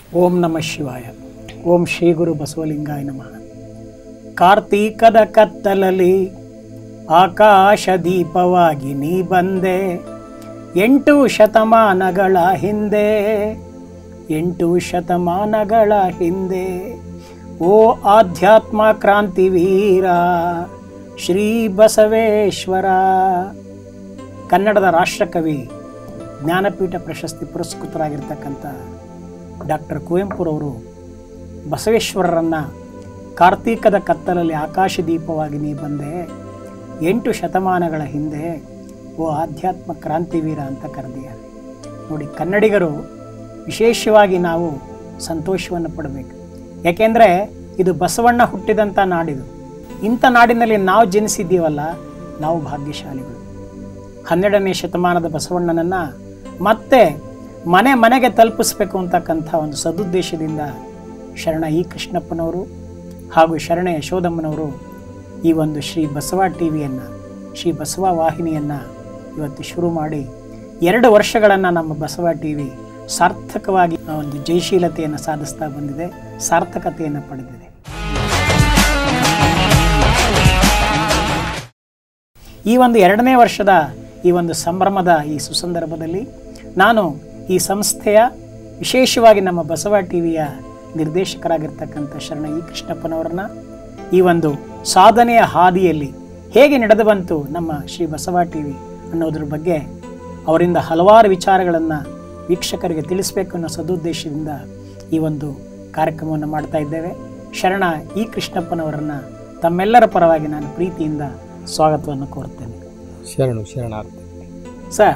ಓಂ ನಮಃ ಶಿವಾಯ ಓಂ ಶ್ರೀ ಗುರು ಬಸವಲಿಂಗಾಯ ನಮಃ ಕಾರ್ತೀಕದ ಕತ್ತಲಲ್ಲಿ ಆಕಾಶ ದೀಪವಾಗಿ ನೀ ಬಂದೆ ಎಂಟು ಶತಮಾನಗಳ ಹಿಂದೆ ಎಂಟು ಶತಮಾನಗಳ ಹಿಂದೆ ಓ ಆಧ್ಯಾತ್ಮ ಕ್ರಾಂತಿ ವೀರ ಶ್ರೀ ಬಸವೇಶ್ವರ ಕನ್ನಡದ ರಾಷ್ಟ್ರಕವಿ ಜ್ಞಾನಪೀಠ ಪ್ರಶಸ್ತಿ ಪುರಸ್ಕೃತರಾಗಿರ್ತಕ್ಕಂಥ ಡಾಕ್ಟರ್ ಕುವೆಂಪುರವರು ಬಸವೇಶ್ವರರನ್ನು ಕಾರ್ತೀಕದ ಕತ್ತಲಲ್ಲಿ ಆಕಾಶ ದೀಪವಾಗಿ ನೀ ಬಂದೆ ಎಂಟು ಶತಮಾನಗಳ ಹಿಂದೆ ಓ ಆಧ್ಯಾತ್ಮ ಕ್ರಾಂತಿವೀರ ಅಂತ ಕರೆದಿದ್ದಾರೆ ನೋಡಿ ಕನ್ನಡಿಗರು ವಿಶೇಷವಾಗಿ ನಾವು ಸಂತೋಷವನ್ನು ಪಡಬೇಕು ಯಾಕೆಂದರೆ ಇದು ಬಸವಣ್ಣ ಹುಟ್ಟಿದಂಥ ನಾಡಿದು ಇಂಥ ನಾಡಿನಲ್ಲಿ ನಾವು ಜನಿಸಿದ್ದೀವಲ್ಲ ನಾವು ಭಾಗ್ಯಶಾಲಿಗಳು ಹನ್ನೆರಡನೇ ಶತಮಾನದ ಬಸವಣ್ಣನನ್ನು ಮತ್ತೆ ಮನೆ ಮನೆಗೆ ತಲುಪಿಸ್ಬೇಕು ಅಂತಕ್ಕಂಥ ಒಂದು ಸದುದ್ದೇಶದಿಂದ ಶರಣ ಇ ಕೃಷ್ಣಪ್ಪನವರು ಹಾಗೂ ಶರಣ ಯಶೋದಮ್ಮನವರು ಈ ಒಂದು ಶ್ರೀ ಬಸವ ಟಿ ವಿಯನ್ನು ಶ್ರೀ ಬಸವ ವಾಹಿನಿಯನ್ನು ಇವತ್ತು ಶುರು ಮಾಡಿ ಎರಡು ವರ್ಷಗಳನ್ನು ನಮ್ಮ ಬಸವ ಟಿ ವಿ ಸಾರ್ಥಕವಾಗಿ ಆ ಒಂದು ಜಯಶೀಲತೆಯನ್ನು ಸಾಧಿಸ್ತಾ ಬಂದಿದೆ ಸಾರ್ಥಕತೆಯನ್ನು ಪಡೆದಿದೆ ಈ ಒಂದು ಎರಡನೇ ವರ್ಷದ ಈ ಒಂದು ಸಂಭ್ರಮದ ಈ ಸುಸಂದರ್ಭದಲ್ಲಿ ನಾನು ಈ ಸಂಸ್ಥೆಯ ವಿಶೇಷವಾಗಿ ನಮ್ಮ ಬಸವ ಟಿ ವಿಯ ನಿರ್ದೇಶಕರಾಗಿರ್ತಕ್ಕಂಥ ಶರಣ ಇ ಕೃಷ್ಣಪ್ಪನವರನ್ನ ಈ ಒಂದು ಸಾಧನೆಯ ಹಾದಿಯಲ್ಲಿ ಹೇಗೆ ನಡೆದು ಬಂತು ನಮ್ಮ ಶ್ರೀ ಬಸವ ಟಿ ವಿ ಅನ್ನೋದ್ರ ಬಗ್ಗೆ ಅವರಿಂದ ಹಲವಾರು ವಿಚಾರಗಳನ್ನು ವೀಕ್ಷಕರಿಗೆ ತಿಳಿಸಬೇಕು ಅನ್ನೋ ಸದುದ್ದೇಶದಿಂದ ಈ ಒಂದು ಕಾರ್ಯಕ್ರಮವನ್ನು ಮಾಡ್ತಾ ಇದ್ದೇವೆ ಶರಣ ಇ ಕೃಷ್ಣಪ್ಪನವರನ್ನು ತಮ್ಮೆಲ್ಲರ ಪರವಾಗಿ ನಾನು ಪ್ರೀತಿಯಿಂದ ಸ್ವಾಗತವನ್ನು ಕೋರುತ್ತೇನೆ ಶರಣು ಶರಣಾರ್ಥಿ ಸರ್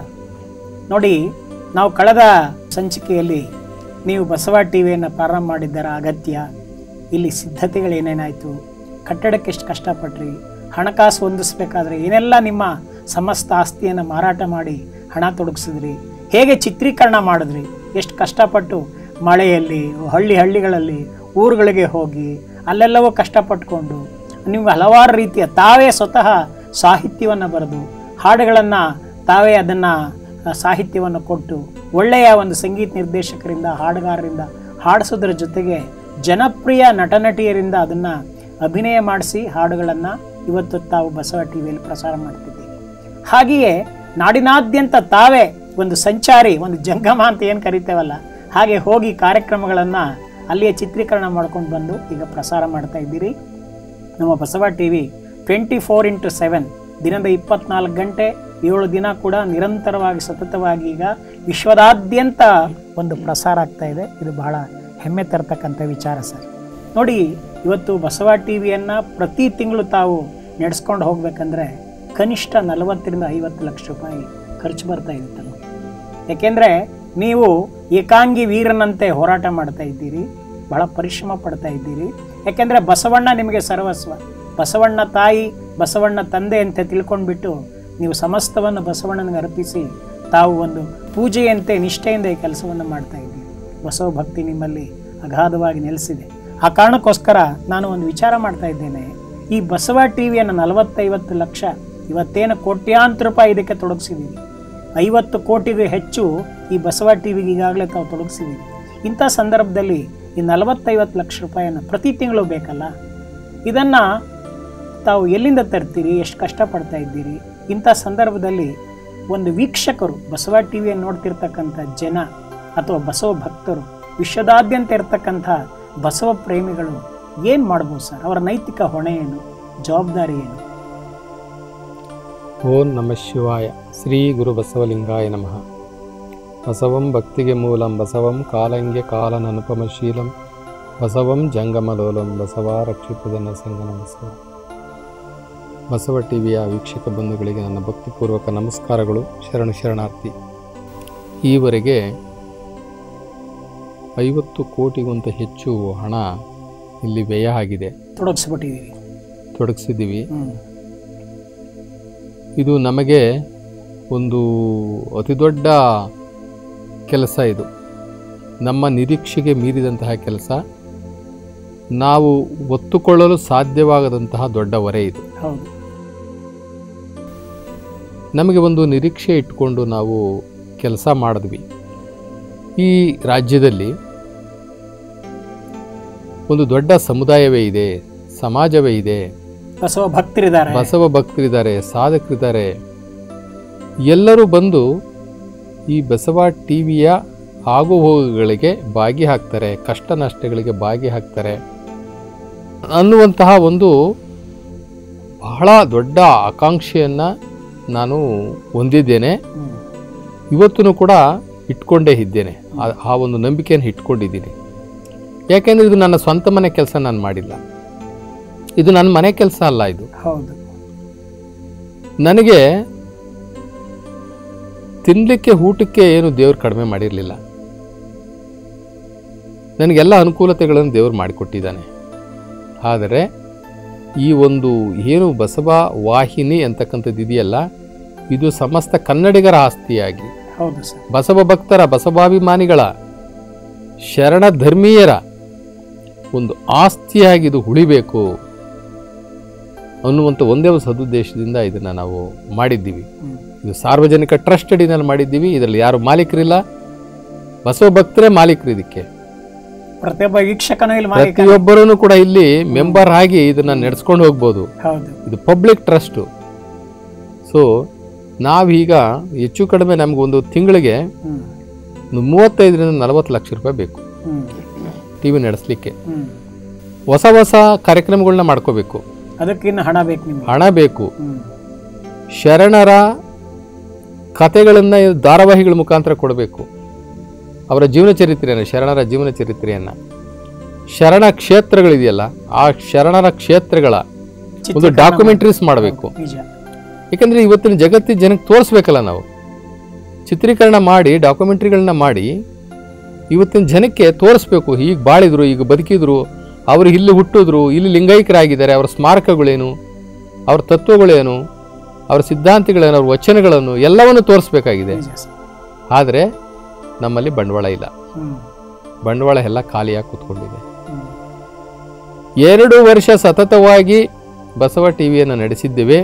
ನೋಡಿ ನಾವು ಕಳೆದ ಸಂಚಿಕೆಯಲ್ಲಿ ನೀವು ಬಸವ ಟಿ ವಿಯನ್ನು ಪ್ರಾರಂಭ ಮಾಡಿದ್ದರ ಅಗತ್ಯ ಇಲ್ಲಿ ಸಿದ್ಧತೆಗಳು ಏನೇನಾಯಿತು ಕಟ್ಟಡಕ್ಕೆ ಎಷ್ಟು ಕಷ್ಟಪಟ್ರಿ ಹಣಕಾಸು ಹೊಂದಿಸ್ಬೇಕಾದ್ರೆ ಏನೆಲ್ಲ ನಿಮ್ಮ ಸಮಸ್ತ ಆಸ್ತಿಯನ್ನು ಮಾರಾಟ ಮಾಡಿ ಹಣ ತೊಡಗಿಸಿದ್ರಿ ಹೇಗೆ ಚಿತ್ರೀಕರಣ ಮಾಡಿದ್ರಿ ಎಷ್ಟು ಕಷ್ಟಪಟ್ಟು ಮಳೆಯಲ್ಲಿ ಹಳ್ಳಿ ಹಳ್ಳಿಗಳಲ್ಲಿ ಊರುಗಳಿಗೆ ಹೋಗಿ ಅಲ್ಲೆಲ್ಲವೂ ಕಷ್ಟಪಟ್ಕೊಂಡು ನೀವು ಹಲವಾರು ರೀತಿಯ ತಾವೇ ಸ್ವತಃ ಸಾಹಿತ್ಯವನ್ನು ಬರೆದು ಹಾಡುಗಳನ್ನು ತಾವೇ ಅದನ್ನು ಸಾಹಿತ್ಯವನ್ನು ಕೊಟ್ಟು ಒಳ್ಳೆಯ ಒಂದು ಸಂಗೀತ ನಿರ್ದೇಶಕರಿಂದ ಹಾಡುಗಾರರಿಂದ ಹಾಡಿಸೋದ್ರ ಜೊತೆಗೆ ಜನಪ್ರಿಯ ನಟನಟಿಯರಿಂದ ಅದನ್ನು ಅಭಿನಯ ಮಾಡಿಸಿ ಹಾಡುಗಳನ್ನು ಇವತ್ತು ತಾವು ಬಸವ ಟಿ ವಿಯಲ್ಲಿ ಪ್ರಸಾರ ಮಾಡ್ತಿದ್ದೀವಿ ಹಾಗೆಯೇ ನಾಡಿನಾದ್ಯಂತ ತಾವೇ ಒಂದು ಸಂಚಾರಿ ಒಂದು ಜಂಗಮ ಅಂತ ಏನು ಕರಿತೇವಲ್ಲ ಹಾಗೆ ಹೋಗಿ ಕಾರ್ಯಕ್ರಮಗಳನ್ನು ಅಲ್ಲಿಯೇ ಚಿತ್ರೀಕರಣ ಮಾಡ್ಕೊಂಡು ಬಂದು ಈಗ ಪ್ರಸಾರ ಮಾಡ್ತಾ ಇದ್ದೀರಿ ನಮ್ಮ Basava T V twenty four into seven ದಿನದ ಇಪ್ಪತ್ನಾಲ್ಕು ಗಂಟೆ ಏಳು ದಿನ ಕೂಡ ನಿರಂತರವಾಗಿ ಸತತವಾಗಿ ಈಗ ವಿಶ್ವದಾದ್ಯಂತ ಒಂದು ಪ್ರಸಾರ ಆಗ್ತಾ ಇದೆ ಇದು ಬಹಳ ಹೆಮ್ಮೆ ತರತಕ್ಕಂಥ ವಿಚಾರ ಸರ್ ನೋಡಿ ಇವತ್ತು ಬಸವ ಟಿ ವಿಯನ್ನು ಪ್ರತಿ ತಿಂಗಳು ತಾವು ನಡೆಸ್ಕೊಂಡು ಹೋಗ್ಬೇಕಂದ್ರೆ ಕನಿಷ್ಠ ನಲವತ್ತರಿಂದ ಐವತ್ತು ಲಕ್ಷ ರೂಪಾಯಿ ಖರ್ಚು ಬರ್ತಾ ಇದೆ ತಮಗೆ ಯಾಕೆಂದರೆ ನೀವು ಏಕಾಂಗಿ ವೀರನಂತೆ ಹೋರಾಟ ಮಾಡ್ತಾ ಇದ್ದೀರಿ ಬಹಳ ಪರಿಶ್ರಮ ಪಡ್ತಾ ಇದ್ದೀರಿ ಯಾಕೆಂದರೆ ಬಸವಣ್ಣ ನಿಮಗೆ ಸರ್ವಸ್ವ ಬಸವಣ್ಣ ತಾಯಿ ಬಸವಣ್ಣ ತಂದೆ ಅಂತ ತಿಳ್ಕೊಂಡ್ಬಿಟ್ಟು ನೀವು ಸಮಸ್ತವನ್ನು ಬಸವಣ್ಣನಿಗೆ ಅರ್ಪಿಸಿ ತಾವು ಒಂದು ಪೂಜೆಯಂತೆ ನಿಷ್ಠೆಯಿಂದ ಈ ಕೆಲಸವನ್ನು ಮಾಡ್ತಾ ಇದ್ದೀರಿ ಬಸವ ಭಕ್ತಿ ನಿಮ್ಮಲ್ಲಿ ಅಗಾಧವಾಗಿ ನೆಲೆಸಿದೆ ಆ ಕಾರಣಕ್ಕೋಸ್ಕರ ನಾನು ಒಂದು ವಿಚಾರ ಮಾಡ್ತಾ ಇದ್ದೇನೆ ಈ ಬಸವ ಟಿ ವಿಯನ್ನು ನಲವತ್ತೈವತ್ತು ಲಕ್ಷ ಇವತ್ತೇನು ಕೋಟ್ಯಾಂತರ ರೂಪಾಯಿ ಇದಕ್ಕೆ ತೊಡಗಿಸಿದ್ದೀವಿ ಐವತ್ತು ಕೋಟಿಗೂ ಹೆಚ್ಚು ಈ ಬಸವ ಟಿ ವಿಗೆ ಈಗಾಗಲೇ ತಾವು ತೊಡಗಿಸಿದ್ದೀವಿ ಇಂಥ ಸಂದರ್ಭದಲ್ಲಿ ಈ ನಲವತ್ತೈವತ್ತು ಲಕ್ಷ ರೂಪಾಯಿಯನ್ನು ಪ್ರತಿ ತಿಂಗಳು ಬೇಕಲ್ಲ ಇದನ್ನು ತಾವು ಎಲ್ಲಿಂದ ತರ್ತೀರಿ ಎಷ್ಟು ಕಷ್ಟಪಡ್ತಾ ಇದ್ದೀರಿ ಇಂಥ ಸಂದರ್ಭದಲ್ಲಿ ಒಂದು ವೀಕ್ಷಕರು ಬಸವ ಟಿ ವಿಯನ್ನು ನೋಡ್ತಿರ್ತಕ್ಕಂಥ ಜನ ಅಥವಾ ಬಸವ ಭಕ್ತರು ವಿಶ್ವದಾದ್ಯಂತ ಇರತಕ್ಕಂಥ ಬಸವ ಪ್ರೇಮಿಗಳು ಏನು ಮಾಡ್ಬೋದು ಸರ್ ಅವರ ನೈತಿಕ ಹೊಣೆ ಏನು ಜವಾಬ್ದಾರಿ ಏನು ಓಂ ನಮಃ ಶಿವಾಯ ಶ್ರೀ ಗುರು ಬಸವಲಿಂಗಾಯ ನಮಃ ಬಸವಂ ಭಕ್ತಿಗೆ ಮೂಲಂ ಬಸವಂ ಕಾಲಂಗೆ ಕಾಲನ ಅನುಪಮಶೀಲಂ ಬಸವಂ ಜಂಗಮಲೋಲಂ ಬಸವ ರಕ್ಷಿತದನ್ನ ಸಂಗನ ಬಸವ ಬಸವ ಟಿವಿಯ ವೀಕ್ಷಕ ಬಂಧುಗಳಿಗೆ ನನ್ನ ಭಕ್ತಿಪೂರ್ವಕ ನಮಸ್ಕಾರಗಳು ಶರಣು ಶರಣಾರ್ಥಿ ಈವರೆಗೆ ಐವತ್ತು ಕೋಟಿಗಿಂತ ಹೆಚ್ಚು ಹಣ ಇಲ್ಲಿ ವ್ಯಯ ಆಗಿದೆ ತೊಡಗಿಸ್ಬಿಟ್ಟಿದ್ದೀವಿ ತೊಡಗಿಸಿದ್ದೀವಿ ಹ್ಞೂ ಇದು ನಮಗೆ ಒಂದು ಅತಿ ದೊಡ್ಡ ಕೆಲಸ ಇದು ನಮ್ಮ ನಿರೀಕ್ಷೆಗೆ ಮೀರಿದಂತಹ ಕೆಲಸ ನಾವು ಒತ್ತುಕೊಳ್ಳಲು ಸಾಧ್ಯವಾಗದಂತಹ ದೊಡ್ಡ ಹೊರೆ ಇದು ಹೌದು ನಮಗೆ ಒಂದು ನಿರೀಕ್ಷೆ ಇಟ್ಕೊಂಡು ನಾವು ಕೆಲಸ ಮಾಡಿದ್ವಿ ಈ ರಾಜ್ಯದಲ್ಲಿ ಒಂದು ದೊಡ್ಡ ಸಮುದಾಯವೇ ಇದೆ ಸಮಾಜವೇ ಇದೆ ಬಸವ ಭಕ್ತರಿದ್ದಾರೆ ಬಸವ ಭಕ್ತರಿದ್ದಾರೆ ಸಾಧಕರಿದ್ದಾರೆ ಎಲ್ಲರೂ ಬಂದು ಈ ಬಸವ ಟಿವಿಯ ಆಗುಹೋಗುಗಳಿಗೆ ಭಾಗಿ ಹಾಕ್ತಾರೆ ಕಷ್ಟ ನಷ್ಟಗಳಿಗೆ ಭಾಗಿ ಹಾಕ್ತಾರೆ ಅನ್ನುವಂತಹ ಒಂದು ಬಹಳ ದೊಡ್ಡ ಆಕಾಂಕ್ಷೆಯನ್ನು ನಾನು ಹೊಂದಿದ್ದೇನೆ ಹ್ಮ್. ಇವತ್ತೂ ಕೂಡ ಇಟ್ಕೊಂಡೇ ಇದ್ದೇನೆ ಆ- ಆ ಒಂದು ನಂಬಿಕೆಯನ್ನು ಇಟ್ಕೊಂಡಿದ್ದೀನಿ ಯಾಕೆಂದರೆ ಇದು ನನ್ನ ಸ್ವಂತ ಮನೆ ಕೆಲಸ ನಾನು ಮಾಡಿಲ್ಲ ಇದು ನನ್ನ ಮನೆ ಕೆಲಸ ಅಲ್ಲ ಇದು ಹೌದು ನನಗೆ ತಿನ್ನಲಿಕ್ಕೆ ಊಟಕ್ಕೆ ಏನು ದೇವ್ರು ಕಡಿಮೆ ಮಾಡಿರಲಿಲ್ಲ ನನಗೆಲ್ಲ ಅನುಕೂಲತೆಗಳನ್ನು ದೇವ್ರು ಮಾಡಿಕೊಟ್ಟಿದ್ದಾನೆ ಆದರೆ ಈ ಒಂದು ಏನು ಬಸವ ವಾಹಿನಿ ಅಂತಕ್ಕಂಥದ್ದು ಇದೆಯಲ್ಲ ಇದು ಸಮಸ್ತ ಕನ್ನಡಿಗರ ಆಸ್ತಿಯಾಗಿ ಹೌದು ಸರ್ ಬಸವ ಭಕ್ತರ ಬಸವಾಭಿಮಾನಿಗಳ ಶರಣ ಧರ್ಮೀಯರ ಒಂದು ಆಸ್ತಿಯಾಗಿ ಇದು ಉಳಿಬೇಕು ಅನ್ನುವಂಥ ಒಂದೇ ಒಂದು ಸದುದ್ದೇಶದಿಂದ ಇದನ್ನು ನಾವು ಮಾಡಿದ್ದೀವಿ ಹ್ಮ್. ಇದು ಸಾರ್ವಜನಿಕ ಟ್ರಸ್ಟ್ ಅಡಿನಲ್ಲಿ ಮಾಡಿದ್ದೀವಿ ಇದರಲ್ಲಿ ಯಾರು ಮಾಲೀಕರಿಲ್ಲ ಬಸವ ಭಕ್ತರೇ ಮಾಲೀಕರು ಇದಕ್ಕೆ ಪ್ರತಿಯೊಬ್ಬ ವೀಕ್ಷಕನು ಇಲ್ಲಿ ಮಾಲೀಕ ಪ್ರತಿಯೊಬ್ಬರೂ ಕೂಡ ಇಲ್ಲಿ ಮೆಂಬರ್ ಆಗಿ ಇದನ್ನ ನಡೆಸ್ಕೊಂಡು ಹೋಗ್ಬೋದು ಹೌದು ಇದು ಪಬ್ಲಿಕ್ ಟ್ರಸ್ಟು ಸೊ ನಾವೀಗ ಹೆಚ್ಚು ಕಡಿಮೆ ನಮ್ಗೆ ಒಂದು ತಿಂಗಳಿಗೆ ಹ್ಮ್ ಒಂದು ಮೂವತ್ತೈದರಿಂದ ನಲವತ್ತು ಲಕ್ಷ ರೂಪಾಯಿ ಬೇಕು ಹ್ಮ್ ಟಿ ವಿ ನಡೆಸಲಿಕ್ಕೆ ಹ್ಮ್ ಹೊಸ ಹೊಸ ಕಾರ್ಯಕ್ರಮಗಳನ್ನ ಮಾಡ್ಕೋಬೇಕು ಅದಕ್ಕಿನ್ನು ಹಣ ಬೇಕು ನಿಮ್ಗೆ ಹಣ ಬೇಕು ಹ್ಮ್ ಶರಣರ ಕಥೆಗಳನ್ನು ಧಾರಾವಾಹಿಗಳ ಮುಖಾಂತರ ಕೊಡಬೇಕು ಅವರ ಜೀವನ ಚರಿತ್ರೆಯನ್ನು ಶರಣರ ಜೀವನ ಚರಿತ್ರೆಯನ್ನು ಶರಣ ಕ್ಷೇತ್ರಗಳಿದೆಯಲ್ಲ ಆ ಶರಣರ ಕ್ಷೇತ್ರಗಳ ಒಂದು ಚಿತ್ರೀಕರಣ ಡಾಕ್ಯುಮೆಂಟ್ರೀಸ್ ಮಾಡಬೇಕು ನಿಜ ಯಾಕಂದ್ರೆ ಇವತ್ತಿನ ಜಗತ್ತಿನ ಜನಕ್ಕೆ ತೋರಿಸ್ಬೇಕಲ್ಲ ನಾವು ಚಿತ್ರೀಕರಣ ಮಾಡಿ ಡಾಕ್ಯುಮೆಂಟ್ರಿಗಳನ್ನ ಮಾಡಿ ಇವತ್ತಿನ ಜನಕ್ಕೆ ತೋರಿಸ್ಬೇಕು ಹೀಗೆ ಬಾಳಿದ್ರು ಈಗ ಬದುಕಿದ್ರು ಅವರು ಇಲ್ಲಿ ಹುಟ್ಟಿದ್ರು ಇಲ್ಲಿ ಲಿಂಗೈಕ್ಯರಾಗಿದ್ದಾರೆ ಅವರ ಸ್ಮಾರಕಗಳೇನು ಅವ್ರ ತತ್ವಗಳೇನು ಅವರ ಸಿದ್ಧಾಂತಗಳೇನು ಅವ್ರ ವಚನಗಳನ್ನು ಎಲ್ಲವನ್ನು ತೋರಿಸ್ಬೇಕಾಗಿದೆ ನಿಜ ಸರ್ ಆದರೆ ನಮ್ಮಲ್ಲಿ ಬಂಡವಾಳ ಇಲ್ಲ ಹ್ಮ್ ಬಂಡವಾಳ ಎಲ್ಲ ಖಾಲಿಯಾಗಿ ಕೂತ್ಕೊಂಡಿದೆ ಹ್ಮ್ ಎರಡು ವರ್ಷ ಸತತವಾಗಿ ಬಸವ ಟಿವಿಯನ್ನು ನಡೆಸಿದ್ದೇವೆ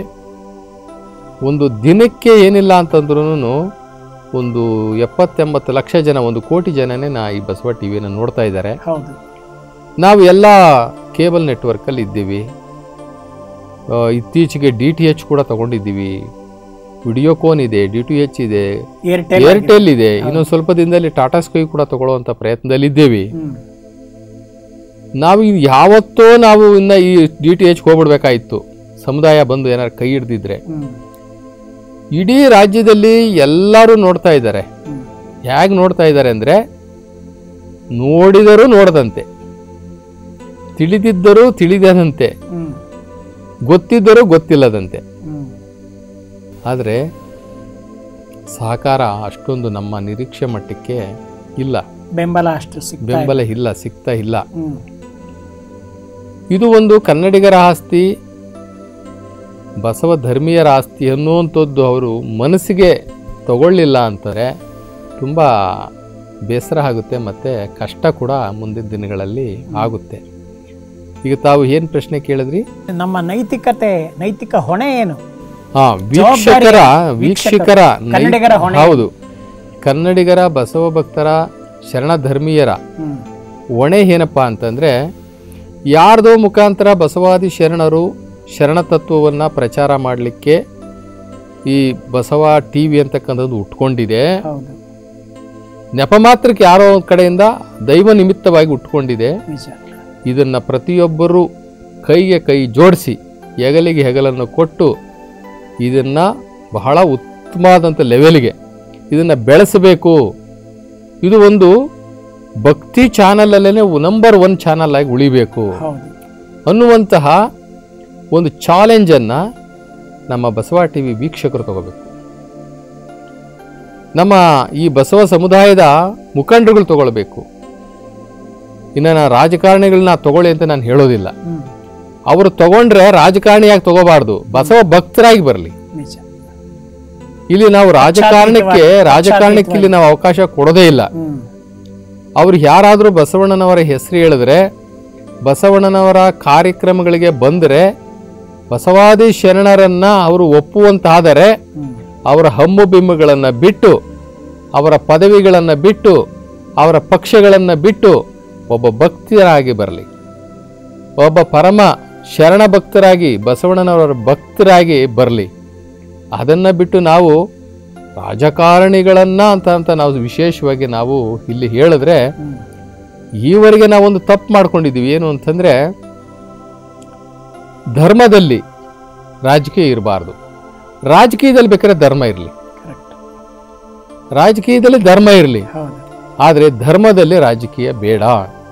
ಒಂದು ದಿನಕ್ಕೆ ಏನಿಲ್ಲ ಅಂತಂದ್ರೂ ಒಂದು ಎಪ್ಪತ್ತೆಂಬತ್ತು ಲಕ್ಷ ಜನ ಒಂದು ಕೋಟಿ ಜನನೇ ನಾ ಈ ಬಸವ ಟಿವಿಯನ್ನು ನೋಡ್ತಾ ಇದ್ದಾರೆ ಹೌದು ನಾವು ಎಲ್ಲ ಕೇಬಲ್ ನೆಟ್ವರ್ಕಲ್ಲಿ ಇದ್ದೀವಿ ಆ, ಇತ್ತೀಚೆಗೆ ಡಿ ಟಿ ಎಚ್ ಕೂಡ ತಗೊಂಡಿದ್ದೀವಿ ವಿಡಿಯೋಕೋನ್ ಇದೆ ಡಿ ಟಿ ಎಚ್ ಇದೆ ಏರ್ಟೆಲ್ ಏರ್ಟೆಲ್ ಇದೆ ಇನ್ನೊಂದು ಸ್ವಲ್ಪ ದಿನದಲ್ಲಿ ಟಾಟಾ ಸ್ಕೈ ಕೂಡ ತಗೊಳ್ಳುವಂಥ ಪ್ರಯತ್ನದಲ್ಲಿ ಇದ್ದೇವೆ ಹ್ಮ್ ನಾವು ಇನ್ ಯಾವತ್ತೋ ನಾವು ಇನ್ನ ಈ ಡಿ ಟಿ ಎಚ್ ಹೋಗ್ಬಿಡ್ಬೇಕಾಯ್ತು ಸಮುದಾಯ ಬಂದು ಏನಾರು ಕೈ ಹಿಡ್ದಿದ್ರೆ ಹ್ಮ್ ಇಡೀ ರಾಜ್ಯದಲ್ಲಿ ಎಲ್ಲರೂ ನೋಡ್ತಾ ಇದ್ದಾರೆ ಹ್ಮ್ ಹೇಗೆ ನೋಡ್ತಾ ಇದ್ದಾರೆ ಅಂದರೆ ನೋಡಿದರೂ ನೋಡದಂತೆ ತಿಳಿದಿದ್ದರೂ ತಿಳಿದದಂತೆ ಹ್ಮ್ ಗೊತ್ತಿದ್ದರೂ ಗೊತ್ತಿಲ್ಲದಂತೆ ಹ್ಮ್ ಆದರೆ ಸಹಕಾರ ಅಷ್ಟೊಂದು ನಮ್ಮ ನಿರೀಕ್ಷೆ ಮಟ್ಟಕ್ಕೆ ಇಲ್ಲ ಬೆಂಬಲ ಅಷ್ಟು ಸಿಗ್ತಾ ಇದೆ. ಬೆಂಬಲ ಇಲ್ಲ ಸಿಗ್ತಾ ಇಲ್ಲ ಹ್ಮ್ ಇದು ಒಂದು ಕನ್ನಡಿಗರ ಆಸ್ತಿ ಬಸವ ಧರ್ಮೀಯರ ಆಸ್ತಿ ಅನ್ನುವಂಥದ್ದು ಅವರು ಮನಸ್ಸಿಗೆ ತಗೊಳ್ಳಿಲ್ಲ ಅಂತಾರೆ ತುಂಬ ಬೇಸರ ಆಗುತ್ತೆ ಮತ್ತು ಕಷ್ಟ ಕೂಡ ಮುಂದಿನ ದಿನಗಳಲ್ಲಿ ಆಗುತ್ತೆ ಈಗ ತಾವು ಏನು ಪ್ರಶ್ನೆ ಕೇಳಿದ್ರಿ ನಮ್ಮ ನೈತಿಕತೆ ನೈತಿಕ ಹೊಣೆ ಏನು ಹಾ ವೀಕ್ಷಕರ ವೀಕ್ಷಕರ ನೈ- ಕನ್ನಡಿಗರ ಹೊಣೆ. ಹೌದು ಕನ್ನಡಿಗರ ಬಸವ ಭಕ್ತರ ಶರಣ ಧರ್ಮೀಯರ ಹ್ಮ್ ಹೊಣೆ ಏನಪ್ಪ ಅಂತಂದರೆ ಯಾರ್ದೋ ಮುಖಾಂತರ ಬಸವಾದಿ ಶರಣರು ಶರಣ ತತ್ವವನ್ನು ಪ್ರಚಾರ ಮಾಡಲಿಕ್ಕೆ ಈ ಬಸವ ಟಿ ವಿ ಅಂತಕ್ಕಂಥದ್ದು ಉಟ್ಕೊಂಡಿದೆ ಹೌದು ನೆಪ ಮಾತ್ರಕ್ಕೆ ಯಾರೋ ಒಂದು ಕಡೆಯಿಂದ ದೈವ ನಿಮಿತ್ತವಾಗಿ ಉಟ್ಕೊಂಡಿದೆ ನಿಜ ಇದನ್ನು ಪ್ರತಿಯೊಬ್ಬರೂ ಕೈಗೆ ಕೈ ಜೋಡಿಸಿ ಹೆಗಲಿಗೆ ಹೆಗಲನ್ನು ಕೊಟ್ಟು ಇದನ್ನು ಬಹಳ ಉತ್ತಮವಾದಂಥ ಲೆವೆಲ್ಗೆ ಇದನ್ನು ಬೆಳೆಸಬೇಕು ಇದು ಒಂದು ಭಕ್ತಿ ಚಾನಲಲ್ಲೇ ನಂಬರ್ ಒನ್ ಚಾನಲ್ ಆಗಿ ಉಳಿಬೇಕು ಹೌದು ಅನ್ನುವಂತಹ ಒಂದು ಚಾಲೆಂಜನ್ನು ನಮ್ಮ ಬಸವ ಟಿ ವಿ ವೀಕ್ಷಕರು ತಗೋಬೇಕು ನಮ್ಮ ಈ ಬಸವ ಸಮುದಾಯದ ಮುಖಂಡರುಗಳು ತಗೊಳ್ಬೇಕು ಇನ್ನು ನಾ ರಾಜಕಾರಣಿಗಳನ್ನ ತಗೊಳ್ಳಿ ಅಂತ ನಾನು ಹೇಳೋದಿಲ್ಲ ಹ್ಮ್ ಅವರು ತಗೊಂಡ್ರೆ ರಾಜಕಾರಣಿಯಾಗಿ ತಗೋಬಾರ್ದು ಬಸವ ಭಕ್ತರಾಗಿ ಬರಲಿ ನಿಜ ಇಲ್ಲಿ ನಾವು ರಾಜಕಾರಣಕ್ಕೆ ರಾಜಕಾರಣಕ್ಕೆ ಇಲ್ಲಿ ನಾವು ಅವಕಾಶ ಕೊಡೋದೇ ಇಲ್ಲ ಹ್ಮ್ ಅವ್ರು ಯಾರಾದರೂ ಬಸವಣ್ಣನವರ ಹೆಸರು ಹೇಳಿದ್ರೆ ಬಸವಣ್ಣನವರ ಕಾರ್ಯಕ್ರಮಗಳಿಗೆ ಬಂದರೆ ಬಸವಾದಿ ಶರಣರನ್ನ ಅವರು ಒಪ್ಪುವಂತಾದರೆ ಹ್ಮ್ ಅವರ ಹಮ್ಮು ಬಿಮ್ಮುಗಳನ್ನು ಬಿಟ್ಟು ಅವರ ಪದವಿಗಳನ್ನು ಬಿಟ್ಟು ಅವರ ಪಕ್ಷಗಳನ್ನು ಬಿಟ್ಟು ಒಬ್ಬ ಭಕ್ತರಾಗಿ ಬರಲಿ ಒಬ್ಬ ಪರಮ ಶರಣ ಭಕ್ತರಾಗಿ ಬಸವಣ್ಣನವರ ಭಕ್ತರಾಗಿ ಬರಲಿ ಅದನ್ನು ಬಿಟ್ಟು ನಾವು ರಾಜಕಾರಣಿಗಳನ್ನ ಅಂತ ಅಂತ ನಾವು ವಿಶೇಷವಾಗಿ ನಾವು ಇಲ್ಲಿ ಹೇಳಿದ್ರೆ ಹ್ಮ್. ಈವರೆಗೆ ನಾವೊಂದು ತಪ್ಪು ಮಾಡ್ಕೊಂಡಿದ್ದೀವಿ ಏನು ಅಂತಂದ್ರೆ ಧರ್ಮದಲ್ಲಿ ರಾಜಕೀಯ ಇರಬಾರ್ದು ರಾಜಕೀಯದಲ್ಲಿ ಬೇಕಾದ್ರೆ ಧರ್ಮ ಇರಲಿ ಕರೆಕ್ಟ್ ರಾಜಕೀಯದಲ್ಲಿ ಧರ್ಮ ಇರಲಿ ಹೌದು ಆದರೆ ಧರ್ಮದಲ್ಲಿ ರಾಜಕೀಯ ಬೇಡ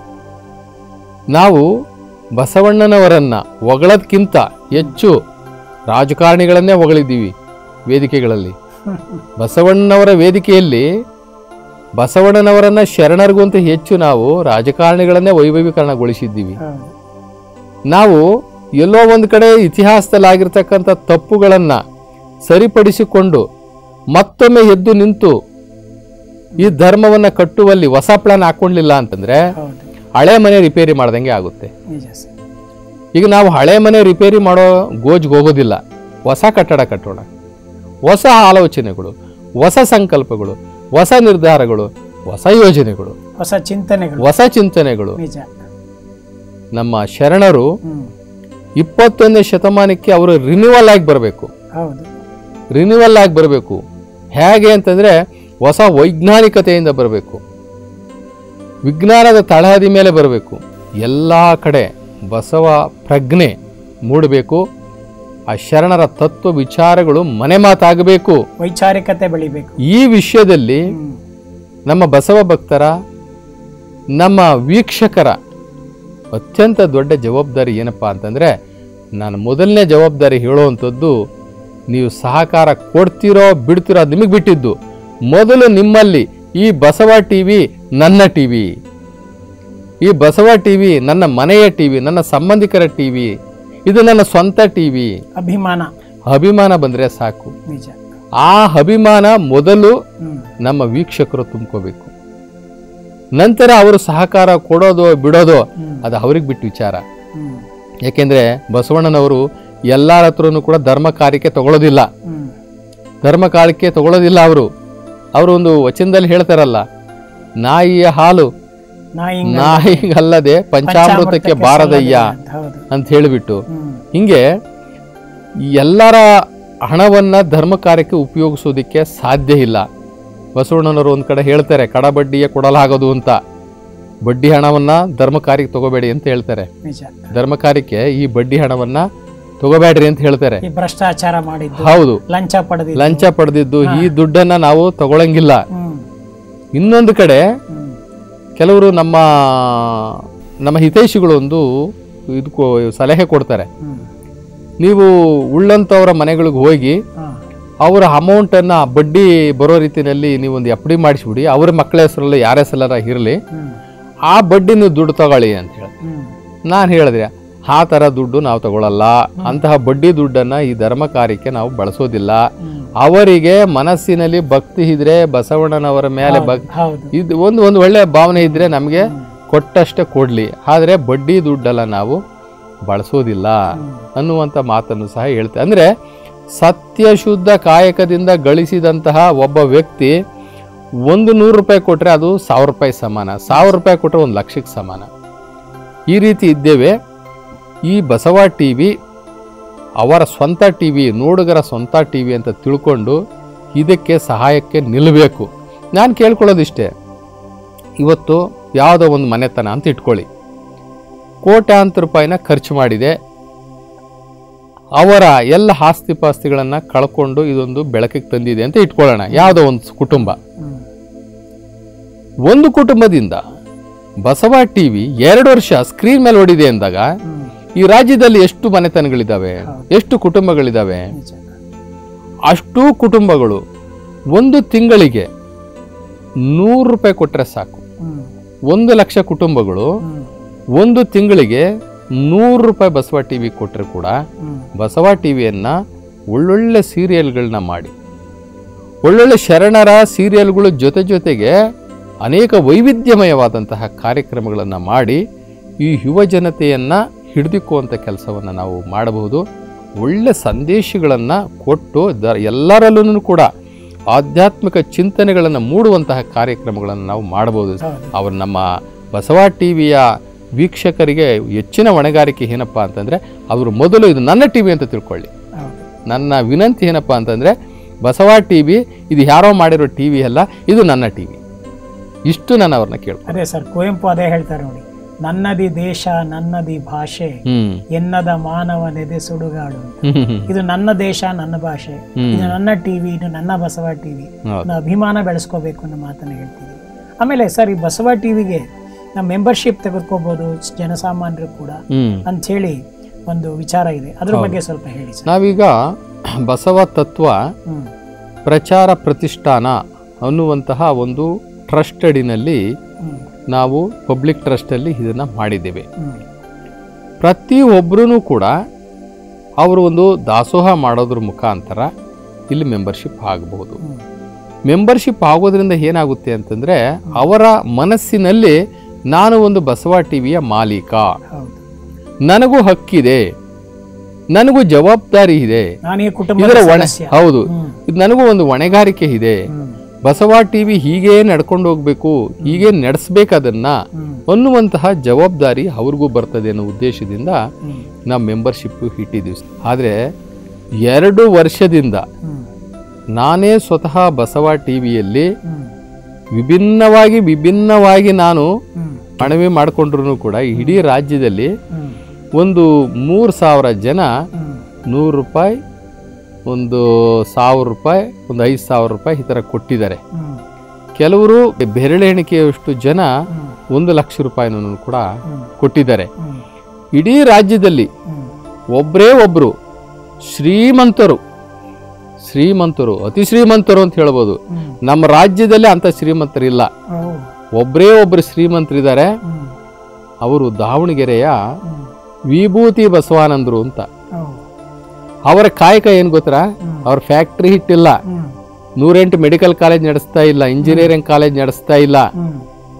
ನಾವು ಬಸವಣ್ಣನವರನ್ನ ಹೊಗಳೋದ್ಕಿಂತ ಹೆಚ್ಚು ರಾಜಕಾರಣಿಗಳನ್ನೇ ಹೊಗಳಿದ್ದೀವಿ ವೇದಿಕೆಗಳಲ್ಲಿ ಬಸವಣ್ಣನವರ ವೇದಿಕೆಯಲ್ಲಿ ಬಸವಣ್ಣನವರನ್ನ ಶರಣರಿಗೂ ಹೆಚ್ಚು ನಾವು ರಾಜಕಾರಣಿಗಳನ್ನೇ ವೈಭವೀಕರಣಗೊಳಿಸಿದ್ದೀವಿ ಹೌದು ನಾವು ಎಲ್ಲೋ ಒಂದು ಕಡೆ ಇತಿಹಾಸದಲ್ಲಿ ಆಗಿರ್ತಕ್ಕಂಥ ತಪ್ಪುಗಳನ್ನ ಸರಿಪಡಿಸಿಕೊಂಡು ಮತ್ತೊಮ್ಮೆ ಎದ್ದು ನಿಂತು ಈ ಧರ್ಮವನ್ನ ಕಟ್ಟುವಲ್ಲಿ ಹೊಸ ಪ್ಲಾನ್ ಹಾಕೊಂಡಿಲ್ಲ ಅಂತಂದ್ರೆ ಹೌದು ಹಳೆ ಮನೆ ರಿಪೇರಿ ಮಾಡ್ದಂಗೆ ಆಗುತ್ತೆ ನಿಜ ಸರ್ ಈಗ ನಾವು ಹಳೆ ಮನೆ ರಿಪೇರಿ ಮಾಡೋ ಗೋಜ್ಗೆ ಹೋಗೋದಿಲ್ಲ ಹೊಸ ಕಟ್ಟಡ ಕಟ್ಟೋಣ ಹೊಸ ಆಲೋಚನೆಗಳು ಹೊಸ ಸಂಕಲ್ಪಗಳು ಹೊಸ ನಿರ್ಧಾರಗಳು ಹೊಸ ಯೋಜನೆಗಳು ಹೊಸ ಚಿಂತನೆಗಳು ಹೊಸ ಚಿಂತನೆಗಳು ನಿಜ ನಮ್ಮ ಶರಣರು ಹ್ಮ್ ಇಪ್ಪತ್ತೊಂದನೇ ಶತಮಾನಕ್ಕೆ ಅವರು ರಿನ್ಯೂವಲ್ ಆಗಿ ಬರಬೇಕು ಹೌದು ರಿನ್ಯೂವಲ್ ಆಗಿ ಬರಬೇಕು ಹೇಗೆ ಅಂತಂದ್ರೆ ಹೊಸ ವೈಜ್ಞಾನಿಕತೆಯಿಂದ ಬರಬೇಕು ವಿಜ್ಞಾನದ ತಳಹದಿ ಮೇಲೆ ಬರಬೇಕು ಎಲ್ಲ ಕಡೆ ಬಸವ ಪ್ರಜ್ಞೆ ಮೂಡಬೇಕು ಆ ಶರಣರ ತತ್ವ ವಿಚಾರಗಳು ಮನೆ ಮಾತಾಗಬೇಕು ವೈಚಾರಿಕತೆ ಬೆಳಿಬೇಕು ಈ ವಿಷಯದಲ್ಲಿ ಹ್ಮ್ ನಮ್ಮ ಬಸವ ಭಕ್ತರ ನಮ್ಮ ವೀಕ್ಷಕರ ಅತ್ಯಂತ ದೊಡ್ಡ ಜವಾಬ್ದಾರಿ ಏನಪ್ಪ ಅಂತಂದರೆ ನಾನು ಮೊದಲನೇ ಜವಾಬ್ದಾರಿ ಹೇಳುವಂಥದ್ದು ನೀವು ಸಹಕಾರ ಕೊಡ್ತೀರೋ ಬಿಡ್ತೀರೋ ಅದು ನಿಮಗೆ ಬಿಟ್ಟಿದ್ದು ಮೊದಲು ನಿಮ್ಮಲ್ಲಿ ಈ ಬಸವ ಟಿ ವಿ ನನ್ನ ಟಿ ವಿ ಈ ಬಸವ ಟಿ ವಿ ನನ್ನ ಮನೆಯ ಟಿ ವಿ ನನ್ನ ಸಂಬಂಧಿಕರ ಟಿ ವಿ ಇದು ನನ್ನ ಸ್ವಂತ ಟಿ ವಿ ಅಭಿಮಾನ ಅಭಿಮಾನ ಬಂದರೆ ಸಾಕು ನಿಜ ಆ ಅಭಿಮಾನ ಮೊದಲು ಹ್ಮ್ ನಮ್ಮ ವೀಕ್ಷಕರು ತುಂಬ್ಕೋಬೇಕು ನಂತರ ಅವರು ಸಹಕಾರ ಕೊಡೋದು ಬಿಡೋದು ಹ್ಮ್ ಅದು ಅವ್ರಿಗೆ ಬಿಟ್ಟು ವಿಚಾರ ಹ್ಮ್ ಯಾಕೆಂದ್ರೆ ಬಸವಣ್ಣನವರು ಎಲ್ಲರ ಹತ್ರನೂ ಕೂಡ ಧರ್ಮ ಕಾರ್ಯಕ್ಕೆ ತಗೊಳ್ಳೋದಿಲ್ಲ ಹ್ಮ್ ಧರ್ಮ ಕಾರ್ಯಕ್ಕೆ ತಗೊಳ್ಳೋದಿಲ್ಲ ಅವರು ಅವರು ಒಂದು ವಚನದಲ್ಲಿ ಹೇಳ್ತಾರಲ್ಲ ನಾಯಿಯ ಹಾಲು ನಾ ಹಿಂಗ ನಾಯಿಗಲ್ಲದೆ ಪಂಚಾಮೃತಕ್ಕೆ ಬಾರದಯ್ಯ ಅಂತ ಹೌದು ಅಂತ ಹೇಳಿಬಿಟ್ಟು ಹ್ಮ್ ಹಿಂಗೆ ಈ ಎಲ್ಲರ ಹಣವನ್ನ ಧರ್ಮ ಕಾರ್ಯಕ್ಕೆ ಉಪಯೋಗಿಸೋದಕ್ಕೆ ಸಾಧ್ಯ ಇಲ್ಲ ಬಸವಣ್ಣನವರು ಒಂದು ಕಡೆ ಹೇಳ್ತಾರೆ ಕಡಬಡ್ಡಿಯ ಕೊಡಲಾಗದು ಅಂತ ಬಡ್ಡಿ ಹಣವನ್ನ ಧರ್ಮ ಕಾರ್ಯಕ್ಕೆ ತಗೋಬೇಡಿ ಅಂತ ಹೇಳ್ತಾರೆ ನಿಜ ಧರ್ಮ ಕಾರ್ಯಕ್ಕೆ ಈ ಬಡ್ಡಿ ಹಣವನ್ನ ತಗೋಬೇಡ್ರಿ ಅಂತ ಹೇಳ್ತಾರೆ ಈ ಭ್ರಷ್ಟಾಚಾರ ಮಾಡಿದ್ದು ಹೌದು ಲಂಚ ಪಡೆದಿದ್ದು ಲಂಚ ಪಡೆದಿದ್ದು ಈ ದುಡ್ಡನ್ನ ನಾವು ತಗೊಳಂಗಿಲ್ಲ ಹ್ಮ್ ಇನ್ನೊಂದು ಕಡೆ ಹ್ಮ್ ಕೆಲವರು ನಮ್ಮ ನಮ್ಮ ಹಿತೈಷಿಗಳು ಒಂದು ಇದು ಕೊ- ಸಲಹೆ ಕೊಡ್ತಾರೆ ಹ್ಮ್ ನೀವು ಉಳ್ಳಂತವರ ಮನೆಗಳಿಗೆ ಹೋಗಿ ಹಾ ಅವರ ಅಮೌಂಟನ್ನು ಬಡ್ಡಿ ಬರೋ ರೀತಿಯಲ್ಲಿ ನೀವು ಒಂದು ಎಫ್ ಡಿ ಮಾಡಿಸ್ಬಿಡಿ ಅವ್ರ ಮಕ್ಕಳ ಹೆಸರಲ್ಲಿ ಯಾರ ಹೆಸರಲ್ಲ ಇರಲಿ ಹ್ಮ್ ಆ ಬಡ್ಡಿ ನೀವು ದುಡ್ಡು ತಗೊಳ್ಳಿ ಅಂತ ಹೇಳಿ ಹ್ಮ್ ನಾನು ಹೇಳಿದೆ ಆ ಥರ ದುಡ್ಡು ನಾವು ತಗೊಳ್ಳಲ್ಲ ಅಂತಹ ಬಡ್ಡಿ ದುಡ್ಡನ್ನು ಈ ಧರ್ಮ ಕಾರ್ಯಕ್ಕೆ ನಾವು ಬಳಸೋದಿಲ್ಲ ಹ್ಮ್ ಅವರಿಗೆ ಮನಸ್ಸಿನಲ್ಲಿ ಭಕ್ತಿ ಇದ್ರೆ ಬಸವಣ್ಣನವರ ಮೇಲೆ ಭಕ್ ಹೌದು ಇದು ಒಂದು ಒಂದು ಒಳ್ಳೆ ಭಾವನೆ ಇದ್ರೆ ನಮಗೆ ಕೊಟ್ಟಷ್ಟೇ ಕೊಡಲಿ ಆದರೆ ಬಡ್ಡಿ ದುಡ್ಡೆಲ್ಲ ನಾವು ಬಳಸೋದಿಲ್ಲ ಅನ್ನುವಂಥ ಮಾತನ್ನು ಸಹ ಹೇಳ್ತೆ ಅಂದರೆ ಸತ್ಯಶುದ್ಧ ಕಾಯಕದಿಂದ ಗಳಿಸಿದಂತಹ ಒಬ್ಬ ವ್ಯಕ್ತಿ ಒಂದು ನೂರು ರೂಪಾಯಿ ಕೊಟ್ಟರೆ ಅದು ಸಾವಿರ ರೂಪಾಯಿ ಸಮಾನ ಸಾವಿರ ರೂಪಾಯಿ ಕೊಟ್ಟರೆ ಒಂದು ಲಕ್ಷಕ್ಕೆ ಸಮಾನ ಈ ರೀತಿ ಇದ್ದೇವೆ ಈ ಬಸವ ಟಿ ವಿ ಅವರ ಸ್ವಂತ ಟಿ ವಿ ನೋಡುಗರ ಸ್ವಂತ ಟಿ ವಿ ಅಂತ ತಿಳ್ಕೊಂಡು ಇದಕ್ಕೆ ಸಹಾಯಕ್ಕೆ ನಿಲ್ಲಬೇಕು ನಾನು ಕೇಳ್ಕೊಳ್ಳೋದಿಷ್ಟೇ ಇವತ್ತು ಯಾವುದೋ ಒಂದು ಮನೆತನ ಅಂತ ಇಟ್ಕೊಳ್ಳಿ ಕೋಟ್ಯಾಂತರ ರೂಪಾಯಿನ ಖರ್ಚು ಮಾಡಿದೆ ಅವರ ಎಲ್ಲ ಆಸ್ತಿ ಪಾಸ್ತಿಗಳನ್ನು ಕಳ್ಕೊಂಡು ಇದೊಂದು ಬೆಳಕಿಗೆ ತಂದಿದೆ ಅಂತ ಇಟ್ಕೊಳ್ಳೋಣ ಯಾವುದೋ ಒಂದು ಕುಟುಂಬ ಹ್ಮ್ ಒಂದು ಕುಟುಂಬದಿಂದ ಬಸವ ಟಿವಿ ಎರಡು ವರ್ಷ ಸ್ಕ್ರೀನ್ ಮೇಲೆ ಓಡಿದೆ ಅಂದಾಗ ಹ್ಮ್ ಈ ರಾಜ್ಯದಲ್ಲಿ ಎಷ್ಟು ಮನೆತನಗಳಿದ್ದಾವೆ ಹೌದು. ಎಷ್ಟು ಕುಟುಂಬಗಳಿದ್ದಾವೆ ನಿಜ ಅಷ್ಟೂ ಕುಟುಂಬಗಳು ಒಂದು ತಿಂಗಳಿಗೆ ನೂರು ರೂಪಾಯಿ ಕೊಟ್ಟರೆ ಸಾಕು ಹ್ಮ್ ಒಂದು ಲಕ್ಷ ಕುಟುಂಬಗಳು ಹ್ಮ್ ಒಂದು ತಿಂಗಳಿಗೆ ನೂರು ರೂಪಾಯಿ ಬಸವ ಟಿ ವಿ ಕೊಟ್ಟರೆ ಕೂಡ ಹ್ಮ್ ಬಸವ ಟಿ ವಿಯನ್ನು ಒಳ್ಳೊಳ್ಳೆ ಸೀರಿಯಲ್ಗಳನ್ನ ಮಾಡಿ ಒಳ್ಳೊಳ್ಳೆ ಶರಣರ ಸೀರಿಯಲ್ಗಳು ಜೊತೆ ಜೊತೆಗೆ ಅನೇಕ ವೈವಿಧ್ಯಮಯವಾದಂತಹ ಕಾರ್ಯಕ್ರಮಗಳನ್ನು ಮಾಡಿ ಈ ಯುವ ಜನತೆಯನ್ನು ಹಿಡಿದಿಕ್ಕುವಂಥ ಕೆಲಸವನ್ನು ನಾವು ಮಾಡಬಹುದು ಒಳ್ಳೆ ಸಂದೇಶಗಳನ್ನು ಕೊಟ್ಟು ದ ಎಲ್ಲರಲ್ಲೂ ಕೂಡ ಆಧ್ಯಾತ್ಮಿಕ ಚಿಂತನೆಗಳನ್ನು ಮೂಡುವಂತಹ ಕಾರ್ಯಕ್ರಮಗಳನ್ನು ನಾವು ಮಾಡಬಹುದು ಹೌದು ಅವರು ನಮ್ಮ ಬಸವ ಟಿ ವಿಯ ವೀಕ್ಷಕರಿಗೆ ಹೆಚ್ಚಿನ ಹೊಣೆಗಾರಿಕೆ ಏನಪ್ಪ ಅಂತಂದರೆ ಅವರು ಮೊದಲು ಇದು ನನ್ನ ಟಿ ವಿ ಅಂತ ತಿಳ್ಕೊಳ್ಳಿ ಹೌದು ನನ್ನ ವಿನಂತಿ ಏನಪ್ಪ ಅಂತಂದರೆ ಬಸವ ಟಿ ವಿ ಇದು ಯಾರೋ ಮಾಡಿರೋ ಟಿ ವಿ ಅಲ್ಲ ಇದು ನನ್ನ ಟಿ ವಿ ಇಷ್ಟು ನಾನು ಅವ್ರನ್ನ ಕೇಳ್ಕೊಂಡು ಅದೇ ಸರ್ ಕುವೆಂಪು ಅದೇ ಹೇಳ್ತಾರೆ ನೋಡಿ ನನ್ನದಿ ದೇಶ ನನ್ನದಿ ಭಾಷೆ ಹ್ಮ್ ಎನ್ನದ ಮಾನವನೆದೆ ಸುಡುಗಾಡು ಅಂತ. ಹ್ಮ್ ಹ್ಮ್ ಇದು ನನ್ನ ದೇಶ ನನ್ನ ಭಾಷೆ ಹ್ಮ್. ಇದು ನನ್ನ ಟಿವಿ ಇದು ನನ್ನ ಬಸವ ಟಿವಿ ಹೌದು ನಾವು ಅಭಿಮಾನ ಬೆಳೆಸ್ಕೋಬೇಕು ಅನ್ನೋ ಮಾತನ್ನ ಹೇಳ್ತೀವಿ ಆಮೇಲೆ ಸರ್ ಈ ಬಸವ ಟಿವಿಗೆ ನಾವು ಮೆಂಬರ್ಶಿಪ್ ತೆಗೆದುಕೋಬಹುದು ಜನಸಾಮಾನ್ಯರು ಕೂಡ ಹ್ಮ್ ಅಂತ ಹೇಳಿ ಒಂದು ವಿಚಾರ ಇದೆ ಅದ್ರ ಬಗ್ಗೆ ಸ್ವಲ್ಪ ಹೇಳಿ ಸರ್ ನಾವೀಗ ಬಸವ ತತ್ವ ಹ್ಮ್ ಪ್ರಚಾರ ಪ್ರತಿಷ್ಠಾನ ಅನ್ನುವಂತಹ ಒಂದು ಟ್ರಸ್ಟ್ ಅಡಿನಲ್ಲಿ ಹ್ಮ್ ನಾವು ಪಬ್ಲಿಕ್ ಟ್ರಸ್ಟಲ್ಲಿ ಇದನ್ನು ಮಾಡಿದ್ದೇವೆ ಹ್ಮ್ ಪ್ರತಿ ಒಬ್ಬರೂ ಕೂಡ ಅವರು ಒಂದು ದಾಸೋಹ ಮಾಡೋದ್ರ ಮುಖಾಂತರ ಇಲ್ಲಿ ಮೆಂಬರ್ಶಿಪ್ ಆಗಬಹುದು ಹ್ಮ್ ಮೆಂಬರ್ಶಿಪ್ ಆಗೋದ್ರಿಂದ ಏನಾಗುತ್ತೆ ಅಂತಂದರೆ ಅವರ ಮನಸ್ಸಿನಲ್ಲಿ ನಾನು ಒಂದು ಬಸವ ಟಿವಿಯ ಮಾಲೀಕ ಹೌದು ನನಗೂ ಹಕ್ಕಿದೆ ನನಗೂ ಜವಾಬ್ದಾರಿ ಇದೆ ನಾನು ಈ ಕುಟುಂಬದ ಇದರ ಹೊಣೆ ಸದಸ್ಯ ಹೌದು ಹ್ಮ್ ಇದು ನನಗೂ ಒಂದು ಹೊಣೆಗಾರಿಕೆ ಇದೆ ಹ್ಮ್ ಬಸವ ಟಿವಿ ಹೀಗೆ ನಡ್ಕೊಂಡು ಹೋಗ್ಬೇಕು ಹೀಗೆ ನಡೆಸ್ಬೇಕು ಅದನ್ನ ಹ್ಮ್ ಅನ್ನುವಂತಹ ಜವಾಬ್ದಾರಿ ಅವ್ರಿಗೂ ಬರ್ತದೆ ಅನ್ನೋ ಉದ್ದೇಶದಿಂದ ಹ್ಮ್ ನಾವು ಮೆಂಬರ್ಶಿಪ್ ಇಟ್ಟಿದ್ದೀವಿ ಆದರೆ ಎರಡು ವರ್ಷದಿಂದ ಹ್ಮ್ ನಾನೇ ಸ್ವತಃ ಬಸವ ಟಿವಿಯಲ್ಲಿ ಹ್ಮ್ ವಿಭಿನ್ನವಾಗಿ ವಿಭಿನ್ನವಾಗಿ ನಾನು ಹ್ಮ್ ಮನವಿ ಮಾಡಿಕೊಂಡ್ರು ಕೂಡ ಇಡೀ ರಾಜ್ಯದಲ್ಲಿ ಹ್ಮ್ ಒಂದು ಮೂರು ಸಾವಿರ ಜನ ಹ್ಮ್ ನೂರು ರೂಪಾಯಿ ಒಂದು ಸಾವಿರ ರೂಪಾಯಿ ಒಂದು ಐದು ಸಾವಿರ ರೂಪಾಯಿ ಈ ಥರ ಕೊಟ್ಟಿದ್ದಾರೆ ಹ್ಮ್ ಕೆಲವರು ಬೆರಳೆಣಿಕೆಯಷ್ಟು ಜನ ಹ್ಮ್ ಒಂದು ಲಕ್ಷ ರೂಪಾಯಿನೂ ಕೂಡ ಹ್ಮ್ ಕೊಟ್ಟಿದ್ದಾರೆ ಹ್ಮ್ ಇಡೀ ರಾಜ್ಯದಲ್ಲಿ ಹ್ಮ್ ಒಬ್ಬರೇ ಒಬ್ಬರು ಶ್ರೀಮಂತರು ಶ್ರೀಮಂತರು ಅತಿ ಶ್ರೀಮಂತರು ಅಂತ ಹೇಳ್ಬೋದು ಹ್ಮ್ ನಮ್ಮ ರಾಜ್ಯದಲ್ಲಿ ಅಂಥ ಶ್ರೀಮಂತರಿಲ್ಲ ಓ ಒಬ್ಬರೇ ಒಬ್ಬರು ಶ್ರೀಮಂತರಿದ್ದಾರೆ ಹ್ಮ್ ಅವರು ದಾವಣಗೆರೆಯ ಹ್ಮ್ ವಿಭೂತಿ ಬಸವಾನಂದರು ಅಂತ ಓ ಅವರ ಕಾಯಕ ಏನು ಗೊತ್ತಾ ಹ್ಮ್ ಅವ್ರ ಫ್ಯಾಕ್ಟ್ರಿ ಹಿಟ್ಟಿಲ್ಲ ಹ್ಮ್ ನೂರೆಂಟು ಮೆಡಿಕಲ್ ಕಾಲೇಜ್ ನಡೆಸ್ತಾ ಇಲ್ಲ ಇಂಜಿನಿಯರಿಂಗ್ ಕಾಲೇಜ್ ನಡೆಸ್ತಾ ಇಲ್ಲ ಹ್ಮ್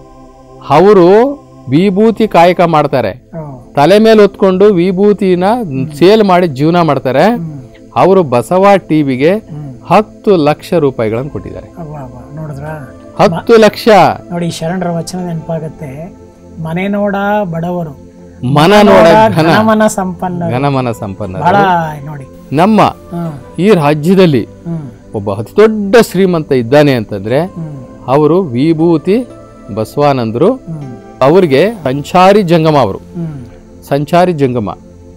ಅವರು ವಿಭೂತಿ ಕಾಯಕ ಮಾಡ್ತಾರೆ ಓ ತಲೆ ಮೇಲೆ ಹೊತ್ಕೊಂಡು ವಿಭೂತಿನ ಸೇಲ್ ಮಾಡಿ ಜೀವನ ಮಾಡ್ತಾರೆ ಹ್ಮ್ ಅವರು ಬಸವ ಟಿವಿಗೆ ಹ್ಮ್ ಹತ್ತು ಲಕ್ಷ ರೂಪಾಯಿಗಳನ್ನು ಕೊಟ್ಟಿದ್ದಾರೆ ಅವ್ವ ಅವ್ವ ನೋಡಿದ್ರಾ ಹತ್ತು ಲಕ್ಷ ನೋಡಿ ಶರಣರ ವಚನ ನೆನಪಾಗತ್ತೆ ಮನೆ ನೋಡ ಬಡವರು ಮನ ನೋಡ ಘನ ಘನಮನ ಸಂಪನ್ನ ಘನಮನ ಸಂಪನ್ನ ಬಹಳ ನೋಡಿ ನಮ್ಮ ಹ್ಮ್ ಈ ರಾಜ್ಯದಲ್ಲಿ ಹ್ಮ್ ಒಬ್ಬ ಅತಿ ದೊಡ್ಡ ಶ್ರೀಮಂತ ಇದ್ದಾನೆ ಅಂತಂದ್ರೆ ಹ್ಮ್ ಅವರು ವಿಭೂತಿ ಬಸವಾನಂದರು ಹ್ಮ್ ಅವರಿಗೆ ಸಂಚಾರಿ ಜಂಗಮ ಅವರು ಹ್ಮ್ ಸಂಚಾರಿ ಜಂಗಮ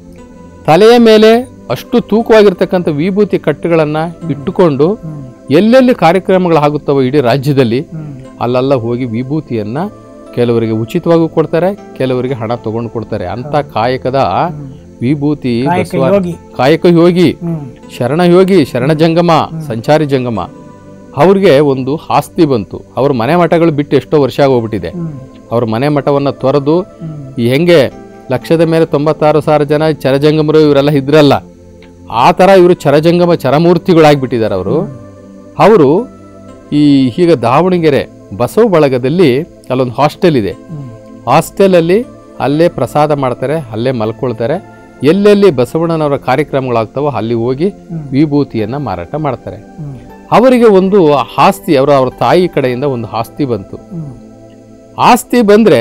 ತಲೆಯ ಮೇಲೆ ಅಷ್ಟು ತೂಕವಾಗಿರ್ತಕ್ಕಂಥ ವಿಭೂತಿ ಕಟ್ಟುಗಳನ್ನ ಇಟ್ಟುಕೊಂಡು ಹ್ಮ್ ಎಲ್ಲೆಲ್ಲಿ ಕಾರ್ಯಕ್ರಮಗಳಾಗುತ್ತವೋ ಇಡೀ ರಾಜ್ಯದಲ್ಲಿ ಹ್ಮ್ ಅಲ್ಲೆಲ್ಲ ಹೋಗಿ ವಿಭೂತಿಯನ್ನ ಕೆಲವರಿಗೆ ಉಚಿತವಾಗೂ ಕೊಡ್ತಾರೆ ಕೆಲವರಿಗೆ ಹಣ ತಗೊಂಡು ಕೊಡ್ತಾರೆ ಅಂತ ಕಾಯಕದ ಹ್ಮ್. ವಿಭೂತಿ ಕಾಯಕ ಬಸವ ಯೋಗಿ ಕಾಯಕ ಯೋಗಿ ಹ್ಮ್ ಶರಣ ಯೋಗಿ ಶರಣ ಜಂಗಮ ಸಂಚಾರಿ ಜಂಗಮ ಅವ್ರಿಗೆ ಒಂದು ಆಸ್ತಿ ಬಂತು ಅವ್ರ ಮನೆ ಮಠಗಳು ಬಿಟ್ಟು ಎಷ್ಟೋ ವರ್ಷ ಆಗೋಗ್ಬಿಟ್ಟಿದೆ ಹ್ಮ್ ಅವ್ರ ಮನೆ ಮಠವನ್ನ ತೊರೆದು ಹ್ಮ್ ಈ ಹೆಂಗೆ ಲಕ್ಷದ ಮೇಲೆ ತೊಂಬತ್ತಾರು ಸಾವಿರ ಜನ ಚರಜಂಗಮರು ಇವರೆಲ್ಲ ಇದ್ರಲ್ಲ ಆ ಥರ ಇವರು ಚರಜಂಗಮ ಚರಮೂರ್ತಿಗಳಾಗ್ಬಿಟ್ಟಿದ್ದಾರೆ ಅವರು ಅವರು ಈ ಈಗ ದಾವಣಗೆರೆ ಬಸವ ಬಳಗದಲ್ಲಿ ಅಲ್ಲೊಂದು ಹಾಸ್ಟೆಲ್ ಇದೆ ಹ್ಮ್ ಹಾಸ್ಟೆಲಲ್ಲಿ ಅಲ್ಲೇ ಪ್ರಸಾದ ಮಾಡ್ತಾರೆ ಅಲ್ಲೇ ಮಲ್ಕೊಳ್ತಾರೆ ಎಲ್ಲೆಲ್ಲಿ ಬಸವಣ್ಣನವರ ಕಾರ್ಯಕ್ರಮಗಳಾಗ್ತವೋ ಅಲ್ಲಿ ಹೋಗಿ ಹ್ಮ್. ವಿಭೂತಿಯನ್ನ ಮಾರಾಟ ಮಾಡ್ತಾರೆ ಹ್ಮ್ ಅವರಿಗೆ ಒಂದು ಆಸ್ತಿ ಅವರ ಅವ್ರ ತಾಯಿ ಕಡೆಯಿಂದ ಒಂದು ಆಸ್ತಿ ಬಂತು ಹ್ಮ್ ಆಸ್ತಿ ಬಂದ್ರೆ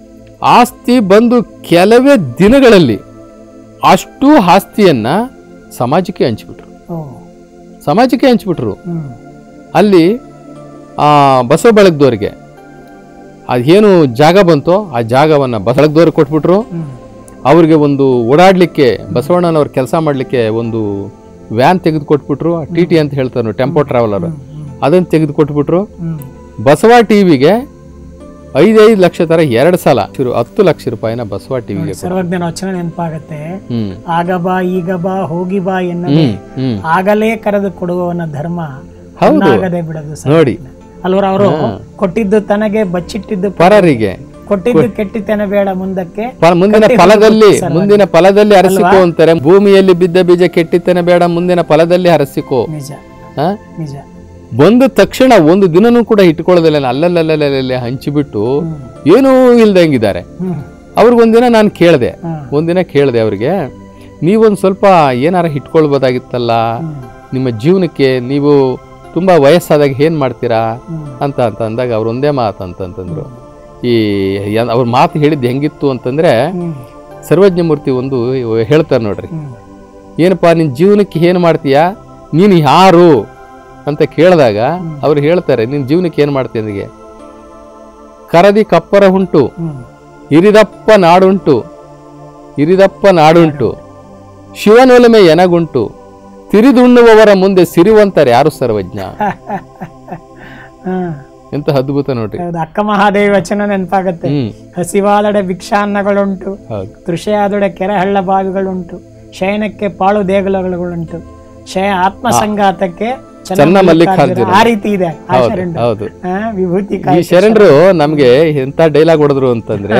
ಆಸ್ತಿ ಬಂದು ಕೆಲವೇ ದಿನಗಳಲ್ಲಿ ಅಷ್ಟು ಆಸ್ತಿಯನ್ನ ಸಮಾಜಕ್ಕೆ ಹಂಚ್ಬಿಟ್ರು ಓ ಸಮಾಜಕ್ಕೆ ಹಂಚ್ಬಿಟ್ರು ಹ್ಮ್ ಅಲ್ಲಿ ಆ ಬಸವ ಬೆಳಗ್ದವ್ರಿಗೆ ಅದೇನು ಜಾಗ ಬಂತೋ ಆ ಜಾಗವನ್ನ ಬೆಳಗ್ದವ್ರಿಗೆ ಕೊಟ್ಬಿಟ್ರು ಹ್ಮ್ ಅವ್ರಿಗೆ ಒಂದು ಓಡಾಡ್ಲಿಕ್ಕೆ ಬಸವಣ್ಣನವ್ರ ಕೆಲಸ ಮಾಡ್ಲಿಕ್ಕೆ ಒಂದು ವ್ಯಾನ್ ತೆಗೆದು ಕೊಟ್ಬಿಟ್ರು ಟಿ ಟಿ ಅಂತ ಹೇಳ್ತಾರೆ ಟೆಂಪೋ ಟ್ರಾವೆಲರ್ ಹ್ಮ್ ಅದನ್ನ ತೆಗೆದು ಕೊಟ್ಬಿಟ್ರು ಹ್ಮ್ ಬಸವ ಟಿವಿಗೆ ಐದೈದು ಲಕ್ಷ ತರ ಎರಡು ಸಲ ಶುರು ಹತ್ತು ಲಕ್ಷ ರೂಪಾಯಿನ ಬಸವ ಟಿವಿಗೆ ಸರ್ವಜ್ಞನ ವಚನ ನೆನಪಾಗತ್ತೆ ಹ್ಮ್ ಆಗ ಬಾ ಈಗ ಬಾ ಹೋಗಿ ಬಾ ಎನ್ನದೆ ಹ್ಮ್ ಹ್ಮ್ ಆಗಲೇ ಕರೆದು ಕೊಡುವವನ ಧರ್ಮ ಹೌದು. ಆಗದೆ ಬಿಡದು ಸರ್ ನೋಡಿ ಅಲ್ವರ ಅವರು ಕೊಟ್ಟಿದ್ದು ತನಗೆ ಬಚ್ಚಿಟ್ಟಿದ್ದು ಪ- ಪರರಿಗೆ ಕೊಟ್ಟಿದ್ದು ಕೆಟ್ಟಿತನ ಬೇಡ ಮುಂದಕ್ಕೆ ಪ- ಮುಂದಿನ ಫಲದಲ್ಲಿ ಮುಂದಿನ ಫಲದಲ್ಲಿ ಹರಸಿಕೋ ಅಂತಾರೆ ಭೂಮಿಯಲ್ಲಿ ಬಿದ್ದ ಬೀಜ ಕೆಟ್ಟಿತ್ತನೆ ಬೇಡ ಮುಂದಿನ ಫಲದಲ್ಲಿ ಹರಸಿಕೋ ನಿಜ ಹ? ನಿಜ ಬಂದ ತಕ್ಷಣ ಒಂದು ದಿನನೂ ಕೂಡ ಇಟ್ಕೊಳ್ಳೋದಿಲ್ಲ ಅಲ್ಲಲ್ಲಲ್ಲಲ್ಲೇ ಹಂಚಿಬಿಟ್ಟು ಹ್ಮ್ ಏನೂ ಇಲ್ದಂಗಿದ್ದಾರೆ ಹ್ಮ್ ಅವ್ರಿಗೊಂದಿನ ನಾನು ಕೇಳಿದೆ ಹ್ಮ್ ಒಂದಿನ ಕೇಳಿದೆ ಅವ್ರಿಗೆ ನೀವೊಂದು ಸ್ವಲ್ಪ ಏನಾರ ಇಟ್ಕೊಳ್ಬೋದಾಗಿತ್ತಲ್ಲ ಹ್ಮ್ ನಿಮ್ಮ ಜೀವನಕ್ಕೆ ನೀವು ತುಂಬ ವಯಸ್ಸಾದಾಗ ಏನು ಮಾಡ್ತೀರಾ ಹ್ಮ್ ಅಂತ ಅಂತ ಅಂದಾಗ ಅವ್ರು ಒಂದೇ ಮಾತು ಅಂತಂತಂದ್ರು ಈ ಯ- ಅವ್ರ ಮಾತು ಹೇಳಿದ್ದು ಹೆಂಗಿತ್ತು ಅಂತಂದ್ರೆ ಹ್ಮ್ ಸರ್ವಜ್ಞಮೂರ್ತಿ ಒಂದು ಹೇಳ್ತಾರೆ ನೋಡ್ರಿ ಹ್ಮ್ ಏನಪ್ಪಾ ನಿನ್ನ ಜೀವನಕ್ಕೆ ಏನು ಮಾಡ್ತೀಯಾ ನೀನು ಯಾರು ಅಂತ ಕೇಳಿದಾಗ ಅವ್ರು ಹೇಳ್ತಾರೆ ನಿನ್ನ ಜೀವನಕ್ಕೆ ಏನು ಮಾಡ್ತೀಯ ನನಗೆ ಕರದಿ ಕಪ್ಪರ ಉಂಟು ಹ್ಮ್ ಇರಿದಪ್ಪ ನಾಡುಂಟು ಇರಿದಪ್ಪ ನಾಡುಂಟು ಶಿವನೊಲುಮೆ ಎನಗುಂಟು ತಿರಿದುಣ್ಣುವವರ ಮುಂದೆ ಸಿರಿವಂತಾರೆ ಯಾರು ಸರ್ವಜ್ಞ ಹ್ಮ್ ಎಂತ ಅದ್ಭುತ ನೋಡ್ರಿ ಹೌದು ಅಕ್ಕ ಮಹಾದೇವಿ ವಚನ ನೆನಪಾಗತ್ತೆ ಹ್ಮ್ ಹಸಿವಾದಡೆ ಭಿಕ್ಷಾನ್ನಗಳುಂಟು ಹೌದು ತೃಷೆಯಾದೊಡೆ ಕೆರೆಹಳ್ಳ ಬಾವಿಗಳುಂಟು ಶಯನಕ್ಕೆ ಪಾಳು ದೇಗುಲಗಳುಂಟು ಶಯ ಆತ್ಮ ಸಂಘಾತಕ್ಕೆ ಚನ್ನ ಚನ್ನ ಮಲ್ಲಿಕಾರ್ಜುನ. ಮಲ್ಲಿಕಾರ್ಜುನ. ಆ ರೀತಿ ಇದೆ ಆ ಹೌದು ಶರಣರು. ಹೌದು ಆ, ವಿಭೂತಿ ಈ ಕಾಯಿ ಶರಣರು ನಮ್ಗೆ ಎಂತ ಡೈಲಾಗ್ ಹೊಡೆದ್ರು ಅಂತಂದ್ರೆ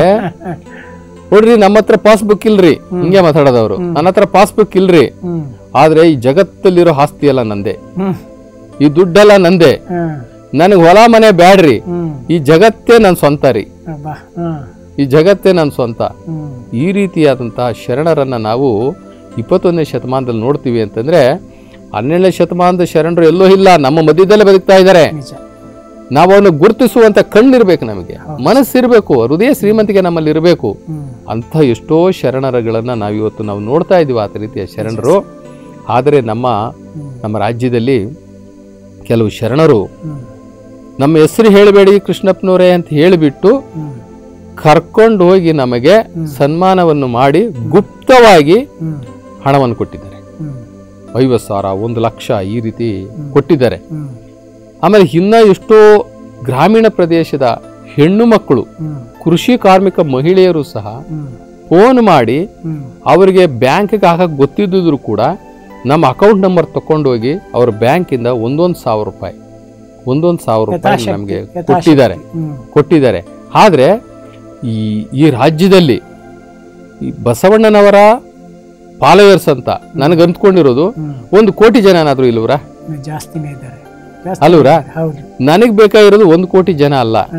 ನೋಡ್ರಿ ನಮ್ಮ ಹತ್ರ ಪಾಸ್ಬುಕ್ ಇಲ್ರಿ ಹಿಂಗೆ ಮಾತಾಡೋದವ್ರು ನನ್ನ ಹತ್ರ ಪಾಸ್ಬುಕ್ ಇಲ್ರಿ ಹ್ಮ್ ಆದ್ರೆ ಈ ಜಗತ್ತಲ್ಲಿರೋ ಆಸ್ತಿ ಎಲ್ಲ ನಂದೆ ಹ್ಮ್ ಈ ದುಡ್ಡೆಲ್ಲ ನಂದೆ ಹ್ಮ್ ನನಗೆ ಹೊಲ ಮನೆ ಬ್ಯಾಡ್ರಿ ಹ್ಮ್ ಈ ಜಗತ್ತೇ ನನ್ನ ಸ್ವಂತ ರೀ ಅಬ್ಬಾ ಹ್ಮ್ ಈ ಜಗತ್ತೇ ನನ್ನ ಸ್ವಂತ ಹ್ಮ್ ಈ ರೀತಿಯಾದಂತಹ ಶರಣರನ್ನ ನಾವು ಇಪ್ಪತ್ತೊಂದನೇ ಶತಮಾನದಲ್ಲಿ ನೋಡ್ತೀವಿ ಅಂತಂದ್ರೆ ಹನ್ನೆರಡನೇ ಶತಮಾನದ ಶರಣರು ಎಲ್ಲೋ ಇಲ್ಲ ನಮ್ಮ ಮಧ್ಯದಲ್ಲೇ ಬದುಕ್ತಾ ಇದ್ದಾರೆ ನಿಜ ನಾವು ಅವನು ಗುರುತಿಸುವಂತ ಕಣ್ಣಿರ್ಬೇಕು ನಮಗೆ ಮನಸ್ಸಿರ್ಬೇಕು ಹೃದಯ ಶ್ರೀಮಂತಿಗೆ ನಮ್ಮಲ್ಲಿ ಇರಬೇಕು ಹ್ಮ್ ಅಂಥ ಎಷ್ಟೋ ಶರಣರಗಳನ್ನ ನಾವು ಇವತ್ತು ನಾವು ನೋಡ್ತಾ ಇದೀವಿ ಆ ರೀತಿಯ ಶರಣರು ಆದರೆ ನಮ್ಮ ಹ್ಮ್ ನಮ್ಮ ರಾಜ್ಯದಲ್ಲಿ ಕೆಲವು ಶರಣರು ಹ್ಮ್ ನಮ್ಮ ಹೆಸರು ಹೇಳಬೇಡಿ ಕೃಷ್ಣಪ್ಪನವರೇ ಅಂತ ಹೇಳಿಬಿಟ್ಟು ಹ್ಮ್ ಕರ್ಕೊಂಡು ಹೋಗಿ ನಮಗೆ ಸನ್ಮಾನವನ್ನು ಮಾಡಿ ಗುಪ್ತವಾಗಿ ಹ್ಮ್ ಹಣವನ್ನು ಕೊಟ್ಟಿದ್ದಾರೆ ಹ್ಮ್ ಐವತ್ತು ಸಾವಿರ ಒಂದು ಲಕ್ಷ ಈ ರೀತಿ ಕೊಟ್ಟಿದ್ದಾರೆ ಹ್ಮ್ ಆಮೇಲೆ ಇನ್ನ ಎಷ್ಟೋ ಗ್ರಾಮೀಣ ಪ್ರದೇಶದ ಹೆಣ್ಣು ಮಕ್ಕಳು ಹ್ಮ್ ಕೃಷಿ ಕಾರ್ಮಿಕ ಮಹಿಳೆಯರು ಸಹ ಹ್ಮ್ ಫೋನ್ ಮಾಡಿ ಹ್ಮ್ ಅವರಿಗೆ ಬ್ಯಾಂಕ್ಗೆ ಹಾಕಕ್ಕೆ ಗೊತ್ತಿದ್ದಿದ್ರು ಕೂಡ ನಮ್ಮ ಅಕೌಂಟ್ ನಂಬರ್ ತಕೊಂಡೋಗಿ ಅವ್ರ ಬ್ಯಾಂಕಿಂದ ಒಂದೊಂದು ಸಾವಿರ ರೂಪಾಯಿ ಒಂದೊಂದು ಸಾವಿರ ರೂಪಾಯಿ ಯಥಾಶಕ್ತಿ, ನಮಗೆ ಯಥಾಶಕ್ತಿ. ಕೊಟ್ಟಿದ್ದಾರೆ ಹ್ಮ್ ಕೊಟ್ಟಿದ್ದಾರೆ ಆದರೆ ಈ ಈ ರಾಜ್ಯದಲ್ಲಿ ಈ ಬಸವಣ್ಣನವರ ಫಾಲೋಯರ್ಸ್ ಅಂತ ನನಗೆ ಅಂದ್ಕೊಂಡಿರೋದು ಹ್ಮ್ ಒಂದು ಕೋಟಿ ಜನ ಏನಾದರೂ ಇಲ್ವರಾ ಇನ್ನು ಜಾಸ್ತಿನೇ ಇದ್ದಾರೆ ಜಾಸ್ತಿ ಅಲ್ವರಾ ಹೌದು ನನಗೆ ಬೇಕಾಗಿರೋದು ಒಂದು ಕೋಟಿ ಜನ ಅಲ್ಲ ಹಾ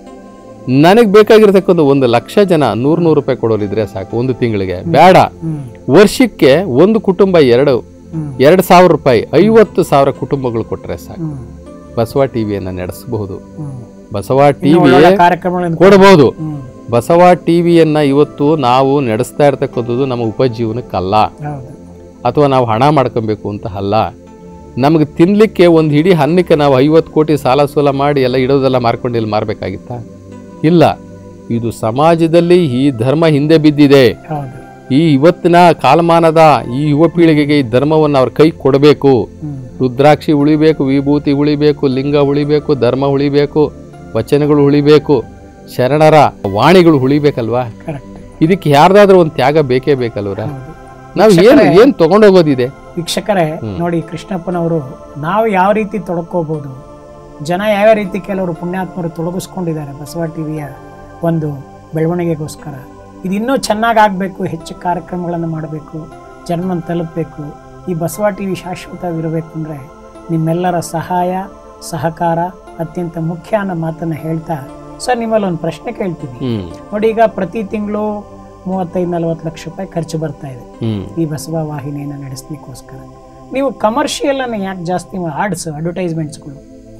ನನಗೆ ಬೇಕಾಗಿರ್ತಕ್ಕಂಥ ಒಂದು ಲಕ್ಷ ಜನ ನೂರು ನೂರು ರೂಪಾಯಿ ಕೊಡೋರಿದ್ರೆ ಸಾಕು ಒಂದು ತಿಂಗಳಿಗೆ ಬೇಡ ಹ್ಮ್ ವರ್ಷಕ್ಕೆ ಒಂದು ಕುಟುಂಬ ಎರಡು ಹ್ಮ್ ಎರಡು ಸಾವಿರ ರೂಪಾಯಿ ಐವತ್ತು ಸಾವಿರ ಕುಟುಂಬಗಳು ಕೊಟ್ಟರೆ ಸಾಕು ಹ್ಮ್ ಬಸವ ಟಿವಿಯನ್ನು ನಡೆಸಬಹುದು ಹ್ಮ್ ಬಸವ ಇನ್ನು ಟಿವಿ ಒಳ್ಳೊಳ್ಳೆ ಕಾರ್ಯಕ್ರಮಗಳನ್ನು ಕೊಡಬಹುದು ಹ್ಮ್ ಬಸವ ಟಿವಿಯನ್ನ ಇವತ್ತು ನಾವು ನಡೆಸ್ತಾ ಇರ್ತಕ್ಕಂಥದ್ದು ನಮ್ಮ ಉಪಜೀವನಕ್ಕಲ್ಲ ಹೌದು ಅಥವಾ ನಾವು ಹಣ ಮಾಡ್ಕೊಬೇಕು ಅಂತ ಅಲ್ಲ ನಮಗೆ ತಿನ್ಲಿಕ್ಕೆ ಒಂದು ಹಿಡಿ ಹನ್ನಕ್ಕೆ ನಾವು ಐವತ್ತು ಕೋಟಿ ಸಾಲ ಸೂಲ ಮಾಡಿ ಎಲ್ಲ ಇಡೋದೆಲ್ಲ ಮಾರ್ಕೊಂಡು ಇಲ್ಲಿ ಮಾರಬೇಕಾಗಿತ್ತಾ ಇಲ್ಲ ಇದು ಸಮಾಜದಲ್ಲಿ ಈ ಧರ್ಮ ಹಿಂದೆ ಬಿದ್ದಿದೆ ಹೌದು ಈ ಇವತ್ತಿನ ಕಾಲಮಾನದ ಈ ಯುವ ಪೀಳಿಗೆಗೆ ಈ ಧರ್ಮವನ್ನು ಅವ್ರ ಕೈ ಕೊಡಬೇಕು ಹ್ಮ್ ರುದ್ರಾಕ್ಷಿ ಉಳಿಬೇಕು ವಿಭೂತಿ ಉಳಿಬೇಕು ಲಿಂಗ ಉಳಿಬೇಕು ಧರ್ಮ ಉಳಿಬೇಕು ವಚನಗಳು ಉಳಿಬೇಕು ಶರಣರ ವಾಣಿಗಳು ಉಳಿಬೇಕಲ್ವಾ ಕರೆಕ್ಟ್ ಇದಕ್ಕೆ ಯಾರ್ದಾದ್ರೂ ಒಂದು ತ್ಯಾಗ ಬೇಕೇ ಬೇಕಲ್ವರ ಹೌದು ನಾವು ಏನು ಏನು ತಗೊಂಡೋಗೋದಿದೆ ವೀಕ್ಷಕರೇ ನೋಡಿ ಕೃಷ್ಣಪ್ಪನವರು ನಾವು ಯಾವ ರೀತಿ ತೊಡಕೋಬಹುದು ಜನ ಯಾವ್ಯಾವ ರೀತಿ ಕೆಲವರು ಪುಣ್ಯಾತ್ಮರು ತೊಡಗಿಸ್ಕೊಂಡಿದ್ದಾರೆ ಬಸವ ಟಿವಿಯ ಒಂದು ಬೆಳವಣಿಗೆಗೋಸ್ಕರ ಇದು ಇನ್ನೂ ಚೆನ್ನಾಗಿ ಆಗಬೇಕು ಹೆಚ್ಚು ಕಾರ್ಯಕ್ರಮಗಳನ್ನು ಮಾಡಬೇಕು ಜನರನ್ನು ತಲುಪಬೇಕು ಈ ಬಸವ ಟಿವಿ ಶಾಶ್ವತವಿರಬೇಕು ಅಂದರೆ ನಿಮ್ಮೆಲ್ಲರ ಸಹಾಯ ಸಹಕಾರ ಅತ್ಯಂತ ಮುಖ್ಯ ಅನ್ನೋ ಮಾತನ್ನು ಹೇಳ್ತಾ ಸರ್ ನಿಮ್ಮಲ್ಲಿ ಒಂದು ಪ್ರಶ್ನೆ ಕೇಳ್ತೀನಿ ಹ್ಮ್ ನೋಡಿ ಈಗ ಪ್ರತಿ ತಿಂಗಳು ಮೂವತ್ತೈದು ನಲವತ್ತು ಲಕ್ಷ ರೂಪಾಯಿ ಖರ್ಚು ಬರ್ತಾ ಇದೆ ಹ್ಮ್ ಈ ಬಸವ ವಾಹಿನಿಯನ್ನು ನಡೆಸಲಿಕ್ಕೋಸ್ಕರ ನೀವು ಕಮರ್ಷಿಯಲ್ ಅನ್ನು ಯಾಕೆ ಜಾಸ್ತಿ ಆಡ್ಸ್ ಅಡ್ವರ್ಟೈಸ್ಮೆಂಟ್ಸ್ಗಳು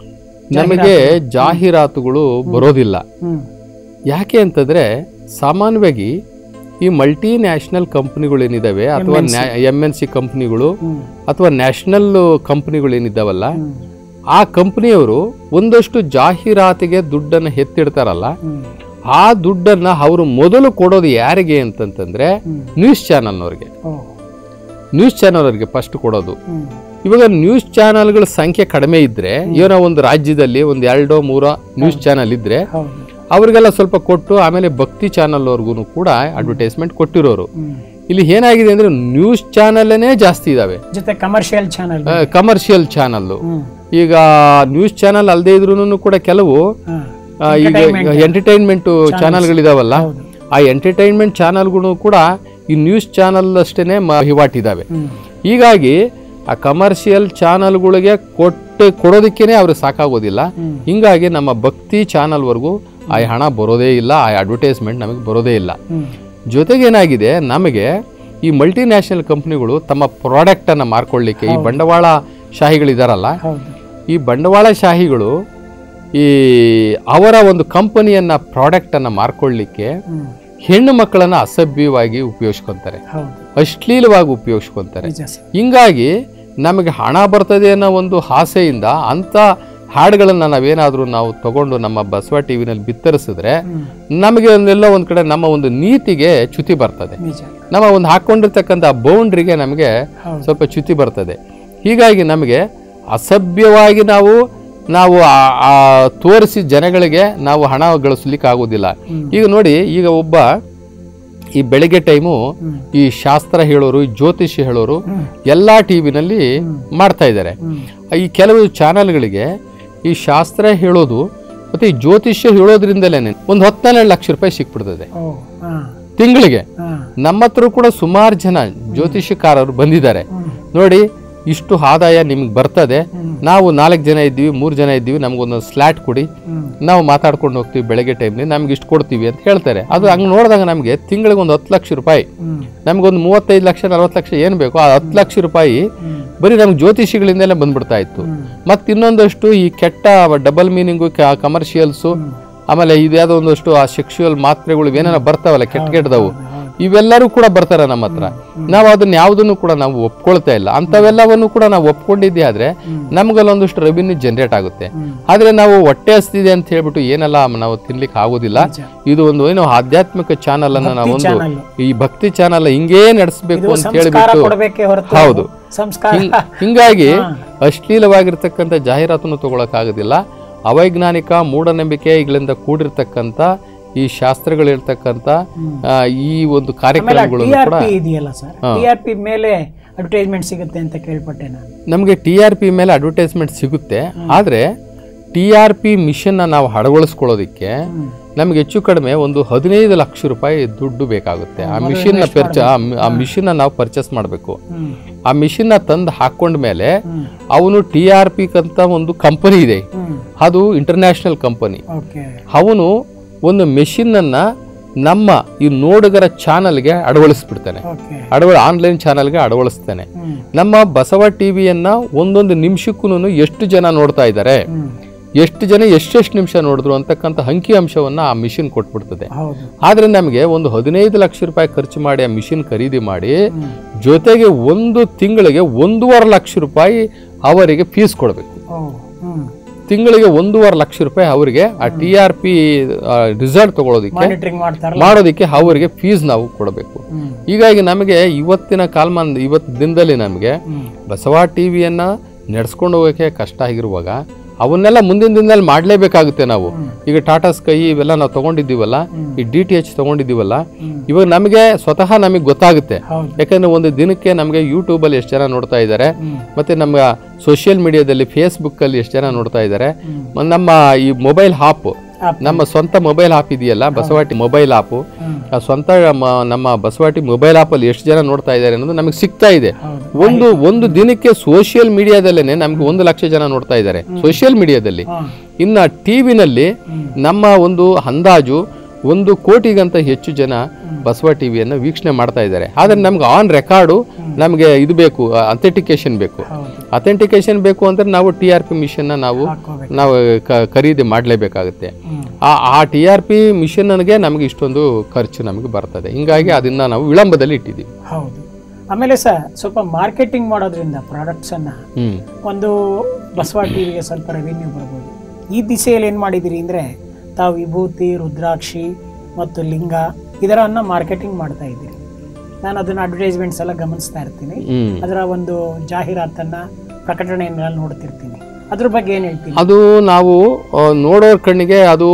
ನಮಗೆ ಜಾಹೀರಾತುಗಳು ಬರೋದಿಲ್ಲ ಹ್ಮ್ ಯಾಕೆ ಅಂತಂದ್ರೆ ಸಾಮಾನ್ಯವಾಗಿ ಈ ಮಲ್ಟಿ ನ್ಯಾಷನಲ್ ಕಂಪ್ನಿಗಳೇನಿದಾವೆ ಅಥವಾ ಎಮ್ ಎನ್ ಸಿ ಕಂಪ್ನಿಗಳು ಹ್ಮ್ ಅಥವಾ ನ್ಯಾಷನಲ್ ಕಂಪ್ನಿಗಳೇನಿದ್ದಾವಲ್ಲ ಹ್ಮ್ ಆ ಕಂಪ್ನಿಯವರು ಒಂದಷ್ಟು ಜಾಹೀರಾತಿಗೆ ದುಡ್ಡನ್ನು ಎತ್ತಿಡ್ತಾರಲ್ಲ ಹ್ಮ್ ಆ ದುಡ್ಡನ್ನ ಅವರು ಮೊದಲು ಕೊಡೋದು ಯಾರಿಗೆ ಅಂತಂತಂದ್ರೆ ಹ್ಮ್ ನ್ಯೂಸ್ ಚಾನಲ್ನವ್ರಿಗೆ ಓ ನ್ಯೂಸ್ ಚಾನಲ್ ಅವ್ರಿಗೆ ಫಸ್ಟ್ ಕೊಡೋದು ಹ್ಮ್ ಇವಾಗ ನ್ಯೂಸ್ ಚಾನಲ್ಗಳ ಸಂಖ್ಯೆ ಕಡಿಮೆ ಇದ್ರೆ ಏನೋ ಒಂದು ರಾಜ್ಯದಲ್ಲಿ ಒಂದು ಎರಡೋ ಮೂರೋ ನ್ಯೂಸ್ ಚಾನಲ್ ಇದ್ರೆ ಹೌದು ಅವರಿಗೆಲ್ಲ ಸ್ವಲ್ಪ ಕೊಟ್ಟು ಆಮೇಲೆ ಭಕ್ತಿ ಚಾನಲ್ ಅವ್ರಿಗೂ ಕೂಡ ಅಡ್ವರ್ಟೈಸ್ಮೆಂಟ್ ಕೊಟ್ಟಿರೋರು ಹ್ಮ್ ಇಲ್ಲಿ ಏನಾಗಿದೆ ಅಂದ್ರೆ ನ್ಯೂಸ್ ಚಾನಲ್ನೇ ಜಾಸ್ತಿ ಇದಾವೆ ಜೊತೆ ಕಮರ್ಷಿಯಲ್ ಚಾನಲ್ ಕಮರ್ಷಿಯಲ್ ಚಾನಲ್ ಹ್ಮ್ ಈಗ ನ್ಯೂಸ್ ಚಾನಲ್ ಅಲ್ಲದೆ ಇದ್ರೂ ಕೂಡ ಕೆಲವು ಹಾ ಆ, ಈಗ ಎಂಟರ್ಟೈನ್ಮೆಂಟ್ ಚಾನಲ್ಗಳಿದಾವಲ್ಲ ಹೌದು ಆ ಎಂಟರ್ಟೈನ್ಮೆಂಟ್ ಚಾನಲ್ಗಳು ಕೂಡ ಈ ನ್ಯೂಸ್ ಚಾನಲ್ ಅಷ್ಟೇನೆ ವಹಿವಾಟಿದ್ದಾವೆ ಹ್ಮ್ ಹೀಗಾಗಿ ಆ ಕಮರ್ಷಿಯಲ್ ಚಾನಲ್ಗಳಿಗೆ ಕೊಟ್ಟು ಕೊಡೋದಕ್ಕೇನೆ ಅವ್ರಿಗೆ ಸಾಕಾಗೋದಿಲ್ಲ ಹ್ಮ್ ಹಿಂಗಾಗಿ ನಮ್ಮ ಭಕ್ತಿ ಚಾನಲ್ವರೆಗೂ ಆ ಹಣ ಬರೋದೇ ಇಲ್ಲ ಆ ಅಡ್ವರ್ಟೈಸ್ಮೆಂಟ್ ನಮಗೆ ಬರೋದೇ ಇಲ್ಲ ಹ್ಮ್ ಜೊತೆಗೇನಾಗಿದೆ ನಮಗೆ ಈ ಮಲ್ಟಿ ನ್ಯಾಷನಲ್ ಕಂಪ್ನಿಗಳು ತಮ್ಮ ಪ್ರಾಡಕ್ಟನ್ನು ಮಾರ್ಕೊಳ್ಳಿಕ್ಕೆ ಈ ಬಂಡವಾಳ ಶಾಹಿಗಳಿದಾರಲ್ಲ ಹೌದು ಈ ಬಂಡವಾಳ ಶಾಹಿಗಳು ಈ ಅವರ ಒಂದು ಕಂಪನಿಯನ್ನ ಪ್ರಾಡಕ್ಟನ್ನು ಮಾರ್ಕೊಳ್ಳಿಕ್ಕೆ ಹ್ಮ್ ಹೆಣ್ಣು ಮಕ್ಕಳನ್ನ ಅಸಭ್ಯವಾಗಿ ಉಪಯೋಗಿಸ್ಕೊಂತಾರೆ ಹೌದು ಅಶ್ಲೀಲವಾಗಿ ಉಪಯೋಗಿಸ್ಕೊಂತಾರೆ ನಿಜ ಸರ್ ಹಿಂಗಾಗಿ ನಮಗೆ ಹಣ ಬರ್ತದೆ ಅನ್ನೋ ಒಂದು ಆಸೆಯಿಂದ ಅಂಥ ಹಾಡುಗಳನ್ನು ನಾವೇನಾದರೂ ನಾವು ತಗೊಂಡು ನಮ್ಮ ಬಸವ ಟಿ ವಿನಲ್ಲಿ ಬಿತ್ತರಿಸಿದ್ರೆ ಹ್ಮ್ ನಮಗೆ ಒಂದೆಲ್ಲ ಒಂದು ಕಡೆ ನಮ್ಮ ಒಂದು ನೀತಿಗೆ ಚ್ಯುತಿ ಬರ್ತದೆ ನಿಜ ನಮ್ಮ ಒಂದು ಹಾಕ್ಕೊಂಡಿರ್ತಕ್ಕಂಥ ಬೌಂಡ್ರಿಗೆ ನಮಗೆ ಹೌದು ಸ್ವಲ್ಪ ಚ್ಯುತಿ ಬರ್ತದೆ ಹೀಗಾಗಿ ನಮಗೆ ಅಸಭ್ಯವಾಗಿ ನಾವು ನಾವು ಆ- ಆ ತೋರಿಸಿ ಜನಗಳಿಗೆ ನಾವು ಹಣ ಗಳಿಸ್ಲಿಕ್ಕೆ ಆಗೋದಿಲ್ಲ ಹ್ಮ್. ಈಗ ನೋಡಿ ಈಗ ಒಬ್ಬ ಈ ಬೆಳಗ್ಗೆ ಟೈಮು ಹ್ಮ್ ಈ ಶಾಸ್ತ್ರ ಹೇಳೋರು ಈ ಜ್ಯೋತಿಷ್ಯ ಹೇಳೋರು ಹ್ಮ್ ಎಲ್ಲ ಟಿ ವಿನಲ್ಲಿ ಮಾಡ್ತಾ ಇದ್ದಾರೆ ಹ್ಮ್ ಈ ಕೆಲವು ಚಾನಲ್ಗಳಿಗೆ ಈ ಶಾಸ್ತ್ರ ಹೇಳೋದು ಮತ್ತೆ ಈ ಜ್ಯೋತಿಷ್ಯ ಹೇಳೋದ್ರಿಂದಲೇ ಒಂದು ಹತ್ತನ್ನೆರಡು ಲಕ್ಷ ರೂಪಾಯಿ ಸಿಕ್ಬಿಡ್ತದೆ ಓ ಹಾ ತಿಂಗಳಿಗೆ ಹಾ ನಮ್ಮ ಹತ್ರ ಕೂಡ ಸುಮಾರು ಜನ ಜ್ಯೋತಿಷ್ಯಕಾರರು ಬಂದಿದ್ದಾರೆ ಹ್ಮ್ ನೋಡಿ ಇಷ್ಟು ಆದಾಯ ನಿಮ್ಗೆ ಬರ್ತದೆ ಹ್ಮ್ ನಾವು ನಾಲ್ಕು ಜನ ಇದ್ದೀವಿ ಮೂರು ಜನ ಇದ್ದೀವಿ ನಮಗೊಂದು ಸ್ಲ್ಯಾಟ್ ಕೊಡಿ ಹ್ಮ್ ನಾವು ಮಾತಾಡ್ಕೊಂಡು ಹೋಗ್ತೀವಿ ಬೆಳಗ್ಗೆ ಟೈಮ್ಲಿ ನಮ್ಗೆ ಇಷ್ಟು ಕೊಡ್ತೀವಿ ಅಂತ ಹೇಳ್ತಾರೆ ಅದು ಹಂಗೆ ನೋಡಿದಾಗ ನಮಗೆ ತಿಂಗಳಿಗೆ ಒಂದು ಹತ್ತು ಲಕ್ಷ ರೂಪಾಯಿ ಹ್ಮ್ ನಮಗೊಂದು ಮೂವತ್ತೈದು ಲಕ್ಷ ನಲ್ವತ್ತು ಲಕ್ಷ ಏನು ಬೇಕು ಆ ಹತ್ತು ಲಕ್ಷ ರೂಪಾಯಿ ಹ್ಮ್ ಬರೀ ನಮ್ಗೆ ಜ್ಯೋತಿಷಿಗಳಿಂದಲೇ ಬಂದ್ಬಿಡ್ತಾ ಇತ್ತು ಹ್ಮ್ ಮತ್ತು ಇನ್ನೊಂದಷ್ಟು ಈ ಕೆಟ್ಟ ಡಬಲ್ ಮೀನಿಂಗು ಕಮರ್ಷಿಯಲ್ಸು ಆಮೇಲೆ ಇದ್ಯಾವುದೋ ಒಂದಷ್ಟು ಆ ಸೆಕ್ಷುವಲ್ ಮಾತ್ರೆಗಳು ಏನೇನೋ ಬರ್ತಾವಲ್ಲ ಕೆಟ್ಟ ಕೆಟ್ಟದವು ಹೌದು. ಇವೆಲ್ಲರೂ ಕೂಡ ಬರ್ತಾರೆ ನಮ್ಮ ಹತ್ರ ನಾವು ಅದನ್ನ ಯಾವುದನ್ನು ಕೂಡ ನಾವು ಒಪ್ಕೊಳ್ತಾ ಇಲ್ಲ ಅಂಥವೆಲ್ಲವನ್ನು ಕೂಡ ನಾವು ಒಪ್ಕೊಂಡಿದ್ದೆ ಆದ್ರೆ ನಮ್ಗಲ್ಲೊಂದಷ್ಟು ರೆವಿನ್ಯೂ ಜನರೇಟ್ ಆಗುತ್ತೆ ಹ್ಮ್. ಆದ್ರೆ ನಾವು ಹೊಟ್ಟೆ ಹಸ್ತಿದೆ ಅಂತ ಹೇಳ್ಬಿಟ್ಟು ಏನೆಲ್ಲ ನಾವು ತಿನ್ಲಿಕ್ಕೆ ಆಗೋದಿಲ್ಲ ನಿಜ. ಇದು ಒಂದು ಏನು ಆಧ್ಯಾತ್ಮಿಕ ಚಾನಲ್ ಅನ್ನ ನಾವು ಒಂದು ಚಾನಲ್ ಈ ಭಕ್ತಿ ಚಾನಲ್ ಹಿಂಗೇ ನಡೆಸಬೇಕು ಇದು ಅಂತ ಸಂಸ್ಕಾರ ಹೇಳಿಬಿಟ್ಟು ಕೊಡಬೇಕೇ ಹೊರತು ಹೌದು. ಸಂಸ್ಕಾರ ಹಿಂಗಾಗಿ ಅಶ್ಲೀಲವಾಗಿರ್ತಕ್ಕಂಥ ಜಾಹೀರಾತನ್ನು ತಗೊಳಕ್ಕಾಗೋದಿಲ್ಲ ಅವೈಜ್ಞಾನಿಕ ಮೂಢನಂಬಿಕೆಗಳಿಂದ ಕೂಡಿರ್ತಕ್ಕಂಥ ಈ ಶಾಸ್ತ್ರಗಳಿರ್ತಕ್ಕಂಥ ಆ, ಈ ಒಂದು ಆಮೇಲೆ ಕಾರ್ಯಕ್ರಮಗಳನ್ನು ಟಿ ಆರ್ ಕೂಡ ಪಿ ಇದೆಯಲ್ಲ ಸರ್ ಟಿ ಆರ್ ಪಿ ಮೇಲೆ ಅಡ್ವರ್ಟೈಸ್ಮೆಂಟ್ ಸಿಗುತ್ತೆ ಅಂತ ಕೇಳ್ಪಟ್ಟೆ ನಾನು ನಮಗೆ ಟಿ ಆರ್ ಪಿ ಮೇಲೆ ಅಡ್ವರ್ಟೈಸ್ಮೆಂಟ್ ಸಿಗುತ್ತೆ ಆದರೆ ಟಿ ಆರ್ ಪಿ ಮಿಷನ್ನ ನಾವು ಅಳವಡಿಸ್ಕೊಳ್ಳೋದಕ್ಕೆ ಹ್ಮ್. ನಮಗೆ ಹೆಚ್ಚು ಕಡಿಮೆ ಒಂದು ಹದಿನೈದು ಲಕ್ಷ ರೂಪಾಯಿ ದುಡ್ಡು ಬೇಕಾಗುತ್ತೆ ಆ ಮಿಷನ್ನ ಪರ್ಚ ಆ ಮಿಷನ್ನ ನಾವು ಪರ್ಚೇಸ್ ಮಾಡಬೇಕು ಹ್ಮ್ ಆ ಮಿಷನ್ನ ತಂದು ಹಾಕೊಂಡ ಮೇಲೆ ಹ್ಮ್ ಅವನು ಟಿ ಆರ್ ಪಿ ಅಂತ ಒಂದು ಕಂಪನಿ ಇದೆ ಹ್ಮ್ ಅದು ಇಂಟರ್ನ್ಯಾಷನಲ್ ಕಂಪನಿ ಓಕೆ ಅವನು ಒಂದು ಮೆಷಿನನ್ನ ನಮ್ಮ ಈ ನೋಡುಗರ ಚಾನಲ್ಗೆ ಅಳವಡಿಸ್ಬಿಡ್ತಾನೆ ಓಕೆ ಅಳವ ಆನ್ಲೈನ್ ಚಾನಲ್ಗೆ ಅಳವಡಿಸ್ತಾನೆ ಹ್ಮ್ ನಮ್ಮ ಬಸವ ಟಿವಿಯನ್ನ ಒಂದೊಂದು ನಿಮಿಷಕ್ಕೂ ಎಷ್ಟು ಜನ ನೋಡ್ತಾ ಇದ್ದಾರೆ ಹ್ಮ್ ಎಷ್ಟು ಜನ ಎಷ್ಟೆಷ್ಟು ನಿಮಿಷ ನೋಡಿದ್ರು ಅಂತಕ್ಕಂಥ ಅಂಕಿ ಅಂಶವನ್ನ ಆ ಮಿಷಿನ್ ಕೊಟ್ಬಿಡ್ತದೆ ಹೌದು ಆದ್ರೆ ನಮಗೆ ಒಂದು ಹದಿನೈದು ಲಕ್ಷ ರೂಪಾಯಿ ಖರ್ಚು ಮಾಡಿ ಆ ಮಿಷಿನ್ ಖರೀದಿ ಮಾಡಿ ಹ್ಮ್ ಜೊತೆಗೆ ಒಂದು ತಿಂಗಳಿಗೆ ಒಂದೂವರೆ ಲಕ್ಷ ರೂಪಾಯಿ ಅವರಿಗೆ ಫೀಸ್ ಕೊಡಬೇಕು ಓ ಹ್ಮ್ ತಿಂಗಳಿಗೆ ಒಂದೂವರೆ ಲಕ್ಷ ರೂಪಾಯಿ ಅವರಿಗೆ ಆ ಟಿ ಆರ್ ಪಿ ರಿಸಲ್ಟ್ ತಗೊಳ್ಳೋದಕ್ಕೆ ಮಾನಿಟರಿಂಗ್ ಮಾಡ್ತಾರಲ್ಲ ಮಾಡೋದಕ್ಕೆ ಅವರಿಗೆ ಫೀಸ್ ನಾವು ಕೊಡಬೇಕು ಹ್ಮ್ ಹೀಗಾಗಿ ನಮಗೆ ಇವತ್ತಿನ ಕಾಲಮಾನ ಇವತ್ತು ದಿನದಲ್ಲಿ ನಮಗೆ ಹ್ಮ್ ಬಸವ ಟಿವಿಯನ್ನ ನಡೆಸ್ಕೊಂಡು ಹೋಗೋಕೆ ಕಷ್ಟ ಆಗಿರುವಾಗ ಅವನ್ನೆಲ್ಲ ಮುಂದಿನ ದಿನದಲ್ಲಿ ಮಾಡಲೇಬೇಕಾಗುತ್ತೆ ನಾವು ಈಗ ಟಾಟಾ ಸ್ಕೈ ಇವೆಲ್ಲ ನಾವು ತಗೊಂಡಿದ್ದೀವಲ್ಲ ಈ ಡಿ ಟಿ ಎಚ್ ತಗೊಂಡಿದ್ದೀವಲ್ಲ ಹ್ಮ್. ಇವಾಗ ನಮಗೆ ಸ್ವತಃ ನಮಗೆ ಗೊತ್ತಾಗುತ್ತೆ ಹೌದು ಯಾಕಂದ್ರೆ ಒಂದು ದಿನಕ್ಕೆ ನಮಗೆ ಯೂಟ್ಯೂಬಲ್ಲಿ ಎಷ್ಟು ಜನ ನೋಡ್ತಾ ಇದ್ದಾರೆ ಹ್ಮ್ ಮತ್ತೆ ನಮ್ಮ ಸೋಷಿಯಲ್ ಮೀಡಿಯಾದಲ್ಲಿ ಫೇಸ್ಬುಕ್ಕಲ್ಲಿ ಎಷ್ಟು ಜನ ನೋಡ್ತಾ ಇದ್ದಾರೆ ಹ್ಮ್. ಮ- ನಮ್ಮ ಈ ಮೊಬೈಲ್ ಆಪ್ ಆಪ್. ನಮ್ಮ ಸ್ವಂತ ಮೊಬೈಲ್ ಆಪ್ ಇದೆಯಲ್ಲ ಬಸವಾಟಿ ಮೊಬೈಲ್ ಆಪ್ ಹ್ಮ್ ಆ ಸ್ವಂತ ಮ- ನಮ್ಮ ಬಸವಾಟಿ ಮೊಬೈಲ್ ಆಪಲ್ಲಿ ಎಷ್ಟು ಜನ ನೋಡ್ತಾ ಇದ್ದಾರೆ ಅನ್ನೋದು ನಮಗೆ ಸಿಗ್ತಾ ಇದೆ ಹೌದು ಒಂದು ಒಂದು ದಿನಕ್ಕೆ ಸೋಷಿಯಲ್ ಮೀಡಿಯಾದಲ್ಲೇ ನಮ್ಗೆ ಒಂದು ಲಕ್ಷ ಜನ ನೋಡ್ತಾ ಇದ್ದಾರೆ ಸೋಷಿಯಲ್ ಮೀಡಿಯಾದಲ್ಲಿ ಹಾ ಇನ್ನು ಟಿವಿನಲ್ಲಿ ನಮ್ಮ ಒಂದು ಅಂದಾಜು ಒಂದು ಕೋಟಿಗಂತ ಹೆಚ್ಚು ಜನ ಬಸವ ಟಿವಿಯನ್ನು ವೀಕ್ಷಣೆ ಮಾಡ್ತಾ ಇದ್ದಾರೆ ಆದರೆ ನಮ್ಗೆ ಆನ್ ರೆಕಾರ್ಡು ನಮಗೆ ಇದು ಬೇಕು ಅಥೆಂಟಿಕೇಶನ್ ಬೇಕು ಹೌದು ಅಥೆಂಟಿಕೇಶನ್ ಬೇಕು ಅಂದ್ರೆ ನಾವು ಟಿ ಆರ್ ಪಿ ಮಿಷನ್ನ ನಾವು ಹಾಕೋಬೇಕು ನಾವು ಕ- ಖರೀದಿ ಮಾಡಲೇಬೇಕಾಗುತ್ತೆ ಹ್ಮ್ ಆ ಆ ಟಿ ಆರ್ ಪಿ ಮಿಷನ್ಗೆ ನಮಗೆ ಇಷ್ಟೊಂದು ಖರ್ಚು ನಮಗೆ ಬರ್ತದೆ ಹಿಂಗಾಗಿ ಅದನ್ನ ನಾವು ವಿಳಂಬದಲ್ಲಿ ಇಟ್ಟಿದ್ದೀವಿ ಹೌದು ಆಮೇಲೆ ಸರ್ ಸ್ವಲ್ಪ ಮಾರ್ಕೆಟಿಂಗ್ ಮಾಡೋದ್ರಿಂದ ಪ್ರಾಡಕ್ಟ್ಸ್ ಅನ್ನ ಹ್ಮ್ ಒಂದು ಬಸವ ಟಿವಿಗೆ ಸ್ವಲ್ಪ ರೆವಿನ್ಯೂ ಬರ್ಬೋದು ಈ ದಿಸೆಯಲ್ಲಿ ಏನು ಮಾಡಿದ್ದೀರಿ ಅಂದರೆ ತಾವು ವಿಭೂತಿ ರುದ್ರಾಕ್ಷಿ ಮತ್ತು ಲಿಂಗ ಇದರನ್ನ ಮಾರ್ಕೆಟಿಂಗ್ ಮಾಡ್ತಾ ಇದ್ದೀರಿ ನಾನು ಅದನ್ನ ಅಡ್ವರ್ಟೈಸ್ಮೆಂಟ್ಸ್ ಎಲ್ಲ ಗಮನಿಸ್ತಾ ಇರ್ತೀನಿ ಹ್ಮ್ ಅದರ ಒಂದು ಜಾಹೀರಾತನ್ನ ಪ್ರಕಟಣೆಯನ್ನೆಲ್ಲ ನೋಡ್ತಿರ್ತೀನಿ ಅದ್ರ ಬಗ್ಗೆ ಏನು ಹೇಳ್ತೀನಿ ಅದು ನಾವು ಆ, ನೋಡೋರ್ ಕಣ್ಣಿಗೆ ಅದು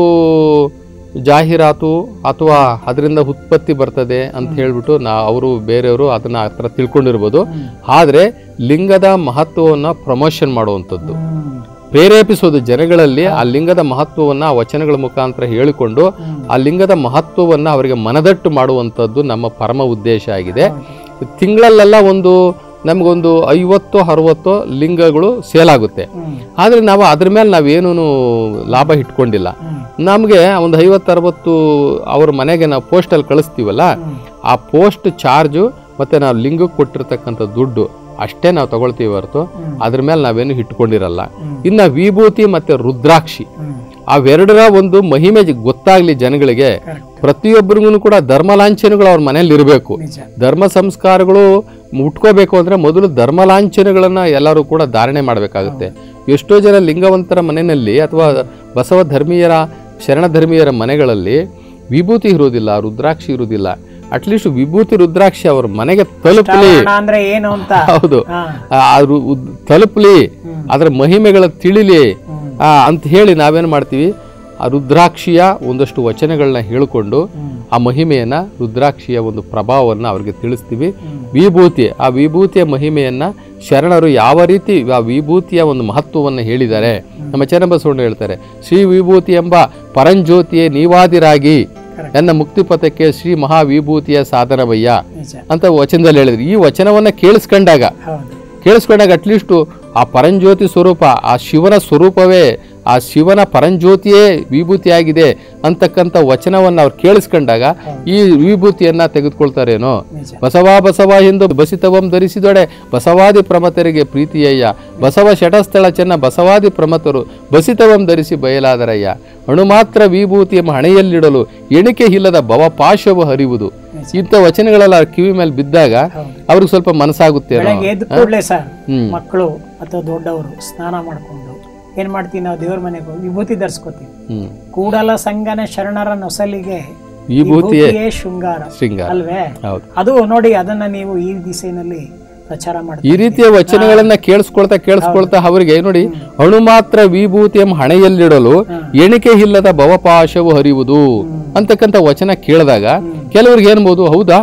ಜಾಹೀರಾತು ಅಥವಾ ಅದರಿಂದ ಉತ್ಪತ್ತಿ ಬರ್ತದೆ ಅಂತ ಹೇಳ್ಬಿಟ್ಟು ನಾ ಅವರು ಬೇರೆಯವರು ಅದನ್ನ ಆ ಥರ ತಿಳ್ಕೊಂಡಿರ್ಬೋದು ಆದರೆ ಲಿಂಗದ ಮಹತ್ವವನ್ನು ಪ್ರಮೋಷನ್ ಮಾಡುವಂಥದ್ದು ಹ್ಮ್. ಪ್ರೇರೇಪಿಸೋದು ಜನಗಳಲ್ಲಿ ಆ ಲಿಂಗದ ಮಹತ್ವವನ್ನು ಆ ವಚನಗಳ ಮುಖಾಂತರ ಹೇಳಿಕೊಂಡು ಆ ಲಿಂಗದ ಮಹತ್ವವನ್ನು ಅವರಿಗೆ ಮನದಟ್ಟು ಮಾಡುವಂಥದ್ದು ನಮ್ಮ ಪರಮ ಉದ್ದೇಶ ಆಗಿದೆ ತಿಂಗಳಲ್ಲೆಲ್ಲ ಒಂದು ನಮಗೊಂದು ಐವತ್ತು ಅರವತ್ತು ಲಿಂಗಗಳು ಸೇಲ್ ಆಗುತ್ತೆ ಹ್ಮ್. ಆದರೆ ನಾವು ಅದ್ರ ಮೇಲೆ ನಾವೇನೂ ಲಾಭ ಇಟ್ಕೊಂಡಿಲ್ಲ ಹ್ಮ್. ನಮಗೆ ಒಂದು ಐವತ್ತು ಅರವತ್ತು ಅವ್ರ ಮನೆಗೆ ನಾವು ಪೋಸ್ಟಲ್ಲಿ ಕಳಿಸ್ತೀವಲ್ಲ ಹ್ಮ್. ಆ ಪೋಸ್ಟ್ ಚಾರ್ಜು ಮತ್ತು ನಾವು ಲಿಂಗಕ್ಕೆ ಕೊಟ್ಟಿರ್ತಕ್ಕಂಥ ದುಡ್ಡು ಅಷ್ಟೇ ನಾವು ತಗೊಳ್ತೀವಿ ಹೊರತು ಹ್ಮ್. ಅದ್ರ ಮೇಲೆ ನಾವೇನು ಇಟ್ಕೊಂಡಿರಲ್ಲ ಹ್ಮ್. ಇನ್ನು ವಿಭೂತಿ ಮತ್ತು ರುದ್ರಾಕ್ಷಿ ಹ್ಮ್. ಅವೆರಡರ ಒಂದು ಮಹಿಮೆ ಜ- ಗೊತ್ತಾಗ್ಲಿ ಜನಗಳಿಗೆ ಕರೆಕ್ಟ್ ಪ್ರತಿಯೊಬ್ಬರಿಗೂ ಕೂಡ ಧರ್ಮ ಲಾಂಛನಗಳು ಅವ್ರ ಮನೇಲಿ ಇರಬೇಕು ನಿಜ ಧರ್ಮ ಸಂಸ್ಕಾರಗಳು ಮುಟ್ಕೋಬೇಕು ಅಂದ್ರೆ ಮೊದಲು ಧರ್ಮ ಲಾಂಛನಗಳನ್ನ ಎಲ್ಲರೂ ಕೂಡ ಧಾರಣೆ ಮಾಡಬೇಕಾಗುತ್ತೆ ಎಷ್ಟೋ ಜನ ಲಿಂಗವಂತರ ಮನೆಯಲ್ಲಿ ಅಥವಾ ಬಸವ ಧರ್ಮೀಯರ ಶರಣ ಧರ್ಮೀಯರ ಮನೆಗಳಲ್ಲಿ ವಿಭೂತಿ ಇರುವುದಿಲ್ಲ ರುದ್ರಾಕ್ಷಿ ಇರುವುದಿಲ್ಲ ಅಟ್ಲೀಸ್ಟ್ ವಿಭೂತಿ ರುದ್ರಾಕ್ಷಿ ಅವ್ರ ಮನೆಗೆ ತಲುಪಲಿ ಶ್ರಾವಣ ಅಂದ್ರೆ ಏನು ಅಂತ ಹೌದು ಹಾ ಆ, ಅದು ಉದ್- ತಲುಪಲಿ ಹ್ಮ್. ಅದರ ಮಹಿಮೆಗಳ ತಿಳಿಲಿ ಹ್ಮ್. ಆ, ಅಂತ ಹೇಳಿ ನಾವೇನು ಮಾಡ್ತೀವಿ ಆ ರುದ್ರಾಕ್ಷಿಯ ಒಂದಷ್ಟು ವಚನಗಳನ್ನ ಹೇಳಿಕೊಂಡು ಹ್ಮ್. ಆ ಮಹಿಮೆಯನ್ನ ರುದ್ರಾಕ್ಷಿಯ ಒಂದು ಪ್ರಭಾವವನ್ನು ಅವ್ರಿಗೆ ತಿಳಿಸ್ತೀವಿ ಹ್ಮ್. ವಿಭೂತಿ ಆ ವಿಭೂತಿಯ ಮಹಿಮೆಯನ್ನ ಶರಣರು ಯಾವ ರೀತಿ ಆ ವಿಭೂತಿಯ ಒಂದು ಮಹತ್ವವನ್ನು ಹೇಳಿದ್ದಾರೆ ನಮ್ಮ ಚನ್ನಬಸವಣ್ಣ ಹೇಳ್ತಾರೆ ಶ್ರೀ ವಿಭೂತಿ ಎಂಬ ಪರಂಜ್ಯೋತಿಯೇ ನೀವಾದಿರಾಗಿ Correct. ನನ್ನ ಮುಕ್ತಿಪಥಕ್ಕೆ ಶ್ರೀ ಮಹಾವಿಭೂತಿಯ ಸಾಧನವಯ್ಯ ನಿಜ ಅಂತ ವಚನದಲ್ಲಿ ಹೇಳಿದ್ರು ಈ ವಚನವನ್ನ ಕೇಳಿಸ್ಕೊಂಡಾಗ ಹೌದು ಕೇಳಿಸ್ಕೊಂಡಾಗ ಅಟ್ಲೀಸ್ಟು ಆ ಪರಂಜ್ಯೋತಿ ಸ್ವರೂಪ ಆ ಶಿವನ ಸ್ವರೂಪವೇ ಆ ಶಿವನ ಪರಂಜ್ಯೋತಿಯೇ ವಿಭೂತಿಯಾಗಿದೆ ಅಂತಕ್ಕಂಥ ವಚನವನ್ನು ಅವ್ರು ಕೇಳಿಸ್ಕೊಂಡಾಗ ಈ ವಿಭೂತಿಯನ್ನ ತೆಗೆದುಕೊಳ್ತಾರೇನೋ ನಿಜ ಬಸವ ಬಸವ ಎಂದು ಬಸಿತವಂ ಧರಿಸಿದೊಡೆ ಬಸವಾದಿ ಪ್ರಮತರಿಗೆ ಪ್ರೀತಿಯಯ್ಯ ಬಸವ ಶಟಸ್ಥಳ ಚೆನ್ನ ಬಸವಾದಿ ಪ್ರಮತರು ಬಸಿತವಂ ಧರಿಸಿ ಬಯಲಾದರಯ್ಯ ಅಣು ಮಾತ್ರ ವಿಭೂತಿ ಎಂಬ ಹಣೆಯಲ್ಲಿಡಲು ಎಣಿಕೆ ಇಲ್ಲದ ಭವಪಾಶವು ಹರಿಯುವುದು ನಿಜ. ಇಂಥ ವಚನಗಳೆಲ್ಲ ಅವ್ರ ಕಿವಿ ಮೇಲೆ ಬಿದ್ದಾಗ ಹೌದು ಅವ್ರಿಗೆ ಸ್ವಲ್ಪ ಮನಸ್ಸಾಗುತ್ತೇನೋ ಬೆಳಗ್ಗೆ ಎದ್ದ ಕೂಡಲೇ ಸರ್ ಹ್ಮ್. ಮಕ್ಕಳು ಅಥವಾ ದೊಡ್ಡವರು ಸ್ನಾನ ಮಾಡ್ಕೊಂಡು ಏನ್ ಮಾಡ್ತೀವಿ ನಾವು ದೇವ್ರ ಮನೆಗೆ ಹೋಗಿ ವಿಭೂತಿ ಧರಿಸ್ಕೋತೀವಿ ಹ್ಮ್ ಕೂಡಲ ಸಂಗನ ಶರಣರ ನೊಸಲಿಗೆ ವಿಭೂತಿಯೇ ವಿಭೂತಿಯೇ ಶೃಂಗಾರ ಶೃಂಗಾರ ಅಲ್ವೇ ಹೌದು ಅದು ನೋಡಿ ಅದನ್ನ ನೀವು ಈ ದಿಸೆನಲ್ಲಿ ಪ್ರಚಾರ ಈ ಮಾಡ್ತೀವಿ ರೀತಿಯ ವಚನಗಳನ್ನ ಕೇಳಿಸ್ಕೊಳ್ತಾ ಕೇಳಿಸ್ಕೊಳ್ತಾ ಅವರಿಗೆ ನೋಡಿ ಅಣು ಮಾತ್ರ ವಿಭೂತಿ ಎಂಬ ಹಣೆಯಲ್ಲಿಡಲು ಎಣಿಕೆ ಇಲ್ಲದ ಭವಪಾಶವು ಹರಿಯುವುದು ಅಂತಕ್ಕಂಥ ವಚನ ಕೇಳಿದಾಗ ಕೆಲವ್ರಿಗೆ ಏನ್ಬೋದು ಹೌದಾ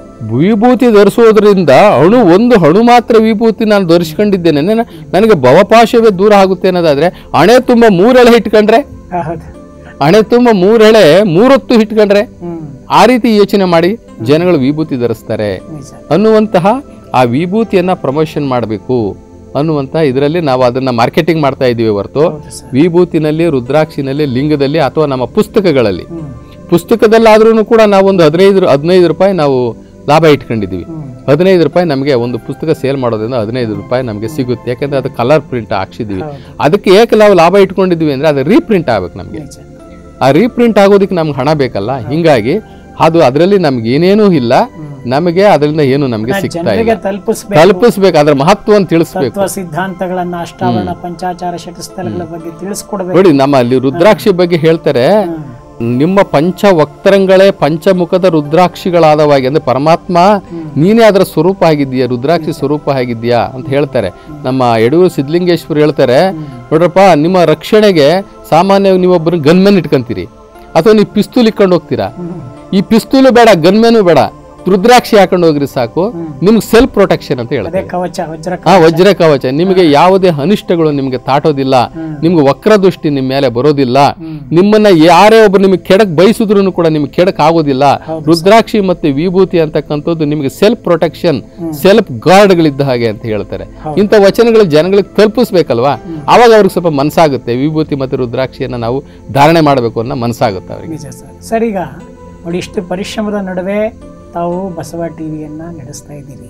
ವಿಭೂತಿ ಧರಿಸೋದ್ರಿಂದ ಅಣು ಒಂದು ಅಣು ಮಾತ್ರ ವಿಭೂತಿ ನಾನು ಧರಿಸ್ಕೊಂಡಿದ್ದೇನೆ ನನ್ನ- ನನಗೆ ಭವಪಾಶವೇ ದೂರ ಆಗುತ್ತೆ ಅನ್ನೋದಾದ್ರೆ ಹಣೆ ತುಂಬ ಮೂರೆಳೆ ಇಟ್ಕೊಂಡ್ರೆ ಹೌದು ಹಣೆ ತುಂಬ ಮೂರೆಳೆ ಮೂರೊತ್ತು ಇಟ್ಕೊಂಡ್ರೆ ಹ್ಮ್ ಆ ರೀತಿ ಯೋಚನೆ ಮಾಡಿ ಜನಗಳು ವಿಭೂತಿ ಧರಿಸ್ತಾರೆ ನಿಜ ಅನ್ನುವಂತಹ ಆ ವಿಭೂತಿಯನ್ನ ಪ್ರಮೋಷನ್ ಮಾಡಬೇಕು ಅನ್ನುವಂಥ ಇದರಲ್ಲಿ ನಾವು ಅದನ್ನ ಮಾರ್ಕೆಟಿಂಗ್ ಮಾಡ್ತಾ ಇದ್ದೀವಿ ಹೊರತು ಹೌದು ಸರ್ ವಿಭೂತಿನಲ್ಲಿ ರುದ್ರಾಕ್ಷಿನಲ್ಲಿ ಲಿಂಗದಲ್ಲಿ ಅಥವಾ ನಮ್ಮ ಪುಸ್ತಕಗಳಲ್ಲಿ ಹ್ಮ್ ಪುಸ್ತಕದಲ್ಲಾದ್ರೂ ಕೂಡ ನಾವೊಂದು ಹದಿನೈದು ಹದಿನೈದು ರೂಪಾಯಿ ನಾವು ಲಾಭ ಇಟ್ಕೊಂಡಿದ್ದೀವಿ ಹ್ಮ್ ಹದಿನೈದು ರೂಪಾಯಿ ನಮಗೆ ಒಂದು ಪುಸ್ತಕ ಸೇಲ್ ಮಾಡೋದ್ರಿಂದ ಹದಿನೈದು ರೂಪಾಯಿ ನಮಗೆ ಸಿಗುತ್ತೆ ಯಾಕಂದ್ರೆ ಅದು ಕಲರ್ ಪ್ರಿಂಟ್ ಹಾಕ್ಸಿದೀವಿ ಹೌದು ಅದಕ್ಕೆ ಏಕೆ ನಾವು ಲಾಭ ಇಟ್ಕೊಂಡಿದ್ದೀವಿ ಅಂದ್ರೆ ಅದು ರೀಪ್ರಿಂಟ್ ಆಗ್ಬೇಕು ನಮಗೆ ನಿಜ ಆ ರೀಪ್ರಿಂಟ್ ಆಗೋದಕ್ಕೆ ನಮ್ಗೆ ಹಣ ಬೇಕಲ್ಲ ಹಿಂಗಾಗಿ ಅದು ಅದರಲ್ಲಿ ನಮ್ಗೆ ಏನೇನೂ ಇಲ್ಲ ನಮಗೆ ಅದರಿಂದ ಏನು ನಮಗೆ ಸಿಗ್ತಾ ಇಲ್ಲ ಜನರಿಗೆ ತಲುಪಿಸ್ಬೇಕು ತಲುಪಿಸ್ಬೇಕು ಅದ್ರ ಮಹತ್ವವನ್ನು ತಿಳಿಸ್ಬೇಕು ತತ್ವ ಸಿದ್ಧಾಂತಗಳನ್ನ ಅಷ್ಟಾವರಣ ಪಂಚಾಚಾರ ಶಟಸ್ಥಳಗಳ ಬಗ್ಗೆ ತಿಳಿಸ್ಕೊಡ್ಬೇಕು ನೋಡಿ ನಮ್ಮ ಅಲ್ಲಿ ರುದ್ರಾಕ್ಷಿ ಬಗ್ಗೆ ಹೇಳ್ತಾರೆ ಹ್ಮ್. ನಿಮ್ಮ ಪಂಚ ವಕ್ತರಂಗಳೇ ಪಂಚಮುಖದ ರುದ್ರಾಕ್ಷಿಗಳಾದವಾಗಿ ಅಂದ್ರೆ ಪರಮಾತ್ಮ ನೀನೇ ಅದರ ಸ್ವರೂಪ ಆಗಿದ್ದೀಯಾ ರುದ್ರಾಕ್ಷಿ ಸ್ವರೂಪ ಆಗಿದ್ದೀಯಾ ಅಂತ ಹೇಳ್ತಾರೆ ನಮ್ಮ ಯಡೂರು ಸಿದ್ಧಲಿಂಗೇಶ್ವರ ಹೇಳ್ತಾರೆ ನೋಡ್ರಪ್ಪ ನಿಮ್ಮ ರಕ್ಷಣೆಗೆ ಸಾಮಾನ್ಯವಾಗಿ ನೀವೊಬ್ಬರು ಗನ್ಮೆನ್ ಇಟ್ಕೊಂತೀರಿ ಅಥವಾ ನೀವು ಪಿಸ್ತೂಲ್ ಇಟ್ಕೊಂಡು ಹೋಗ್ತೀರಾ ಹ್ಮ್. ಈ ಪಿಸ್ತೂಲು ಬೇಡ ಗನ್ಮೆನು ಬೇಡ ರುದ್ರಾಕ್ಷಿ ಹಾಕೊಂಡು ಹೋಗ್ರಿ ಸಾಕು ನಿಮ್ಗೆ ಸೆಲ್ಫ್ ಪ್ರೊಟೆಕ್ಷನ್ ಅಂತ ಹೇಳ್ತಾರೆ ಅದೇ ಕವಚ ವಜ್ರ ಆ ವಜ್ರ ಕವಚ ನಿಮಗೆ ಯಾವುದೇ ಅನಿಷ್ಟಗಳು ನಿಮಗೆ ತಾಟೋದಿಲ್ಲ ನಿಮ್ಗೆ ವಕ್ರದೃಷ್ಟಿ ನಿಮ್ಮ ಮೇಲೆ ಬರೋದಿಲ್ಲ ನಿಮ್ಮನ್ನ ಯಾರೇ ಒಬ್ರು ನಿಮಗೆ ಕೆಡಕ್ ಬಯಸಿದ್ರು ಕೂಡ ನಿಮ್ಗೆ ಕೆಡಕ್ ಆಗೋದಿಲ್ಲ ರುದ್ರಾಕ್ಷಿ ಮತ್ತೆ ವಿಭೂತಿ ಅಂತಕ್ಕಂಥದ್ದು ನಿಮಗೆ ಸೆಲ್ಫ್ ಪ್ರೊಟೆಕ್ಷನ್ ಸೆಲ್ಫ್ ಗಾರ್ಡ್ಗಳಿದ್ದ ಹಾಗೆ ಅಂತ ಹೇಳ್ತಾರೆ ಇಂಥ ವಚನಗಳು ಜನಗಳಿಗೆ ತಲುಪಿಸ್ಬೇಕಲ್ವಾ ಅವಾಗ ಅವ್ರಿಗೆ ಸ್ವಲ್ಪ ಮನಸ್ಸಾಗುತ್ತೆ ವಿಭೂತಿ ಮತ್ತೆ ರುದ್ರಾಕ್ಷಿಯನ್ನ ನಾವು ಧಾರಣೆ ಮಾಡಬೇಕು ಅನ್ನೋ ಮನಸ್ಸಾಗುತ್ತೆ ಅವರಿಗೆ ನಿಜ ಸರ್ ಸರ್ ಈಗ ನೋಡಿ ಇಷ್ಟು ಪರಿಶ್ರಮದ ನಡುವೆ ತಾವು ಬಸವ ಟಿವಿಯನ್ನ ನಡೆಸ್ತಾ ಇದ್ದೀರಿ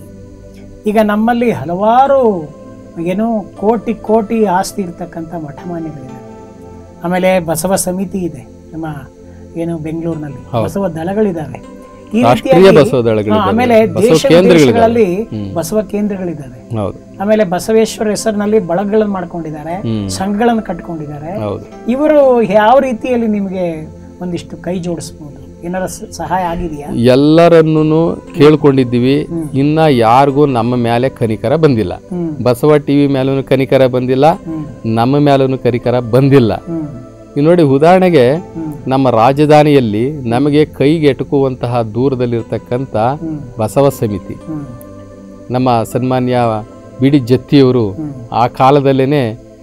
ಈಗ ನಮ್ಮಲ್ಲಿ ಹಲವಾರು ಏನೋ ಕೋಟಿ ಕೋಟಿ ಆಸ್ತಿ ಇರ್ತಕ್ಕಂಥ ಮಠಮಾನ್ಯಗಳಿದೆ ಆಮೇಲೆ ಬಸವ ಸಮಿತಿ ಇದೆ ನಮ್ಮ ಏನು ಬೆಂಗಳೂರಿನಲ್ಲಿ ಬಸವ ದಳಗಳಿದ್ದಾವೆ ಈ ರಾಷ್ಟ್ರೀಯ ರೀತಿಯಾಗಿ ಬಸವ ದಳಗಳಿದ್ದಾವೆ. ಹಾ, ಆಮೇಲೆ ಬಸವ ದೇಶ ಕೇಂದ್ರಗಳಿದ್ದಾವೆ. ವಿದೇಶಗಳಲ್ಲಿ ಹ್ಮ್. ಬಸವ ಕೇಂದ್ರಗಳಿದ್ದಾವೆ ಹೌದು ಆಮೇಲೆ ಬಸವೇಶ್ವರ ಹೆಸರಿನಲ್ಲಿ ಬಳಗಗಳನ್ನು ಮಾಡ್ಕೊಂಡಿದ್ದಾರೆ ಹ್ಮ್. ಸಂಘಗಳನ್ನು ಕಟ್ಕೊಂಡಿದ್ದಾರೆ ಹೌದು ಇವರು ಯಾವ ರೀತಿಯಲ್ಲಿ ನಿಮಗೆ ಒಂದಿಷ್ಟು ಕೈ ಜೋಡಿಸ್ಬೋದು ಏನಾರ ಸ- ಸಹಾಯ ಆಗಿದೆಯಾ ಎಲ್ಲರನ್ನೂ ಕೇಳ್ಕೊಂಡಿದ್ದೀವಿ ಇನ್ನ ಯಾರಿಗೂ ನಮ್ಮ ಮೇಲೆ ಕನಿಕರ ಬಂದಿಲ್ಲ ಹ್ಮ್ ಬಸವ ಟಿವಿ ಮೇಲೂ ಕನಿಕರ ಬಂದಿಲ್ಲ ಹ್ಮ್ ನಮ್ಮ ಮೇಲೂ ಕನಿಕರ ಬಂದಿಲ್ಲ ಹ್ಮ್ ಈಗ ನೋಡಿ ಉದಾಹರಣೆಗೆ ಹ್ಮ್ ನಮ್ಮ ರಾಜಧಾನಿಯಲ್ಲಿ ನಮಗೆ ಕೈಗೆ ಎಟುಕುವಂತಹ ದೂರದಲ್ಲಿರ್ತಕ್ಕಂಥ ಹ್ಮ್ ಬಸವ ಸಮಿತಿ ಹ್ಮ್ ನಮ್ಮ ಸನ್ಮಾನ್ಯ ಬಿ ಡಿ ಜತ್ತಿಯವರು ಹ್ಮ್. ಆ ಕಾಲದಲ್ಲೇನೆ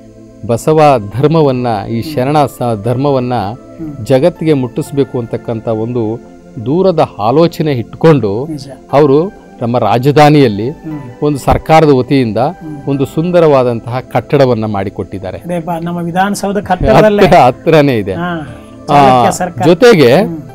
ಬಸವ ಧರ್ಮವನ್ನ ಈ ಶರಣ ಸ ಧರ್ಮವನ್ನ ಹ್ಮ್. ಜಗತ್ತಿಗೆ ಮುಟ್ಟಿಸ್ಬೇಕು ಅಂತಕ್ಕಂಥ ಒಂದು ದೂರದ ಆಲೋಚನೆ ಇಟ್ಕೊಂಡು ನಿಜ ಅವರು ನಮ್ಮ ರಾಜಧಾನಿಯಲ್ಲಿ ಹ್ಮ್ ಒಂದು ಸರ್ಕಾರದ ವತಿಯಿಂದ ಒಂದು ಸುಂದರವಾದಂತಹ ಕಟ್ಟಡವನ್ನ ಮಾಡಿಕೊಟ್ಟಿದ್ದಾರೆ ಅದೇ ಬ- ನಮ್ಮ ವಿಧಾನಸೌಧಕ್ಕೆ ಹತ್ತಿರದಲ್ಲೇ ಹತ್ತಿರ ಹತ್ತಿರನೇ ಇದೆ ಹಾ ಆ, ಚಾಲುಕ್ಯ ಸರ್ಕಾರ ಜೊತೆಗೆ ಹ್ಮ್.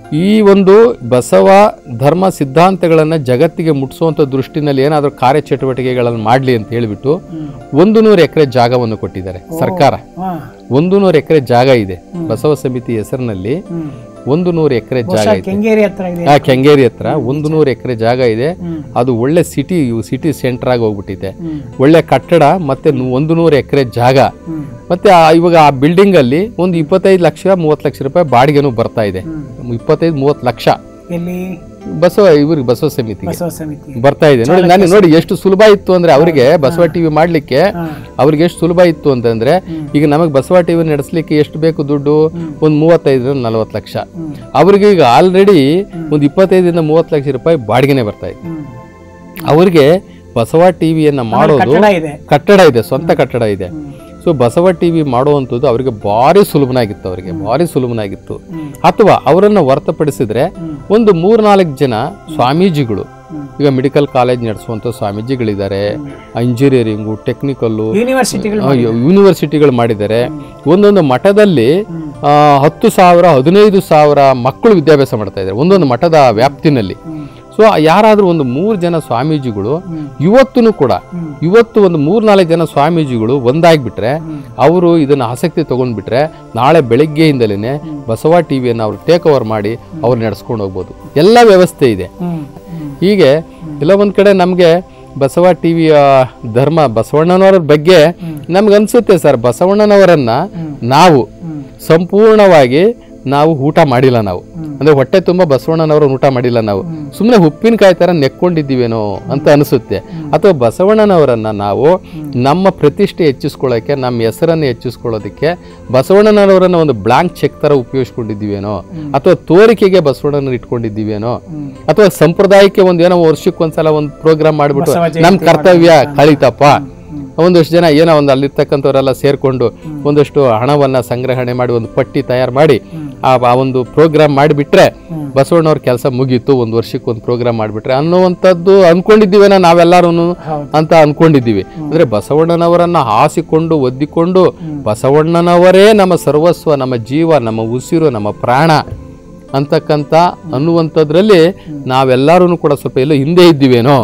ಈ ಒಂದು ಬಸವ ಧರ್ಮ ಸಿದ್ಧಾಂತಗಳನ್ನು ಜಗತ್ತಿಗೆ ಮುಟ್ಟಿಸುವಂಥ ದೃಷ್ಟಿನಲ್ಲಿ ಏನಾದರೂ ಕಾರ್ಯಚಟುವಟಿಕೆಗಳನ್ನು ಮಾಡಲಿ ಅಂತ ಹೇಳಿಬಿಟ್ಟು ಹ್ಮ್. ಒಂದು ನೂರು ಎಕರೆ ಜಾಗವನ್ನು ಕೊಟ್ಟಿದ್ದಾರೆ ಸರ್ಕಾರ ಹಾ. ಒಂದು ನೂರು ಎಕರೆ ಜಾಗ ಇದೆ ಬಸವ ಸಮಿತಿ ಹೆಸರಿನಲ್ಲಿ ಹ್ಮ್. ಒಂದು ನೂರು ಎಕರೆ ಜಾಗ ಬಹುಶಃ ಇದೆ ಕೆಂಗೇರಿ ಹತ್ರ ಇದೆ ಆ ಕೆಂಗೇರಿ ಹತ್ರ ಒಂದು ನೂರು ಎಕರೆ ಜಾಗ ಇದೆ ಹ್ಮ್. ಅದು ಒಳ್ಳೆ ಸಿಟಿ ಸಿಟಿ ಸೆಂಟರ್ ಆಗಿ ಹೋಗ್ಬಿಟ್ಟಿದೆ ಹ್ಮ್. ಒಳ್ಳೆ ಕಟ್ಟಡ ಮತ್ತೆ ನು- ಒಂದು ನೂರು ಎಕರೆ ಜಾಗ ಹ್ಮ್. ಮತ್ತೆ ಆ- ಇವಾಗ ಆ ಬಿಲ್ಡಿಂಗ್ ಅಲ್ಲಿ ಒಂದು ಇಪ್ಪತ್ತೈದು ಲಕ್ಷ ಮೂವತ್ತು ಲಕ್ಷ ರೂಪಾಯಿ ಬಾಡಿಗೆನೂ ಬರ್ತಾ ಇದೆ ಹ್ಮ್. ಇಪ್ಪತ್ತೈದು ಮೂವತ್ತು ಲಕ್ಷ ಎಲ್ಲಿ ಬಸವ ಇವ್ರಿಗೆ ಬಸವ ಸಮಿತಿಗೆ ಬಸವ ಸಮಿತಿ ಬರ್ತಾ ಇದೆ ನೋಡಿ ನಾನು ನೋಡಿ ಎಷ್ಟು ಸುಲಭ ಇತ್ತು ಅಂದ್ರೆ ಅವರಿಗೆ ಬಸವ ಟಿವಿ ಮಾಡ್ಲಿಕ್ಕೆ ಹಾ. ಅವ್ರಿಗೆ ಎಷ್ಟು ಸುಲಭ ಇತ್ತು ಅಂತಂದ್ರೆ ಈಗ ನಮಗೆ ಬಸವ ಟಿವಿ ನಡೆಸಲಿಕ್ಕೆ ಎಷ್ಟು ಬೇಕು ದುಡ್ಡು ಒಂದು ಮೂವತ್ತೈದರಿಂದ ನಲವತ್ತು ಲಕ್ಷ ಹ್ಮ್. ಅವ್ರಿಗೆ ಈಗ ಆಲ್ರೆಡಿ ಒಂದು ಇಪ್ಪತ್ತೈದರಿಂದ ಮೂವತ್ತು ಲಕ್ಷ ರೂಪಾಯಿ ಬಾಡಿಗೆನೆ ಬರ್ತಾ ಇದೆ ಹ್ಮ್. ಅವ್ರಿಗೆ ಬಸವ ಟಿವಿಯನ್ನ ಮಾಡೋದು ಕಟ್ಟಡ ಇದೆ ಕಟ್ಟಡ ಇದೆ ಸ್ವಂತ ಕಟ್ಟಡ ಇದೆ ಸೊ ಬಸವ ಟಿವಿ ಮಾಡುವಂಥದ್ದು ಅವರಿಗೆ ಭಾರಿ ಸುಲಭನಾಗಿತ್ತು ಅವರಿಗೆ ಭಾರಿ ಸುಲಭನಾಗಿತ್ತು ಹ್ಮ್. ಅಥವಾ ಅವರನ್ನು ಹೊರತುಪಡಿಸಿದ್ರೆ ಒಂದು ಮೂರ್ನಾಲ್ಕು ಜನ ಸ್ವಾಮೀಜಿಗಳು ಹ್ಮ್. ಈಗ ಮೆಡಿಕಲ್ ಕಾಲೇಜ್ ನಡೆಸುವಂಥ ಸ್ವಾಮೀಜಿಗಳಿದ್ದಾರೆ ಇಂಜಿನಿಯರಿಂಗು ಟೆಕ್ನಿಕಲ್ಲು ಯೂನಿವರ್ಸಿಟಿಗಳು ಯೂನಿವರ್ಸಿಟಿಗಳು ಮಾಡಿದ್ದಾರೆ ಒಂದೊಂದು ಮಠದಲ್ಲಿ ಆ, ಹತ್ತು ಸಾವಿರ ಹದಿನೈದು ಸಾವಿರ ಮಕ್ಕಳು ವಿದ್ಯಾಭ್ಯಾಸ ಮಾಡ್ತಾ ಇದ್ದಾರೆ ಒಂದೊಂದು ಮಠದ ವ್ಯಾಪ್ತಿನಲ್ಲಿ ಸೊ ಯಾರಾದರೂ ಒಂದು ಮೂರು ಜನ ಸ್ವಾಮೀಜಿಗಳು ಇವತ್ತೂ ಕೂಡ ಇವತ್ತು ಒಂದು ಮೂರ್ನಾಲ್ಕು ಜನ ಸ್ವಾಮೀಜಿಗಳು ಒಂದಾಗ್ಬಿಟ್ರೆ ಅವರು ಇದನ್ನ ಆಸಕ್ತಿ ತಗೊಂಡ್ಬಿಟ್ರೆ ನಾಳೆ ಬೆಳಗ್ಗೆಯಿಂದಲೇ ಬಸವ ಟಿವಿಯನ್ನು ಅವರು ಟೇಕ್ ಓವರ್ ಮಾಡಿ ಅವ್ರು ನಡೆಸ್ಕೊಂಡು ಹೋಗ್ಬೋದು ಎಲ್ಲ ವ್ಯವಸ್ಥೆ ಇದೆ ಹ್ಮ್. ಹ್ಮ್. ಹೀಗೆ ಎಲ್ಲ ಒಂದ್ ಕಡೆ ನಮಗೆ ಬಸವ ಟಿವಿಯ ಧರ್ಮ ಬಸವಣ್ಣನವರ ಬಗ್ಗೆ ನಮ್ಗೆ ಅನ್ಸುತ್ತೆ ಸರ್ ಬಸವಣ್ಣನವರನ್ನ ನಾವು ಹ್ಮ್. ಸಂಪೂರ್ಣವಾಗಿ ನಾವು ಊಟ ಮಾಡಿಲ್ಲ ನಾವು ಅಂದ್ರೆ ಹೊಟ್ಟೆ ತುಂಬ ಬಸವಣ್ಣನವರ ಊಟ ಮಾಡಿಲ್ಲ ನಾವು ಸುಮ್ಮನೆ ಉಪ್ಪಿನಕಾಯಿ ತರ ನೆಕ್ಕೊಂಡಿದ್ದೀವೇನೋ ಅಂತ ಅನಿಸುತ್ತೆ ಅಥವಾ ಬಸವಣ್ಣನವರನ್ನ ನಾವು ನಮ್ಮ ಪ್ರತಿಷ್ಠೆ ಹೆಚ್ಚಿಸ್ಕೊಳ್ಳೋಕೆ ನಮ್ಮ ಹೆಸರನ್ನು ಹೆಚ್ಚಿಸ್ಕೊಳ್ಳೋದಕ್ಕೆ ಬಸವಣ್ಣನವರನ್ನ ಒಂದು ಬ್ಲಾಂಕ್ ಚೆಕ್ ತರ ಉಪಯೋಗಿಸ್ಕೊಂಡಿದ್ದೀವೇನೋ ಅಥವಾ ತೋರಿಕೆಗೆ ಬಸವಣ್ಣನ ಇಟ್ಕೊಂಡಿದ್ದೀವೇನೋ ಅಥವಾ ಸಂಪ್ರದಾಯಕ್ಕೆ ಒಂದು ಏನೋ ವರ್ಷಕ್ಕೊಂದ್ಸಲ ಒಂದು ಪ್ರೋಗ್ರಾಮ್ ಮಾಡಿಬಿಟ್ಟು ಬಸವ ಜಯಂತಿ ನಮ್ಮ ಕರ್ತವ್ಯ ಕಳೀತಪ್ಪ ಒಂದಷ್ಟು ಜನ ಏನೋ ಒಂದು ಅಲ್ಲಿರ್ತಕ್ಕಂಥವರೆಲ್ಲ ಸೇರ್ಕೊಂಡು ಒಂದಷ್ಟು ಹಣವನ್ನ ಸಂಗ್ರಹಣೆ ಮಾಡಿ ಒಂದು ಪಟ್ಟಿ ತಯಾರು ಮಾಡಿ ಆ ಆ ಒಂದು ಪ್ರೋಗ್ರಾಮ್ ಮಾಡಿಬಿಟ್ರೆ ಬಸವಣ್ಣವ್ರ ಕೆಲಸ ಮುಗೀತು ಒಂದು ವರ್ಷಕ್ಕೆ ಒಂದು ಪ್ರೋಗ್ರಾಮ್ ಮಾಡಿಬಿಟ್ರೆ ಅನ್ನುವಂಥದ್ದು ಅನ್ಕೊಂಡಿದ್ದೀವೇನ ನಾವೆಲ್ಲರೂ ಹೌದು. ಅಂತ ಅನ್ಕೊಂಡಿದ್ದೀವಿ ಅಂದ್ರೆ ಬಸವಣ್ಣನವರನ್ನ ಹಾಸಿಕೊಂಡು ಒದ್ದಿಕೊಂಡು ಬಸವಣ್ಣನವರೇ ನಮ್ಮ ಸರ್ವಸ್ವ ನಮ್ಮ ಜೀವ ನಮ್ಮ ಉಸಿರು ನಮ್ಮ ಪ್ರಾಣ ಅಂತಕ್ಕಂಥ ಅನ್ನುವಂಥದ್ರಲ್ಲಿ ನಾವೆಲ್ಲರೂ ಕೂಡ ಸ್ವಲ್ಪ ಎಲ್ಲೋ ಹಿಂದೆ ಇದ್ದೀವೇನೋ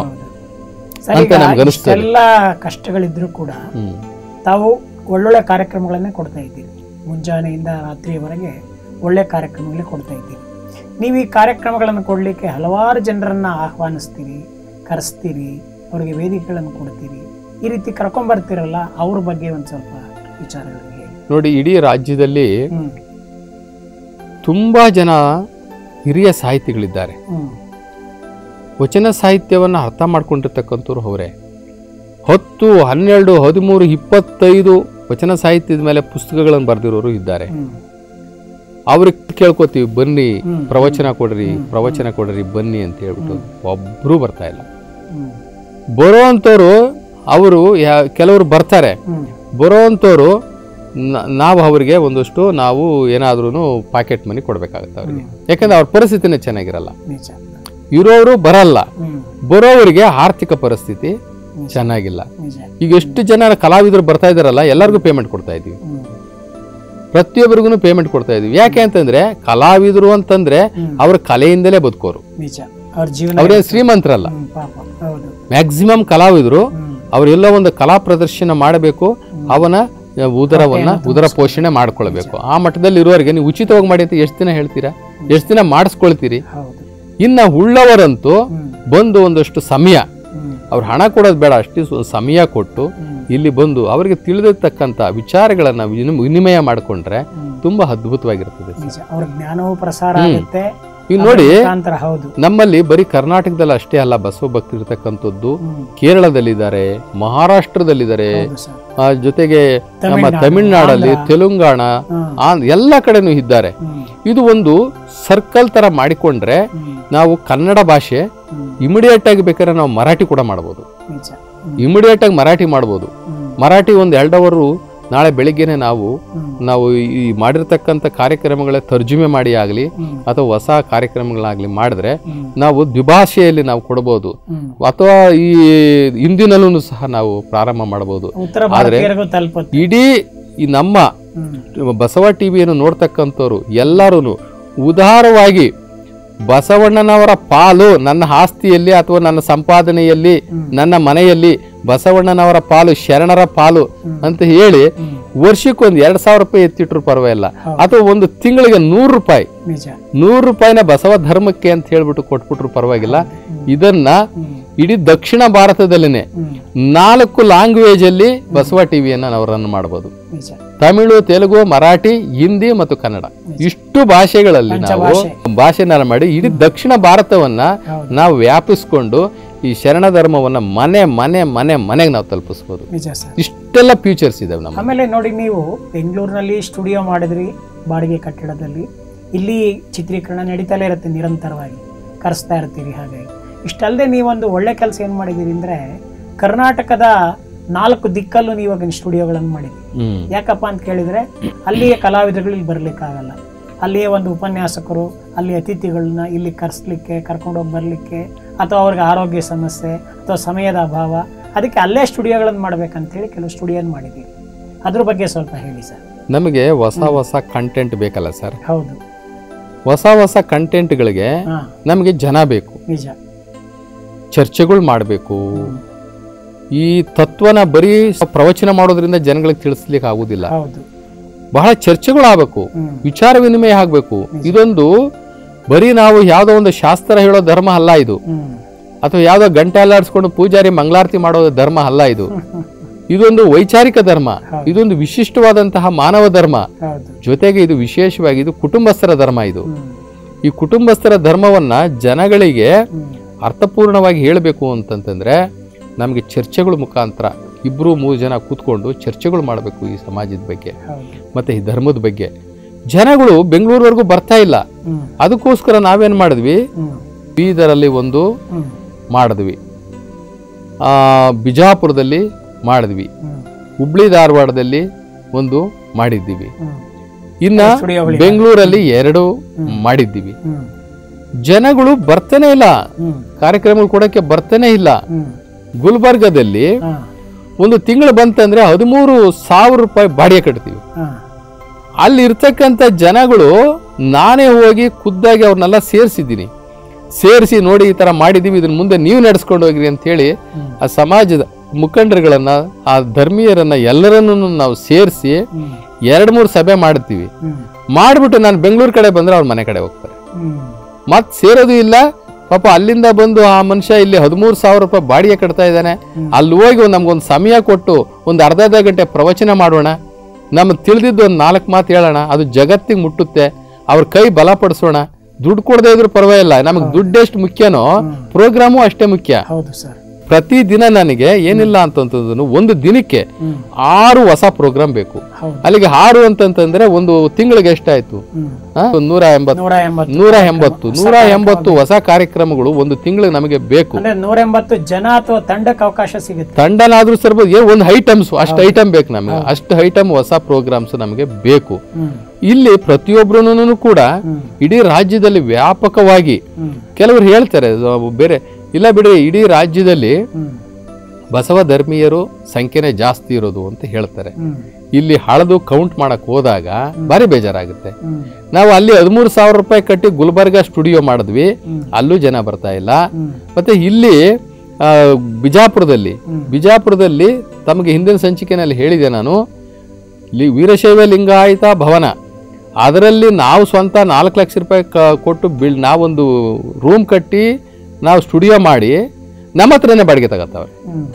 ಸರಿ, ಅಂತ ಈಗ ನಮ್ಗೆ ಅನಿಸ್ತದೆ. ಇಷ್ಟೆಲ್ಲ ಕಷ್ಟಗಳಿದ್ರೂ ಕೂಡ ಹ್ಮ್ ತಾವು ಒಳ್ಳೊಳ್ಳೆ ಕಾರ್ಯಕ್ರಮಗಳನ್ನೇ ಕೊಡ್ತಾ ಇದ್ದೀರಿ ಮುಂಜಾನೆಯಿಂದ ರಾತ್ರಿಯವರೆಗೆ ಒಳ್ಳೆ ಕಾರ್ಯಕ್ರಮಗಳೇ ಕೊಡ್ತಾ ಇದ್ದೀರಿ ನೀವು ಈ ಕಾರ್ಯಕ್ರಮಗಳನ್ನು ಕೊಡಲಿಕ್ಕೆ ಹಲವಾರು ಜನರನ್ನ ಆಹ್ವಾನಿಸ್ತೀರಿ ಕರೆಸ್ತೀರಿ ಅವರಿಗೆ ವೇದಿಕೆಗಳನ್ನು ಕೊಡ್ತೀರಿ ಈ ರೀತಿ ಕರ್ಕೊಂಬರ್ತೀರಲ್ಲ ಅವ್ರ ಬಗ್ಗೆ ಒಂದು ಸ್ವಲ್ಪ ವಿಚಾರಗಳು ಹೇಳಿ ನೋಡಿ ಇಡೀ ರಾಜ್ಯದಲ್ಲಿ ಹ್ಮ್ ತುಂಬಾ ಜನ ಹಿರಿಯ ಸಾಹಿತಿಗಳಿದ್ದಾರೆ ಹ್ಮ್ ವಚನ ಸಾಹಿತ್ಯವನ್ನು ಅರ್ಥ ಮಾಡ್ಕೊಂಡಿರ್ತಕ್ಕಂಥವ್ರು ಅವರೇ ಹತ್ತು ಹನ್ನೆರಡು ಹದಿಮೂರು ಇಪ್ಪತ್ತೈದು ವಚನ ಸಾಹಿತ್ಯದ ಮೇಲೆ ಪುಸ್ತಕಗಳನ್ನು ಬರೆದಿರೋರು ಇದ್ದಾರೆ ಹ್ಮ್ ಅವ್ರಿಗೆ ಕೇಳ್ಕೊತೀವಿ ಬನ್ನಿ ಹ್ಮ್. ಪ್ರವಚನ ಕೊಡ್ರಿ ಪ್ರವಚನ ಕೊಡ್ರಿ ಬನ್ನಿ ಅಂತ ಹೇಳ್ಬಿಟ್ಟು ಒಬ್ರು ಬರ್ತಾ ಇಲ್ಲ ಹ್ಮ್ ಬರೋವಂಥವ್ರು ಅವರು ಯಾ- ಕೆಲವರು ಬರ್ತಾರೆ ಹ್ಮ್ ಬರೋವಂಥವ್ರು ನ- ನಾವು ಅವರಿಗೆ ಒಂದಷ್ಟು ನಾವು ಏನಾದ್ರೂ ಪಾಕೆಟ್ ಮನಿ ಕೊಡ್ಬೇಕಾಗತ್ತೆ ಅವರಿಗೆ ಯಾಕಂದ್ರೆ ಅವ್ರ ಪರಿಸ್ಥಿತಿನೇ ಚೆನ್ನಾಗಿರಲ್ಲ ನಿಜ ಇರೋರು ಬರಲ್ಲ ಹ್ಮ್ ಬರೋವರಿಗೆ ಆರ್ಥಿಕ ಪರಿಸ್ಥಿತಿ ಚೆನ್ನಾಗಿಲ್ಲ ನಿಜ ಈಗ ಎಷ್ಟು ಜನ ಕಲಾವಿದರು ಬರ್ತಾ ಇದಾರಲ್ಲ ಎಲ್ಲರಿಗೂ ಪೇಮೆಂಟ್ ಕೊಡ್ತಾ ಇದೀವಿ ಹ್ಮ್ ಪ್ರತಿಯೊಬ್ಬರಿಗೂ ಪೇಮೆಂಟ್ ಕೊಡ್ತಾ ಇದೀವಿ ಯಾಕೆ ಅಂತಂದ್ರೆ ಕಲಾವಿದರು ಅಂತಂದ್ರೆ ಅವ್ರ ಕಲೆಯಿಂದಲೇ ಬದುಕೋರು ನಿಜ ಅವ್ರ ಜೀವನ ಅವರೇ ಶ್ರೀಮಂತರಲ್ಲ ಹ್ಮ್, ಪಾಪ ಹೌದು ಮ್ಯಾಕ್ಸಿಮಮ್ ಕಲಾವಿದರು ಹ್ಮ್ ಅವರೆಲ್ಲ ಒಂದು ಕಲಾ ಪ್ರದರ್ಶನ ಮಾಡಬೇಕು ಅವನ ಉದರವನ್ನ ಉದರ ಪೋಷಣೆ ಮಾಡ್ಕೊಳ್ಬೇಕು ಆ ಮಟ್ಟದಲ್ಲಿ ಇರುವವರಿಗೆ ನೀವು ಉಚಿತವಾಗಿ ಮಾಡಿ ಅಂತ ಎಷ್ಟು ದಿನ ಹೇಳ್ತೀರಾ ಎಷ್ಟು ದಿನ ಮಾಡಿಸ್ಕೊಳ್ತೀರಿ ಹೌದು ಇನ್ನ ಉಳ್ಳವರಂತೂ ಹ್ಮ್ ಬಂದು ಒಂದಷ್ಟು ಸಮಯ ಹ್ಮ್ ಅವ್ರು ಹಣ ಕೊಡೋದು ಬೇಡ ಅಷ್ಟು ಸ್ವ- ಸಮಯ ಕೊಟ್ಟು ಹ್ಮ್. ಇಲ್ಲಿ ಬಂದು ಅವರಿಗೆ ತಿಳಿದಿರ್ತಕ್ಕಂಥ ವಿಚಾರಗಳನ್ನ ವಿನಿಮ- ವಿನಿಮಯ ಮಾಡಿಕೊಂಡ್ರೆ ಹ್ಮ್. ತುಂಬಾ ಅದ್ಭುತವಾಗಿರ್ತದೆ ನಿಜ ಅವ್ರ ಜ್ಞಾನವೂ ಪ್ರಸಾರ ಆಗುತ್ತೆ ಈಗ ನೋಡಿ ಮುಖಾಂತರ ಹೌದು ನಮ್ಮಲ್ಲಿ ಬರೀ ಕರ್ನಾಟಕದಲ್ಲಿ ಅಷ್ಟೇ ಅಲ್ಲ ಬಸವ ಭಕ್ತಿ ಇರ್ತಕ್ಕಂಥದ್ದು ಹ್ಮ್ ಕೇರಳದಲ್ಲಿದ್ದಾರೆ ಮಹಾರಾಷ್ಟ್ರದಲ್ಲಿದ್ದಾರೆ ಹೌದು ಸರ್ ಆ, ಜೊತೆಗೆ ನಮ್ಮ ತಮಿಳ್ನಾಡು, ತಮಿಳ್ನಾಡಲ್ಲಿ ಆಂಧ್ರ. ತೆಲಂಗಾಣ ಹ್ಮ್. ಆ ಎಲ್ಲ ಕಡೆನೂ ಇದ್ದಾರೆ ಹ್ಮ್ ಇದು ಒಂದು ಸರ್ಕಲ್ ತರ ಮಾಡಿಕೊಂಡ್ರೆ ಹ್ಮ್ ನಾವು ಕನ್ನಡ ಭಾಷೆ ಹ್ಮ್ ಇಮಿಡಿಯೇಟ್ ಆಗಿ ಬೇಕಾದ್ರೆ ನಾವು ಮರಾಠಿ ಕೂಡ ಮಾಡ್ಬೋದು ನಿಜ ಹ್ಮ್ ಇಮಿಡಿಯೇಟ್ ಆಗಿ ಮರಾಠಿ ಮಾಡ್ಬೋದು ಹ್ಮ್ ಮರಾಠಿ ಒಂದು ಎರಡು ಅವರು ನಾಳೆ ಬೆಳಿಗ್ಗೆನೆ ನಾವು ಹ್ಮ್ ನಾವು ಈ ಮಾಡಿರ್ತಕ್ಕಂಥ ಕಾರ್ಯಕ್ರಮಗಳ ತರ್ಜುಮೆ ಮಾಡಿ ಆಗಲಿ ಹ್ಮ್ ಅಥವಾ ಹೊಸ ಕಾರ್ಯಕ್ರಮಗಳಾಗಲಿ ಮಾಡಿದ್ರೆ ಹ್ಮ್ ನಾವು ದ್ವಿಭಾಷೆಯಲ್ಲಿ ನಾವು ಕೊಡ್ಬೋದು ಹ್ಮ್ ಅಥವಾ ಈ ಹಿಂದಿನಲ್ಲೂ ಸಹ ನಾವು ಪ್ರಾರಂಭ ಮಾಡ್ಬೋದು ಉತ್ತರ ಭಾರತೀಯರಿಗೂ ತಲುಪುತ್ತೆ ಇಡೀ ಈ ನಮ್ಮ ಹ್ಮ್ ಬಸವ ಟಿವಿಯನ್ನು ನೋಡ್ತಕ್ಕಂಥವ್ರು ಎಲ್ಲರೂ ಉದಾರವಾಗಿ ಬಸವಣ್ಣನವರ ಪಾಲು ನನ್ನ ಆಸ್ತಿಯಲ್ಲಿ ಅಥವಾ ನನ್ನ ಸಂಪಾದನೆಯಲ್ಲಿ ನನ್ನ ಮನೆಯಲ್ಲಿ ಬಸವಣ್ಣನವರ ಪಾಲು ಶರಣರ ಪಾಲು ಅಂತ ಹೇಳಿ ವರ್ಷಕ್ಕೊಂದು ಎರಡ್ ಸಾವಿರ ರೂಪಾಯಿ ಎತ್ತಿಟ್ರು ಪರವಾಗಿಲ್ಲ ಅಥವಾ ಒಂದು ತಿಂಗಳಿಗೆ ನೂರು ರೂಪಾಯಿ ನಿಜ ನೂರು ರೂಪಾಯಿನ ಬಸವ ಧರ್ಮಕ್ಕೆ ಅಂತ ಹೇಳ್ಬಿಟ್ಟು ಕೊಟ್ಬಿಟ್ರು ಪರವಾಗಿಲ್ಲ ಇದನ್ನ ಇಡೀ ದಕ್ಷಿಣ ಭಾರತದಲ್ಲಿನೇ ಹ್ಮ್ ನಾಲ್ಕು ಲ್ಯಾಂಗ್ವೇಜ್ ಅಲ್ಲಿ ಬಸವ ಟಿವಿಯನ್ನ ನಾವು ರನ್ ಮಾಡಬಹುದು ನಿಜ ತಮಿಳು ತೆಲುಗು ಮರಾಠಿ ಹಿಂದಿ ಮತ್ತು ಕನ್ನಡ ಇಷ್ಟು ಭಾಷೆಗಳಲ್ಲಿ ನಾವು ಪಂಚಭಾಷೆ. ಭಾಷೆನ ಮಾಡಿ ಇಡೀ ದಕ್ಷಿಣ ಭಾರತವನ್ನ ಹೌದು. ನಾವು ವ್ಯಾಪಿಸ್ಕೊಂಡು ಈ ಶರಣ ಧರ್ಮವನ್ನ ಮನೆ ಮನೆ ಮನೆ ಮನೆಗೆ ನಾವು ತಲುಪಿಸ್ಬೋದು ನಿಜ ಸರ್ ಇಷ್ಟೆಲ್ಲ ಫ್ಯೂಚರ್ಸ್ ಇದಾವೆ ನಮ್ಮ ಆಮೇಲೆ ನೋಡಿ ನೀವು ಬೆಂಗಳೂರಿನಲ್ಲಿ ಸ್ಟುಡಿಯೋ ಮಾಡಿದ್ರಿ ಬಾಡಿಗೆ ಕಟ್ಟಡದಲ್ಲಿ ಇಲ್ಲಿ ಚಿತ್ರೀಕರಣ ನಡೀತಲೇ ಇರುತ್ತೆ ನಿರಂತರವಾಗಿ ಕರೆಸ್ತಾ ಇರ್ತೀರಿ ಹಾಗಾಗಿ ಇಷ್ಟಲ್ಲದೆ ನೀವೊಂದು ಒಳ್ಳೆ ಕೆಲಸ ಏನು ಮಾಡಿದ್ದೀರಿ ಅಂದರೆ ಕರ್ನಾಟಕದ ನಾಲ್ಕು ದಿಕ್ಕಲ್ಲೂ ನೀವು ಇವಾಗ ಸ್ಟುಡಿಯೋಗಳನ್ನು ಮಾಡಿದ್ದೀರಿ ಹ್ಮ್ ಯಾಕಪ್ಪ ಅಂತ ಕೇಳಿದರೆ ಅಲ್ಲಿಯ ಕಲಾವಿದರುಗಳು ಇಲ್ಲಿ ಬರಲಿಕ್ಕಾಗಲ್ಲ ಅಲ್ಲಿಯೇ ಒಂದು ಉಪನ್ಯಾಸಕರು ಅಲ್ಲಿ ಅತಿಥಿಗಳನ್ನ ಇಲ್ಲಿ ಕರೆಸ್ಲಿಕ್ಕೆ ಕರ್ಕೊಂಡೋಗಿ ಬರಲಿಕ್ಕೆ ಅಥವಾ ಅವ್ರಿಗೆ ಆರೋಗ್ಯ ಸಮಸ್ಯೆ ಅಥವಾ ಸಮಯದ ಅಭಾವ ಅದಕ್ಕೆ ಅಲ್ಲೇ ಸ್ಟುಡಿಯೋಗಳನ್ನು ಮಾಡ್ಬೇಕಂತೇಳಿ ಕೆಲವು ಸ್ಟುಡಿಯೋನ ಮಾಡಿದ್ದೀವಿ ಅದ್ರ ಬಗ್ಗೆ ಸ್ವಲ್ಪ ಹೇಳಿ ಸರ್ ನಮಗೆ ಹೊಸ ಹೊಸ ಕಂಟೆಂಟ್ ಬೇಕಲ್ಲ ಸರ್ ಹೌದು ಹೊಸ ಹೊಸ ಕಂಟೆಂಟ್ಗಳಿಗೆ ಹಾಂ ನಮಗೆ ಜನ ಬೇಕು ನಿಜ ಚರ್ಚೆಗಳು ಮಾಡಬೇಕು ಈ ತತ್ವನ ಬರೀ ಪ್ರವಚನ ಮಾಡೋದ್ರಿಂದ ಜನಗಳಿಗೆ ತಿಳಿಸ್ಲಿಕ್ಕೆ ಆಗುದಿಲ್ಲ ಹೌದು ಬಹಳ ಚರ್ಚೆಗಳು ಆಗಬೇಕು ಹ್ಮ್ ವಿಚಾರ ವಿನಿಮಯ ಆಗಬೇಕು ಇದೊಂದು ಬರೀ ನಾವು ಯಾವುದೋ ಒಂದು ಶಾಸ್ತ್ರ ಹೇಳೋ ಧರ್ಮ ಅಲ್ಲ ಇದು ಹ್ಮ್ ಅಥವಾ ಯಾವುದೋ ಗಂಟೆ ಅಲ್ಲಾಡಿಸ್ಕೊಂಡು ಪೂಜಾರಿ ಮಂಗಳಾರತಿ ಮಾಡೋ ಧರ್ಮ ಅಲ್ಲ ಇದು ಇದೊಂದು ವೈಚಾರಿಕ ಧರ್ಮ ಇದೊಂದು ವಿಶಿಷ್ಟವಾದಂತಹ ಮಾನವ ಧರ್ಮ ಹೌದು ಜೊತೆಗೆ ಇದು ವಿಶೇಷವಾಗಿ ಇದು ಕುಟುಂಬಸ್ಥರ ಧರ್ಮ ಇದು ಹ್ಮ್ ಈ ಕುಟುಂಬಸ್ಥರ ಧರ್ಮವನ್ನ ಜನಗಳಿಗೆ ಹ್ಮ್ ಅರ್ಥಪೂರ್ಣವಾಗಿ ಹೇಳಬೇಕು ಅಂತಂತಂದ್ರೆ ನಮಗೆ ಚರ್ಚೆಗಳ ಮುಖಾಂತರ ಇಬ್ರು ಮೂರು ಜನ ಕೂತ್ಕೊಂಡು ಚರ್ಚೆಗಳು ಮಾಡಬೇಕು ಈ ಸಮಾಜದ ಬಗ್ಗೆ ಹೌದು ಮತ್ತೆ ಈ ಧರ್ಮದ ಬಗ್ಗೆ ಜನಗಳು ಬೆಂಗಳೂರವರೆಗೂ ಬರ್ತಾ ಇಲ್ಲ ಹ್ಮ್ ಅದಕ್ಕೋಸ್ಕರ ನಾವೇನ್ ಮಾಡಿದ್ವಿ ಹ್ಮ್ ಬೀದರಲ್ಲಿ ಒಂದು ಹ್ಮ್ ಮಾಡಿದ್ವಿ ಆ, ಬಿಜಾಪುರದಲ್ಲಿ ಮಾಡಿದ್ವಿ ಹ್ಮ್ ಹುಬ್ಳಿ ಧಾರವಾಡದಲ್ಲಿ ಒಂದು ಮಾಡಿದ್ದೀವಿ ಹ್ಮ್ ಇನ್ನ ಸ್ಟುಡಿಯೋಗಳು ಬೆಂಗಳೂರಲ್ಲಿ ಎರಡು ಮಾಡಿದ್ದೀವಿ ಹ್ಮ್ ಜನಗಳು ಬರ್ತಾನೆ ಇಲ್ಲ ಹ್ಮ್ ಕಾರ್ಯಕ್ರಮಗಳು ಕೊಡಕ್ಕೆ ಬರ್ತಾನೆ ಇಲ್ಲ ಹ್ಮ್ ಗುಲ್ಬರ್ಗದಲ್ಲಿ ಹಾ ಒಂದು ತಿಂಗಳು ಬಂತಂದ್ರೆ ಹದಿಮೂರು ಸಾವಿರ ರೂಪಾಯಿ ಬಾಡಿಗೆ ಕಟ್ತೀವಿ ಹಾ ಅಲ್ಲಿ ಇರ್ತಕ್ಕಂಥ ಜನಗಳು ನಾನೇ ಹೋಗಿ ಖುದ್ದಾಗಿ ಅವ್ರನ್ನೆಲ್ಲ ಸೇರಿಸಿದ್ದೀನಿ ಸೇರಿಸಿ ನೋಡಿ ಈ ತರ ಮಾಡಿದೀವಿ ಇದನ್ನ ಮುಂದೆ ನೀವು ನಡೆಸ್ಕೊಂಡು ಹೋಗ್ರಿ ಅಂತ ಹೇಳಿ ಹ್ಮ್. ಆ ಸಮಾಜದ ಮುಖಂಡರುಗಳನ್ನ ಆ ಧರ್ಮೀಯರನ್ನ ಎಲ್ಲರನ್ನೂ ನಾವು ಸೇರಿಸಿ ಹ್ಮ್ ಎರಡು ಮೂರು ಸಭೆ ಮಾಡ್ತೀವಿ ಹ್ಮ್ ಮಾಡ್ಬಿಟ್ಟು ನಾನು ಬೆಂಗಳೂರು ಕಡೆ ಬಂದ್ರೆ ಅವ್ರ ಮನೆ ಕಡೆ ಹೋಗ್ತಾರೆ ಹ್ಮ್ ಮತ್ ಸೇರೋದು ಇಲ್ಲ ಪಾಪ ಅಲ್ಲಿಂದ ಬಂದು ಆ ಮನುಷ್ಯ ಇಲ್ಲಿ ಹದಿಮೂರು ಸಾವಿರ ರೂಪಾಯಿ ಬಾಡಿಗೆ ಕಟ್ತಾ ಇದ್ದಾನೆ ಅಲ್ಲಿ ಹೋಗಿ ಒಂದು ನಮ್ಗೊಂದು ಸಮಯ ಕೊಟ್ಟು ಒಂದು ಅರ್ಧ ಅರ್ಧ ಗಂಟೆ ಪ್ರವಚನ ಮಾಡೋಣ ನಮ್ಗೆ ತಿಳಿದಿದ್ದು ಒಂದು ನಾಲ್ಕು ಮಾತು ಹೇಳೋಣ ಅದು ಜಗತ್ತಿಗೆ ಮುಟ್ಟುತ್ತೆ ಅವ್ರ ಕೈ ಬಲಪಡಿಸೋಣ ದುಡ್ಡು ಕೊಡದೇ ಇದ್ರು ಪರವಾಗಿಲ್ಲ ನಮಗೆ ದುಡ್ಡು ಎಷ್ಟು ಮುಖ್ಯನೋ ಪ್ರೋಗ್ರಾಮು ಅಷ್ಟೇ ಮುಖ್ಯ ಹೌದು ಸರ್ ಪ್ರತಿ ದಿನ ನನಗೆ ಏನಿಲ್ಲ ಅಂತಂತಂದ್ರು ಒಂದು ದಿನಕ್ಕೆ ಹ್ಮ್ ಆರು ಹೊಸ ಪ್ರೋಗ್ರಾಮ್ ಬೇಕು ಹೌದು ಅಲ್ಲಿಗೆ ಆರು ಅಂತಂತಂದ್ರೆ ಒಂದು ತಿಂಗಳಿಗೆ ಎಷ್ಟಾಯ್ತು ಹ್ಮ್ ಆ? ಒಂದು ನೂರ ಎಂಬತ್ತು ನೂರ ಎಂಬತ್ತು ನೂರ ಎಂಬತ್ತು ನೂರ ಎಂಬತ್ತು ಹೊಸ ಕಾರ್ಯಕ್ರಮಗಳು ಒಂದು ತಿಂಗಳಿಗೆ ನಮಗೆ ಬೇಕು ಅಂದ್ರೆ ನೂರ ಎಂಬತ್ತು ಜನ ಅಥವಾ ತಂಡಕ್ಕೆ ಅವಕಾಶ ಸಿಗುತ್ತೆ ತಂಡನಾದ್ರೂ ಸರ್ಬೋದು ಏ ಒಂದು ಐಟಮ್ಸ್ ಅಷ್ಟು ಐಟಮ್ ಬೇಕು ನಮಗೆ ಅಷ್ಟು ಐಟಮ್ ಹೊಸ ಪ್ರೋಗ್ರಾಮ್ಸ್ ನಮಗೆ ಬೇಕು ಹ್ಮ್ ಇಲ್ಲಿ ಪ್ರತಿಯೊಬ್ಬರೂ ಕೂಡ ಹ್ಮ್. ಇಡೀ ರಾಜ್ಯದಲ್ಲಿ ವ್ಯಾಪಕವಾಗಿ ಹ್ಮ್ ಕೆಲವರು ಹೇಳ್ತಾರೆ ಅದು ಬೇರೆ ಇಲ್ಲ ಬಿಡಿ ಇಡೀ ರಾಜ್ಯದಲ್ಲಿ ಹ್ಮ್ ಬಸವ ಧರ್ಮೀಯರು ಸಂಖ್ಯೆನೇ ಜಾಸ್ತಿ ಇರೋದು ಅಂತ ಹೇಳ್ತಾರೆ ಹ್ಮ್ ಇಲ್ಲಿ ಹಳದು ಕೌಂಟ್ ಮಾಡಕ್ ಹೋದಾಗ ಭಾರಿ ಬೇಜಾರಾಗುತ್ತೆ ಹ್ಮ್ ನಾವು ಅಲ್ಲಿ ಹದಿಮೂರು ಸಾವಿರ ರೂಪಾಯಿ ಕಟ್ಟಿ ಗುಲ್ಬರ್ಗ ಸ್ಟುಡಿಯೋ ಮಾಡಿದ್ವಿ ಅಲ್ಲೂ ಜನ ಬರ್ತಾ ಇಲ್ಲ ಹ್ಮ್ ಮತ್ತೆ ಇಲ್ಲಿ ಆ, ಬಿಜಾಪುರದಲ್ಲಿ ಹ್ಮ್. ಬಿಜಾಪುರದಲ್ಲಿ ತಮಗೆ ಹಿಂದಿನ ಸಂಚಿಕೆನಲ್ಲಿ ಹೇಳಿದೆ ನಾನು ಲಿ ವೀರಶೈವ ಲಿಂಗಾಯತ ಭವನ ಅದರಲ್ಲಿ ನಾವು ಸ್ವಂತ ನಾಲ್ಕು ಲಕ್ಷ ರೂಪಾಯಿ ಕ- ಕೊಟ್ಟು ಬಿಲ್ ನಾವೊಂದು ರೂಮ್ ಕಟ್ಟಿ ನಾವು ಸ್ಟುಡಿಯೋ ಮಾಡಿ ನಮ್ಮ ಹತ್ರನೇ ಬಾಡಿಗೆ ತಗೋತಾವೆ ಹ್ಮ್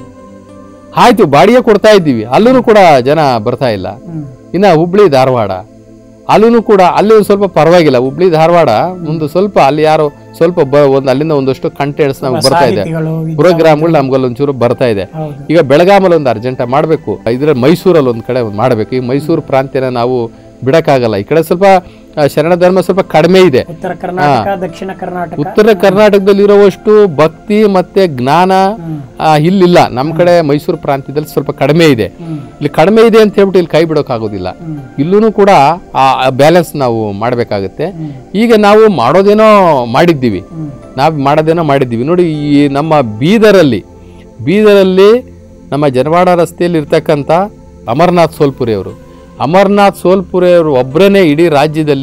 ಆಯ್ತು ಬಾಡಿಗೆ ಕೊಡ್ತಾ ಇದ್ದೀವಿ ಅಲ್ಲೂ ಕೂಡ ಜನ ಬರ್ತಾ ಇಲ್ಲ ಹ್ಮ್ ಇನ್ನ ಹುಬ್ಳಿ ಧಾರವಾಡ ಅಲ್ಲೂ ಕೂಡ ಅಲ್ಲಿ ಒಂದು ಸ್ವಲ್ಪ ಪರವಾಗಿಲ್ಲ ಹುಬ್ಳಿ ಧಾರವಾಡ ಒಂದು ಸ್ವಲ್ಪ ಅಲ್ಲಿ ಯಾರೋ ಸ್ವಲ್ಪ ಬ ಒಂದು ಅಲ್ಲಿಂದ ಒಂದಷ್ಟು ಕಂಟೆಂಟ್ಸ್ ನಮ್ಗೆ ಬರ್ತಾ ಇದೆ ಸಾಹಿತಿಗಳು ವಿದ್ಯಾ- ಪ್ರೋಗ್ರಾಮ್ಗಳು ನಮ್ಗಲ್ಲಿ ಒಂಚೂರು ಬರ್ತಾ ಇದೆ ಹೌದು ಈಗ ಬೆಳಗಾಮಲ್ಲಿ ಒಂದು ಅರ್ಜೆಂಟ ಮಾಡಬೇಕು ಇದ್ರ ಮೈಸೂರಲ್ಲಿ ಒಂದು ಕಡೆ ಒಂದು ಮಾಡಬೇಕು ಈ ಮೈಸೂರು ಪ್ರಾಂತ್ಯನ ನಾವು ಬಿಡಕ್ಕಾಗಲ್ಲ ಈ ಕಡೆ ಸ್ವಲ್ಪ ಆ, ಶರಣ ಧರ್ಮ ಸ್ವಲ್ಪ ಕಡಿಮೆ ಇದೆ ಉತ್ತರ ಕರ್ನಾಟಕ ದಕ್ಷಿಣ ಕರ್ನಾಟಕ ಉತ್ತರ ಕರ್ನಾಟಕದಲ್ಲಿ ಇರುವಷ್ಟು ಭಕ್ತಿ ಮತ್ತೆ ಜ್ಞಾನ ಹ್ಮ್ ಆ, ಇಲ್ಲಿಲ್ಲ ನಮ್ಮ ಕಡೆ ಮೈಸೂರು ಪ್ರಾಂತ್ಯದಲ್ಲಿ ಸ್ವಲ್ಪ ಕಡಿಮೆ ಇದೆ ಹ್ಮ್ ಇಲ್ಲಿ ಕಡಿಮೆ ಇದೆ ಅಂತ ಹೇಳ್ಬಿಟ್ಟು ಇಲ್ಲಿ ಕೈ ಬಿಡೋಕ್ಕಾಗೋದಿಲ್ಲ ಹ್ಮ್ ಇಲ್ಲೂ ಕೂಡ ಆ ಬ್ಯಾಲೆನ್ಸ್ ನಾವು ಮಾಡಬೇಕಾಗುತ್ತೆ ಹ್ಮ್ ಈಗ ನಾವು ಮಾಡೋದೇನೋ ಮಾಡಿದ್ದೀವಿ ಹ್ಮ್ ನಾವು ಮಾಡೋದೇನೋ ಮಾಡಿದ್ದೀವಿ ನೋಡಿ ಈ ನಮ್ಮ ಬೀದರಲ್ಲಿ ಬೀದರಲ್ಲಿ ನಮ್ಮ ಜನವಾಡ ರಸ್ತೆಯಲ್ಲಿ ಇರ್ತಕ್ಕಂಥ ಅಮರ್ನಾಥ್ ಸೋಲ್ಪುರಿ ಅವರು ಅಮರ್ನಾಥ್ ಸೋಲ್ಪುರಿ ಅವರು ಒಬ್ಬರೇ ಇಡೀ ರಾಜ್ಯದಲ್ಲಿ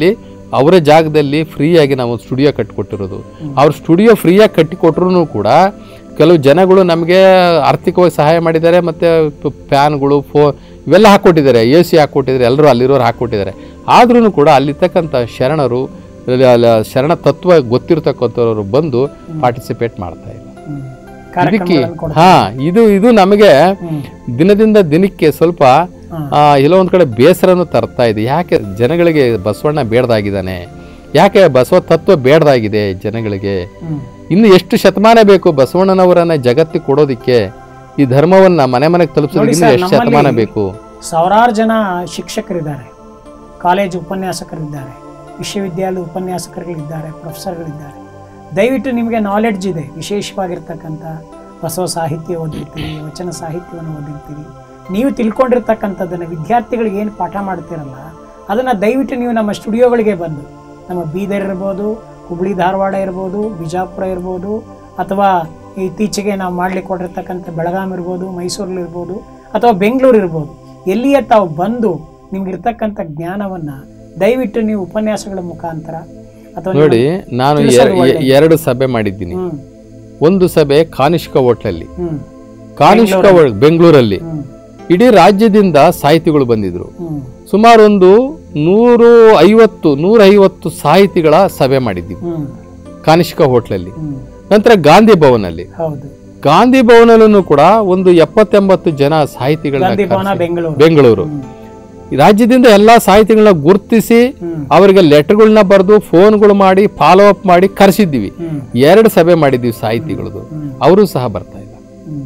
ಅವರ ಜಾಗದಲ್ಲಿ ಫ್ರೀಯಾಗಿ ನಾವು ಸ್ಟುಡಿಯೋ ಕಟ್ಟಿಕೊಟ್ಟಿರೋದು ಅವ್ರ ಸ್ಟುಡಿಯೋ ಫ್ರೀಯಾಗಿ ಕಟ್ಟಿಕೊಟ್ರು ಕೂಡ ಕೆಲವು ಜನಗಳು ನಮಗೆ ಆರ್ಥಿಕವಾಗಿ ಸಹಾಯ ಮಾಡಿದ್ದಾರೆ ಮತ್ತು ಫ್ಯಾನ್ಗಳು ಫೋ ಇವೆಲ್ಲ ಹಾಕ್ಕೊಟ್ಟಿದ್ದಾರೆ ಎ ಸಿ ಹಾಕ್ಕೊಟ್ಟಿದ್ದಾರೆ ಎಲ್ಲರೂ ಅಲ್ಲಿರೋರು ಹಾಕ್ಕೊಟ್ಟಿದ್ದಾರೆ ಆದ್ರೂ ಕೂಡ ಅಲ್ಲಿರ್ತಕ್ಕಂಥ ಶರಣರು ಅಲ್ಲಿ- ಅಲ್ಲಿ ಶರಣ ತತ್ವ ಗೊತ್ತಿರ್ತಕ್ಕಂಥವ್ರು ಬಂದು ಪಾರ್ಟಿಸಿಪೇಟ್ ಮಾಡ್ತಾ ಇಲ್ಲ ಹ್ಮ್. ಇದಕ್ಕೆ ಕಾರ್ಯಕ್ರಮಗಳನ್ನು ಕೊಡ್ತಾರೆ. ಹಾ ಇದು ಇದು ನಮಗೆ ಹ್ಮ್. ದಿನದಿಂದ ದಿನಕ್ಕೆ ಸ್ವಲ್ಪ ಹಾ. ಆ, ಎಲ್ಲೋ ಒಂದ್ ಕಡೆ ಬೇಸರನು ತರ್ತಾ ಇದೆ ಯಾಕೆ ಜನಗಳಿಗೆ ಬಸವಣ್ಣ ಬೇಡದಾಗಿದ್ದಾನೆ ಯಾಕೆ ಬಸವ ತತ್ವ ಬೇಡದಾಗಿದೆ ಜನಗಳಿಗೆ ಹ್ಮ್. ಇನ್ನು ಎಷ್ಟು ಶತಮಾನ ಬೇಕು ಬಸವಣ್ಣನವರನ್ನ ಜಗತ್ತಿಗೆ ಕೊಡೋದಿಕ್ಕೆ ಈ ಧರ್ಮವನ್ನ ಮನೆ ಮನೆಗೆ ತಲುಪಿಸೋದಕ್ಕೆ ಇನ್ನು ಸರ್, ಎಷ್ಟು ಶತಮಾನ ನಮ್ಮಲ್ಲಿ- ಬೇಕು ಸಾವಿರಾರು ಜನ ಶಿಕ್ಷಕರಿದ್ದಾರೆ ಕಾಲೇಜ್ ಉಪನ್ಯಾಸಕರಿದ್ದಾರೆ ವಿಶ್ವವಿದ್ಯಾಲಯ ಉಪನ್ಯಾಸಕರುಗಳಿದ್ದಾರೆ ಪ್ರೊಫೆಸರ್ಗಳಿದ್ದಾರೆ ದಯವಿಟ್ಟು ನಿಮಗೆ ನಾಲೆಡ್ಜ್ ಇದೆ ವಿಶೇಷವಾಗಿರ್ತಕ್ಕಂಥ ಬಸವ ಸಾಹಿತ್ಯ ಓದಿರ್ತೀರಿ ವಚನ ಸಾಹಿತ್ಯವನ್ನು ಓದಿರ್ತೀರಿ ನೀವು ತಿಳ್ಕೊಂಡಿರ್ತಕ್ಕಂಥದ್ದನ್ನು ವಿದ್ಯಾರ್ಥಿಗಳಿಗೆ ಏನು ಪಾಠ ಮಾಡ್ತೀರಲ್ಲ ಅದನ್ನು ದಯವಿಟ್ಟು ನೀವು ನಮ್ಮ ಸ್ಟುಡಿಯೋಗಳಿಗೆ ಬಂದು ನಮ್ಮ ಬೀದರ್ ಇರ್ಬೋದು ಹುಬ್ಳಿ ಧಾರವಾಡ ಇರ್ಬೋದು ಬಿಜಾಪುರ ಇರ್ಬೋದು ಅಥವಾ ಇತ್ತೀಚೆಗೆ ನಾವು ಮಾಡ್ಲಿಕ್ಕೆ ಕೊಟ್ಟಿರ್ತಕ್ಕಂಥ ಬೆಳಗಾಂ ಇರ್ಬೋದು ಮೈಸೂರಲ್ಲಿ ಇರ್ಬೋದು ಅಥವಾ ಬೆಂಗಳೂರು ಇರ್ಬೋದು ಎಲ್ಲಿಯೇ ತಾವು ಬಂದು ನಿಮ್ಗಿರ್ತಕ್ಕಂಥ ಜ್ಞಾನವನ್ನ ದಯವಿಟ್ಟು ನೀವು ಉಪನ್ಯಾಸಗಳ ಮುಖಾಂತರ ಅಥವಾ ನಿಮ್ಮ- ನೋಡಿ ನಾನು ತಿಳಿಸೋದು ಎ- ಎ- ಎರಡು ಸಭೆ ಮಾಡಿದ್ದೀನಿ ಹ್ಮ್ ಒಂದು ಸಭೆ ಕಾನಿಷ್ಕ ಹೋಟ್ಲಲ್ಲಿ ಹ್ಮ್ ಕಾನಿಷ್ಕ ಹೋ- ಬೆಂಗಳೂರಲ್ಲಿ ಹ್ಮ್ ಇಡೀ ರಾಜ್ಯದಿಂದ ಸಾಹಿತಿಗಳು ಬಂದಿದ್ರು ಹ್ಮ್ ಸುಮಾರು ಒಂದು ನೂರು ಐವತ್ತು ನೂರ ಐವತ್ತು ಸಾಹಿತಿಗಳ ಸಭೆ ಮಾಡಿದ್ದೀವಿ ಹ್ಮ್ ಕಾನಿಷ್ಕ ಹೋಟ್ಲಲ್ಲಿ ಹ್ಮ್ ನಂತರ ಗಾಂಧಿ ಭವನಲ್ಲಿ ಹೌದು ಗಾಂಧಿ ಭವನಲ್ಲೂ ಕೂಡ ಒಂದು ಎಪ್ಪತ್ತೆಂಬತ್ತು ಜನ ಸಾಹಿತಿಗಳನ್ನ ಗಾಂಧಿ ಭವನ ಕರೆಸಿ- ಬೆಂಗಳೂರು ಬೆಂಗಳೂರು ಹ್ಮ್. ಈ ರಾಜ್ಯದಿಂದ ಎಲ್ಲಾ ಸಾಹಿತಿಗಳನ್ನ ಗುರುತಿಸಿ ಹ್ಮ್ ಅವರಿಗೆ ಲೆಟರ್ಗಳನ್ನ ಬರೆದು ಫೋನ್ಗಳು ಮಾಡಿ ಫಾಲೋ ಅಪ್ ಮಾಡಿ ಕರೆಸಿದ್ದೀವಿ ಹ್ಮ್ ಎರಡು ಸಭೆ ಮಾಡಿದ್ದೀವಿ ಸಾಹಿತಿಗಳದು ಹ್ಮ್. ಅವರು ಸಹ ಬರ್ತಾ ಇಲ್ಲ ಹ್ಮ್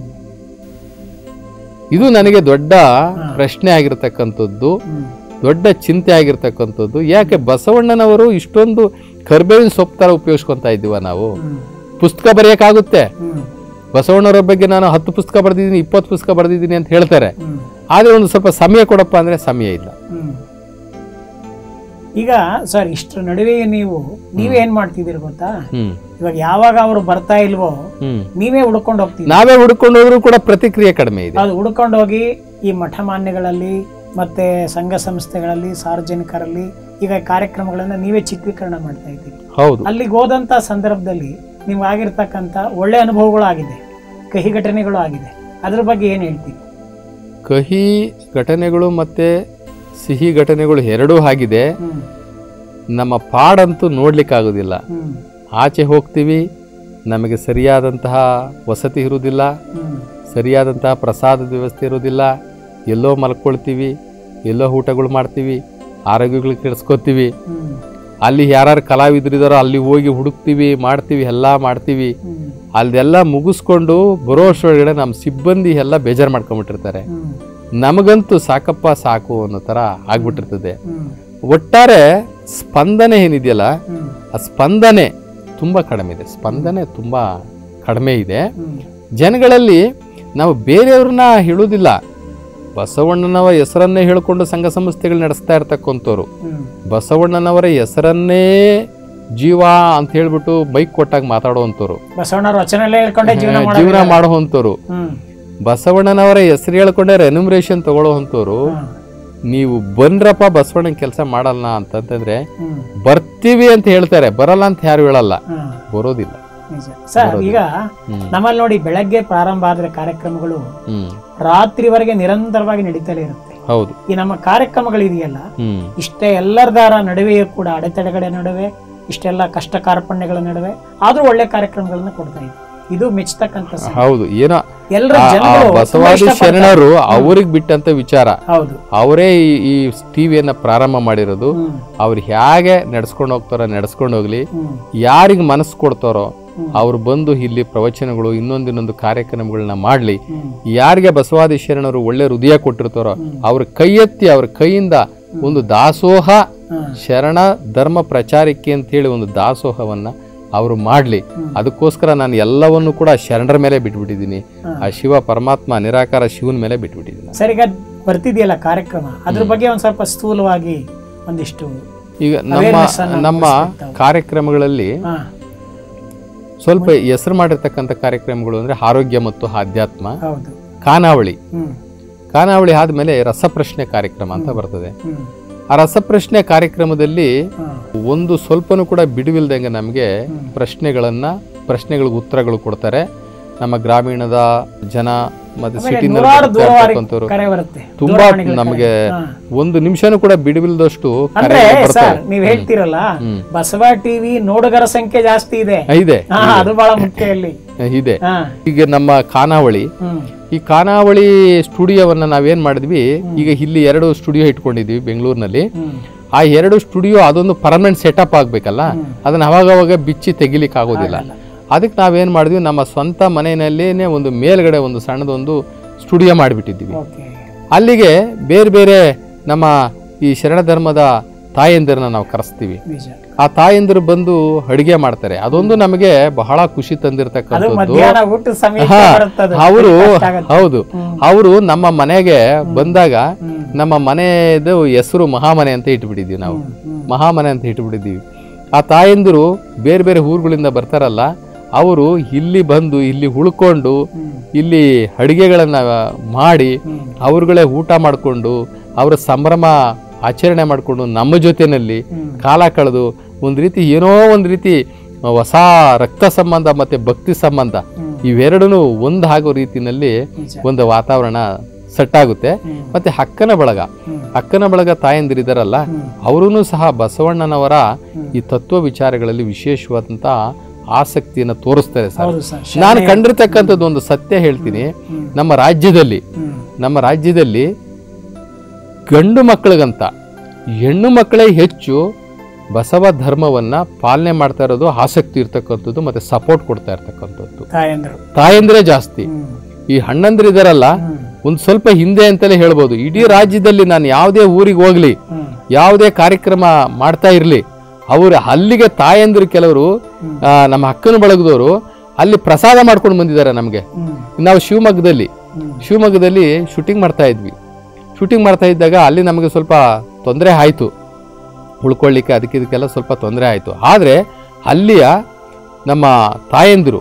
ಇದು ನನಗೆ ದೊಡ್ಡ ಪ್ರಶ್ನೆ ಆಗಿರ್ತಕ್ಕಂಥದ್ದು ಹ್ಮ್ ದೊಡ್ಡ ಚಿಂತೆ ಆಗಿರ್ತಕ್ಕಂಥದ್ದು ಯಾಕೆ ಬಸವಣ್ಣನವರು ಇಷ್ಟೊಂದು ಕರ್ಬೇವಿನ ಸೊಪ್ಪು ತರ ಉಪಯೋಗಿಸ್ಕೊಂತ ಇದ್ದೀವ ನಾವು ಹ್ಮ್ ಪುಸ್ತಕ ಬರೆಯೋಕ್ಕಾಗುತ್ತೆ ಹ್ಮ್ ಬಸವಣ್ಣವರ ಬಗ್ಗೆ ನಾನು ಹತ್ತು ಪುಸ್ತಕ ಬರೆದಿದ್ದೀನಿ ಇಪ್ಪತ್ತು ಪುಸ್ತಕ ಬರೆದಿದ್ದೀನಿ ಅಂತ ಹೇಳ್ತಾರೆ ಹ್ಮ್ ಆದ್ರೆ ಒಂದು ಸ್ವಲ್ಪ ಸಮಯ ಕೊಡಪ್ಪ ಅಂದ್ರೆ ಸಮಯ ಇಲ್ಲ ಹ್ಮ್. ಈಗ ಸರ್ ಇಷ್ಟರ ನಡುವೆ ನೀವು ನೀವೇನ್ ಮಾಡ್ತಿದ್ದೀರಿ ಗೊತ್ತಾ ಹ್ಮ್ ಇವಾಗ ಯಾವಾಗ ಅವರು ಬರ್ತಾ ಇಲ್ವೋ ಹ್ಮ್ ನೀವೇ ಹುಡ್ಕೊಂಡು ಹೋಗ್ತೀವಿ ನಾವೇ ಹುಡ್ಕೊಂಡು ಹೋದ್ರು ಕೂಡ ಪ್ರತಿಕ್ರಿಯೆ ಕಡಿಮೆ ಇದೆ ಅದು ಹುಡ್ಕೊಂಡು ಹೋಗಿ ಈ ಮಠ ಮಾನ್ಯಗಳಲ್ಲಿ ಮತ್ತೆ ಸಂಘ ಸಂಸ್ಥೆಗಳಲ್ಲಿ ಸಾರ್ವಜನಿಕರಲ್ಲಿ ಈಗ ಕಾರ್ಯಕ್ರಮಗಳನ್ನ ನೀವೇ ಚಿತ್ರೀಕರಣ ಮಾಡ್ತಾ ಇದ್ದೀರಿ ಹೌದು ಅಲ್ಲಿಗೆ ಹೋದಂತ ಸಂದರ್ಭದಲ್ಲಿ ನಿಮ್ಗೆ ಆಗಿರ್ತಕ್ಕಂಥ ಒಳ್ಳೆ ಅನುಭವಗಳು ಆಗಿದೆ ಕಹಿ ಘಟನೆಗಳು ಆಗಿದೆ ಅದ್ರ ಬಗ್ಗೆ ಏನ್ ಹೇಳ್ತೀವಿ ಕಹಿ ಘಟನೆಗಳು ಮತ್ತೆ ಸಿಹಿ ಘಟನೆಗಳು ಎರಡೂ ಆಗಿದೆ ಹ್ಮ್ ನಮ್ಮ ಪಾಡಂತೂ ನೋಡ್ಲಿಕ್ಕಾಗೋದಿಲ್ಲ ಹ್ಮ್ ಆಚೆ ಹೋಗ್ತೀವಿ ನಮಗೆ ಸರಿಯಾದಂತಹ ವಸತಿ ಇರುವುದಿಲ್ಲ ಹ್ಮ್ ಸರಿಯಾದಂತಹ ಪ್ರಸಾದದ ವ್ಯವಸ್ಥೆ ಇರೋದಿಲ್ಲ ಎಲ್ಲೋ ಮಲ್ಕೊಳ್ತೀವಿ ಎಲ್ಲೋ ಊಟಗಳು ಮಾಡ್ತೀವಿ ಆರೋಗ್ಯಗಳು ಕೆಡಿಸ್ಕೋತೀವಿ ಹ್ಮ್ ಅಲ್ಲಿ ಯಾರು ಕಲಾವಿದರಿದಾರೋ ಅಲ್ಲಿ ಹೋಗಿ ಹುಡುಕ್ತೀವಿ ಮಾಡ್ತೀವಿ ಎಲ್ಲ ಮಾಡ್ತೀವಿ ಹ್ಮ್ ಅಲ್ದೆಲ್ಲ ಮುಗಿಸ್ಕೊಂಡು ಬರೋ ಅಷ್ಟರೊಳಗಡೆ ನಮ್ಮ ಸಿಬ್ಬಂದಿ ಎಲ್ಲ ಬೇಜಾರು ಮಾಡ್ಕೊಂಡ್ಬಿಟ್ಟಿರ್ತಾರೆ ಹ್ಮ್ ನಮಗಂತೂ ಸಾಕಪ್ಪ ಸಾಕು ಅನ್ನೋ ಥರ ಆಗ್ಬಿಟ್ಟಿರ್ತದೆ ಹ್ಮ್ ಒಟ್ಟಾರೆ ಸ್ಪಂದನೆ ಏನಿದೆಯಲ್ಲ ಹ್ಮ್ ಆ ಸ್ಪಂದನೆ ತುಂಬ ಕಡಿಮೆ ಇದೆ ಸ್ಪಂದನೆ ತುಂಬ ಕಡಿಮೆ ಇದೆ ಹ್ಮ್ ಜನಗಳಲ್ಲಿ ನಾವು ಬೇರೆಯವ್ರನ್ನ ಹೇಳುವುದಿಲ್ಲ ಬಸವಣ್ಣನವ ಹೆಸರನ್ನೇ ಹೇಳ್ಕೊಂಡು ಸಂಘ ಸಂಸ್ಥೆಗಳು ನಡೆಸ್ತಾ ಇರ್ತಕ್ಕಂಥವ್ರು ಹ್ಮ್ ಬಸವಣ್ಣನವರ ಹೆಸರನ್ನೇ ಜೀವ ಅಂತ ಹೇಳ್ಬಿಟ್ಟು ಬೈಕ್ ಕೊಟ್ಟಾಗ ಮಾತಾಡುವಂಥವ್ರು ಬಸವಣ್ಣವ್ರ ವಚನಲ್ಲೇ ಹೇಳ್ಕೊಂಡೆ ಜೀವನ ಜೀವನ ಮಾಡೋದಿಲ್ಲ. ಮಾಡುವಂಥವ್ರು ಹ್ಮ್ ಬಸವಣ್ಣನವರ ಹೆಸರು ಹೇಳ್ಕೊಂಡೆ ರೆನ್ಯುಮರೇಷನ್ ತಗೊಳ್ಳುವಂಥವ್ರು ಹ್ಮ್. ನೀವು ಬಂದ್ರಪ್ಪ ಬಸವಣ್ಣನ ಕೆಲಸ ಮಾಡಲ್ಲ ಅಂತಂತಂದ್ರೆ ಹ್ಮ್ ಬರ್ತೀವಿ ಅಂತ ಹೇಳ್ತಾರೆ ಬರಲ್ಲ ಅಂತ ಯಾರು ಹೇಳಲ್ಲ ಹ್ಮ್ ಬರೋದಿಲ್ಲ ನಿಜ ಸರ್ ಈಗ ಹ್ಮ್. ನಮ್ಮಲ್ಲಿ ನೋಡಿ ಬೆಳಗ್ಗೆ ಪ್ರಾರಂಭ ಆದ್ರೆ ಕಾರ್ಯಕ್ರಮಗಳು ಹ್ಮ್ ರಾತ್ರಿವರೆಗೆ ನಿರಂತರವಾಗಿ ನಡೀತಲೇ ಇರುತ್ತೆ ಹೌದು ಈ ನಮ್ಮ ಕಾರ್ಯಕ್ರಮಗಳಿದೆಯಲ್ಲ ಹ್ಮ್ ಇಷ್ಟೇ ಎಲ್ಲರದಾರ ನಡುವೆಯೂ ಕೂಡ ಅಡೆತಡೆಗಳ ನಡುವೆ ಇಷ್ಟೆಲ್ಲ ಕಷ್ಟ ಕಾರ್ಪಣ್ಯಗಳ ನಡುವೆ ಆದ್ರೂ ಒಳ್ಳೆ ಕಾರ್ಯಕ್ರಮಗಳನ್ನ ಕೊಡ್ತಾ ಇದ್ವಿ ಇದು ಮೆಚ್ಚತಕ್ಕಂಥ ಸಂಗತಿ. ಹೌದು ಏನೋ ಎಲ್ಲರ ಆ- ಆ ಜನಗಳು ತುಂಬಾ ಬಸವಾದಿ ಇಷ್ಟಪಡ್ತಾರೆ. ಶರಣರು ಅವ್ರಿಗೆ ಬಿಟ್ಟಂತ ವಿಚಾರ ಹೌದು ಅವರೇ ಈ- ಈ ಟಿವಿಯನ್ನ ಪ್ರಾರಂಭ ಮಾಡಿರೋದು ಹ್ಮ್ ಅವ್ರು ಹೇಗೆ ನಡ್ಸ್ಕೊಂಡು ಹೋಗ್ತಾರೋ ನಡ್ಸ್ಕೊಂಡು ಹೋಗ್ಲಿ ಹ್ಮ್ ಯಾರಿಗೆ ಮನಸ್ಸು ಕೊಡ್ತಾರೋ ಹ್ಮ್. ಅವ್ರು ಬಂದು ಇಲ್ಲಿ ಪ್ರವಚನಗಳು ಇನ್ನೊಂದಿನ್ನೊಂದು ಕಾರ್ಯಕ್ರಮಗಳನ್ನ ಮಾಡ್ಲಿ ಹ್ಮ್ ಯಾರಿಗೆ ಬಸವಾದಿ ಶರಣರು ಒಳ್ಳೆ ಹೃದಯ ಕೊಟ್ಟಿರ್ತಾರೋ ಅವ್ರ ಕೈ ಎತ್ತಿ ಅವ್ರ ಕೈಯಿಂದ ಒಂದು ದಾಸೋಹ ಹ್ಮ್ ಶರಣ ಧರ್ಮ ಪ್ರಚಾರಕ್ಕೆ ಅಂತೇಳಿ ಒಂದು ದಾಸೋಹವನ್ನ ಅವರು ಮಾಡ್ಲಿ ಅದಕ್ಕೋಸ್ಕರ ನಾನು ಎಲ್ಲವನ್ನು ಕೂಡ ಶರಣರ ಮೇಲೆ ಬಿಟ್ಬಿಟ್ಟಿದ್ದೀನಿ ಆ ಶಿವ ಪರಮಾತ್ಮ ನಿರಾಕಾರ ಶಿವನ ಮೇಲೆ ಬಿಟ್ಬಿಟ್ಟಿದ್ದೀನಿ ಸರ್ ಈಗ ಬರ್ತಿದೆಯಲ್ಲ ಕಾರ್ಯಕ್ರಮ ಅದ್ರ ಬಗ್ಗೆ ಒಂದ್ ಸ್ವಲ್ಪ ಸ್ಥೂಲವಾಗಿ ಒಂದಿಷ್ಟು ಈಗ ನಮ್ಮ Awareness ಅನ್ನ ನಮ್ಮ ಮೂಡಿಸ್ಬೇಕು. ಕಾರ್ಯಕ್ರಮಗಳಲ್ಲಿ ಹಾ ಸ್ವಲ್ಪ ಹೆಸರು ಮಾಡಿರ್ತಕ್ಕಂಥ ಕಾರ್ಯಕ್ರಮಗಳು ಅಂದ್ರೆ ಆರೋಗ್ಯ ಮತ್ತು ಆಧ್ಯಾತ್ಮ ಹೌದು ಖಾನಾವಳಿ ಹ್ಮ್ ಖಾನಾವಳಿ ಆದ್ಮೇಲೆ ರಸಪ್ರಶ್ನೆ ಕಾರ್ಯಕ್ರಮ ಅಂತ ಬರ್ತದೆ ಹ್ಮ್ ಆ ರಸಪ್ರಶ್ನೆ ಕಾರ್ಯಕ್ರಮದಲ್ಲಿ ಹಾ. ಒಂದು ಸ್ವಲ್ಪನೂ ಕೂಡ ಬಿಡುವಿಲ್ದಂಗೆ ನಮಗೆ ಪ್ರಶ್ನೆಗಳನ್ನ ಪ್ರಶ್ನೆಗಳಿಗೆ ಉತ್ತರಗಳು ಕೊಡ್ತಾರೆ ನಮ್ಮ ಗ್ರಾಮೀಣದ ಜನ ಮತ್ತೆ ಆಮೇಲೆ ಸಿಟಿ ನೂರಾರು ದೂರವಾಣಿ ಇರ್ತಕ್ಕಂಥವ್ರು ಕರೆ ಬರುತ್ತೆ ತುಂಬಾ ದೂರವಾಣಿಗಳ ನಮಗೆ ಕರೆ. ಹಾ. ಒಂದು ನಿಮಿಷನೂ ಕೂಡ ಬಿಡುವಿಲ್ದಷ್ಟು ಅಂದ್ರೆ ಕರೆಗಳು ಸರ್ ಬರ್ತಾರೆ ನೀವ್ ಹೇಳ್ತಿರಲ್ಲ ಬಸವ ಟಿವಿ ನೋಡುಗರ ಸಂಖ್ಯೆ ಜಾಸ್ತಿ ಇದೆ ಇದೆ ಹಾ ಅದು ಬಹಳ ಮುಖ್ಯ ಇಲ್ಲಿ ಇದೆ ಹಾ ಈಗ ನಮ್ಮ ಖಾನಾವಳಿ ಹ್ಮ್ ಈ ಖಾನಾವಳಿ ಸ್ಟುಡಿಯೋವನ್ನ ನಾವೇನ್ ಮಾಡಿದ್ವಿ ಈಗ ಇಲ್ಲಿ ಎರಡು ಸ್ಟುಡಿಯೋ ಇಟ್ಕೊಂಡಿದ್ವಿ ಬೆಂಗಳೂರಿನಲ್ಲಿ ಹ್ಮ್ ಆ ಎರಡು ಸ್ಟುಡಿಯೋ ಅದೊಂದು ಪರ್ಮನೆಂಟ್ ಸೆಟಪ್ ಆಗ್ಬೇಕಲ್ಲ ಅದನ್ನ ಅವಾಗ ಅವಾಗ ಬಿಚ್ಚಿ ತೆಗಿಲಿಕ್ಕೆ ಆಗೋದಿಲ್ಲ ಅದಕ್ಕೆ ನಾವೇನ್ ಮಾಡಿದ್ವಿ ನಮ್ಮ ಸ್ವಂತ ಮನೆಯಲ್ಲೇನೆ ಒಂದು ಮೇಲ್ಗಡೆ ಒಂದು ಸಣ್ಣದೊಂದು ಸ್ಟುಡಿಯೋ ಮಾಡಿಬಿಟ್ಟಿದ್ವಿ ಓಕೆ ಅಲ್ಲಿಗೆ ಬೇರೆ ಬೇರೆ ನಮ್ಮ ಈ ಶರಣ ಧರ್ಮದ ತಾಯಂದಿರನ್ನ ನಾವು ಕರೆಸ್ತೀವಿ ನಿಜ ಆ ತಾಯಂದಿರು ಬಂದು ಅಡಿಗೆ ಮಾಡ್ತಾರೆ ಅದೊಂದು ನಮಗೆ ಬಹಳ ಖುಷಿ ಅದು ತಂದಿರತಕ್ಕಂಥದ್ದು ಮಧ್ಯಾಹ್ನ ಊಟದ ಸಮಯ ಹಾ, ಬರುತ್ತದೆ ಅವರು ಕಷ್ಟ ಆಗತ್ತೆ. ಹೌದು ಹ್ಮ್. ಅವರು ನಮ್ಮ ಮನೆಗೆ ಬಂದಾಗ ಹ್ಮ್. ನಮ್ಮ ಮನೆಯದು ಹೆಸರು ಮಹಾಮನೆ ಅಂತ ಇಟ್ಬಿಟ್ಟಿದ್ವಿ ನಾವು ಹ್ಮ್. ಮಹಾಮನೆ ಅಂತ ಇಟ್ಬಿಟ್ಟಿದ್ದೀವಿ ಆ ತಾಯಂದಿರು ಬೇರೆ ಬೇರೆ ಊರುಗಳಿಂದ ಬರ್ತಾರಲ್ಲ ಅವರು ಇಲ್ಲಿ ಬಂದು ಇಲ್ಲಿ ಉಳ್ಕೊಂಡು ಹ್ಮ್. ಇಲ್ಲಿ ಅಡಿಗೆಗಳನ್ನ ಮಾಡಿ ಹ್ಮ್. ಅವ್ರುಗಳೇ ಊಟ ಮಾಡಿಕೊಂಡು ಅವರ ಸಂಭ್ರಮ ಆಚರಣೆ ಮಾಡಿಕೊಂಡು ನಮ್ಮ ಜೊತೆನಲ್ಲಿ ಹ್ಮ್. ಕಾಲ ಕಳೆದು ಒಂದು ರೀತಿ ಏನೋ ಒಂದು ರೀತಿ ಹೊಸ ರಕ್ತ ಸಂಬಂಧ ಮತ್ತೆ ಭಕ್ತಿ ಸಂಬಂಧ ಹ್ಮ್. ಇವೆರಡೂ ಒಂದು ಆಗೋ ರೀತಿನಲ್ಲಿ ನಿಜ. ಒಂದು ವಾತಾವರಣ ಸೆಟ್ ಆಗುತ್ತೆ ಹ್ಮ್. ಮತ್ತೆ ಅಕ್ಕನ ಬಳಗ ಹ್ಮ್. ಅಕ್ಕನ ಬಳಗ ತಾಯಂದಿರಿದಾರಲ್ಲ ಹ್ಮ್. ಅವರೂ ಸಹ ಬಸವಣ್ಣನವರ ಹ್ಮ್. ಈ ತತ್ವ ವಿಚಾರಗಳಲ್ಲಿ ವಿಶೇಷವಾದಂತ ಆಸಕ್ತಿಯನ್ನು ತೋರಿಸ್ತಾರೆ ಸರ್ ಹೌದು ಸರ್ ನಾನು ಕಂಡಿರ್ತಕ್ಕಂಥದ್ದು ಒಂದು ಸತ್ಯ ಹೇಳ್ತೀನಿ ಹ್ಮ್. ನಮ್ಮ ರಾಜ್ಯದಲ್ಲಿ ಹ್ಮ್. ನಮ್ಮ ರಾಜ್ಯದಲ್ಲಿ ಗಂಡು ಮಕ್ಕಳಿಗಂತ ಹೆಣ್ಣು ಮಕ್ಕಳೇ ಹೆಚ್ಚು ಬಸವ ಧರ್ಮವನ್ನ ಪಾಲನೆ ಮಾಡ್ತಾ ಇರೋದು ಆಸಕ್ತಿ ಇರ್ತಕ್ಕಂಥದ್ದು ಮತ್ತೆ ಸಪೋರ್ಟ್ ಕೊಡ್ತಾ ಇರ್ತಕ್ಕಂಥದ್ದು ತಾಯಂದ್ರು ತಾಯಂದ್ರೆ ಜಾಸ್ತಿ ಹ್ಮ್. ಈ ಹಣ್ಣಂದ್ರೆ ಇದಾರಲ್ಲ ಹ್ಮ್. ಒಂದು ಸ್ವಲ್ಪ ಹಿಂದೆ ಅಂತಲೇ ಹೇಳ್ಬೋದು ಇಡೀ ರಾಜ್ಯದಲ್ಲಿ ನಾನು ಯಾವುದೇ ಊರಿಗೆ ಹೋಗ್ಲಿ ಹ್ಮ್. ಯಾವುದೇ ಕಾರ್ಯಕ್ರಮ ಮಾಡ್ತಾ ಇರಲಿ ಅವರು ಅಲ್ಲಿಗೆ ತಾಯಂದ್ರು ಕೆಲವರು ಹ್ಮ್. ಆ, ನಮ್ಮ ಅಕ್ಕನ ಬಳಗದವರು ಅಲ್ಲಿ ಪ್ರಸಾದ ಮಾಡ್ಕೊಂಡು ಬಂದಿದ್ದಾರೆ ನಮಗೆ ಹ್ಮ್. ನಾವು ಶಿವಮೊಗ್ಗದಲ್ಲಿ ಹ್ಮ್. ಶಿವಮೊಗ್ಗದಲ್ಲಿ ಶೂಟಿಂಗ್ ಮಾಡ್ತಾ ಇದ್ವಿ ಶೂಟಿಂಗ್ ಮಾಡ್ತಾ ಇದ್ದಾಗ ಅಲ್ಲಿ ನಮಗೆ ಸ್ವಲ್ಪ ತೊಂದರೆ ಆಯಿತು ಉಳ್ಕೊಳ್ಳಿಕ್ಕೆ ಅದಕ್ಕೆ ಇದಕ್ಕೆಲ್ಲ ಸ್ವಲ್ಪ ತೊಂದರೆ ಆಯಿತು ಆದರೆ ಅಲ್ಲಿಯ ನಮ್ಮ ತಾಯಂದಿರು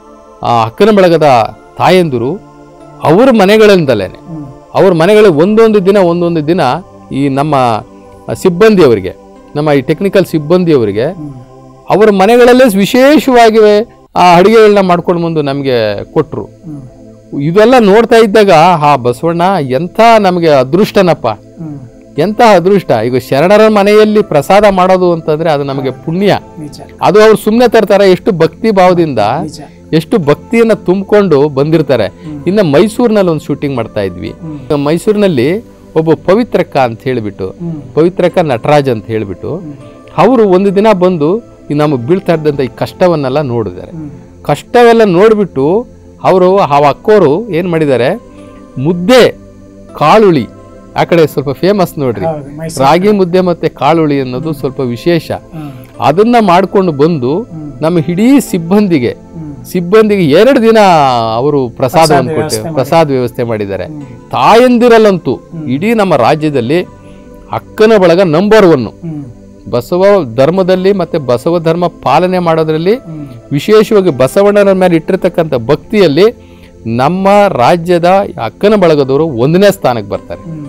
ಆ ಅಕ್ಕನ ಬಳಗದ ತಾಯಂದಿರು ಅವ್ರ ಮನೆಗಳಿಂದಲೇ ಹ್ಮ್. ಅವ್ರ ಮನೆಗಳಿಗೆ ಒಂದೊಂದು ದಿನ ಒಂದೊಂದು ದಿನ ಈ ನಮ್ಮ ಸಿಬ್ಬಂದಿಯವರಿಗೆ ನಮ್ಮ ಈ ಟೆಕ್ನಿಕಲ್ ಸಿಬ್ಬಂದಿಯವರಿಗೆ ಹ್ಮ್. ಅವರ ಮನೆಗಳಲ್ಲೇ ವಿಶೇಷವಾಗಿ ಆ ಅಡುಗೆಗಳನ್ನ ಮಾಡ್ಕೊಂಡು ಬಂದು ನಮಗೆ ಕೊಟ್ಟರು ಹ್ಮ್. ಇದೆಲ್ಲ ನೋಡ್ತಾ ಇದ್ದಾಗ ಆ ಬಸವಣ್ಣ ಎಂಥ ನಮಗೆ ಅದೃಷ್ಟನಪ್ಪ ಹ್ಮ್. ಎಂಥ ಅದೃಷ್ಟ ಈಗ ಶರಣರ ಮನೆಯಲ್ಲಿ ಪ್ರಸಾದ ಮಾಡೋದು ಅಂತಂದ್ರೆ ಅದು ನಮಗೆ ಪುಣ್ಯ ನಿಜ ಅದು ಅವ್ರು ಸುಮ್ಮನೆ ತರ್ತಾರೆ ಎಷ್ಟು ಭಕ್ತಿ ಭಾವದಿಂದ ನಿಜ ಎಷ್ಟು ಭಕ್ತಿಯನ್ನ ತುಂಬಿಕೊಂಡು ಬಂದಿರ್ತಾರೆ ಇನ್ನು ಮೈಸೂರಿನಲ್ಲಿ ಒಂದು ಶೂಟಿಂಗ್ ಮಾಡ್ತಾ ಇದ್ವಿ ಹ್ಮ್. ಮೈಸೂರಿನಲ್ಲಿ ಒಬ್ಬ ಪವಿತ್ರಕ್ಕ ಅಂತ ಹೇಳಿಬಿಟ್ಟು ಹ್ಮ್. ಪವಿತ್ರಕ್ಕ ನಟರಾಜ್ ಅಂತ ಹೇಳಿಬಿಟ್ಟು ಅವರು ಒಂದು ದಿನ ಬಂದು ಈ ನಮಗೆ ಬೀಳ್ತಾ ಇದ್ದಂಥ ಈ ಕಷ್ಟವನ್ನೆಲ್ಲ ನೋಡಿದ್ದಾರೆ ಹ್ಮ್. ಕಷ್ಟವೆಲ್ಲ ನೋಡಿಬಿಟ್ಟು ಅವರು ಆ ಅಕ್ಕೋರು ಏನು ಮಾಡಿದ್ದಾರೆ ಮುದ್ದೆ ಕಾಳುಳಿ ಆ ಕಡೆ ಸ್ವಲ್ಪ ಫೇಮಸ್ ನೋಡ್ರಿ ಹೌದು ಮೈಸೂರು ರಾಗಿ ಮುದ್ದೆ ಮತ್ತೆ ಕಾಳುಳಿ ಅನ್ನೋದು ಸ್ವಲ್ಪ ವಿಶೇಷ ಹ್ಮ್. ಅದನ್ನ ಮಾಡ್ಕೊಂಡು ಬಂದು ಹ್ಮ್. ನಮ್ಮ ಇಡೀ ಸಿಬ್ಬಂದಿಗೆ ಹ್ಮ್. ಸಿಬ್ಬಂದಿಗೆ ಎರಡು ದಿನ ಅವರು ಪ್ರಸಾದವನ್ನು ವ್ಯವಸ್ಥೆ ಕೊಟ್ಟು ಮಾಡಿದ್ದಾರೆ. ಪ್ರಸಾದ ವ್ಯವಸ್ಥೆ ಮಾಡಿದ್ದಾರೆ ಹ್ಮ್. ತಾಯಂದಿರಲ್ಲಂತೂ ಇಡೀ ನಮ್ಮ ರಾಜ್ಯದಲ್ಲಿ ಅಕ್ಕನ ಬಳಗ ನಂಬರ್ ಒನ್ ಹ್ಮ್. ಬಸವ ಧರ್ಮದಲ್ಲಿ ಮತ್ತೆ ಬಸವ ಧರ್ಮ ಪಾಲನೆ ಮಾಡೋದ್ರಲ್ಲಿ ಹ್ಮ್. ವಿಶೇಷವಾಗಿ ಬಸವಣ್ಣನ ಮೇಲೆ ಇಟ್ಟಿರ್ತಕ್ಕಂಥ ಭಕ್ತಿಯಲ್ಲಿ ನಮ್ಮ ರಾಜ್ಯದ ಅಕ್ಕನ ಬಳಗದವರು ಒಂದನೇ ಸ್ಥಾನಕ್ಕೆ ಬರ್ತಾರೆ ಹ್ಮ್.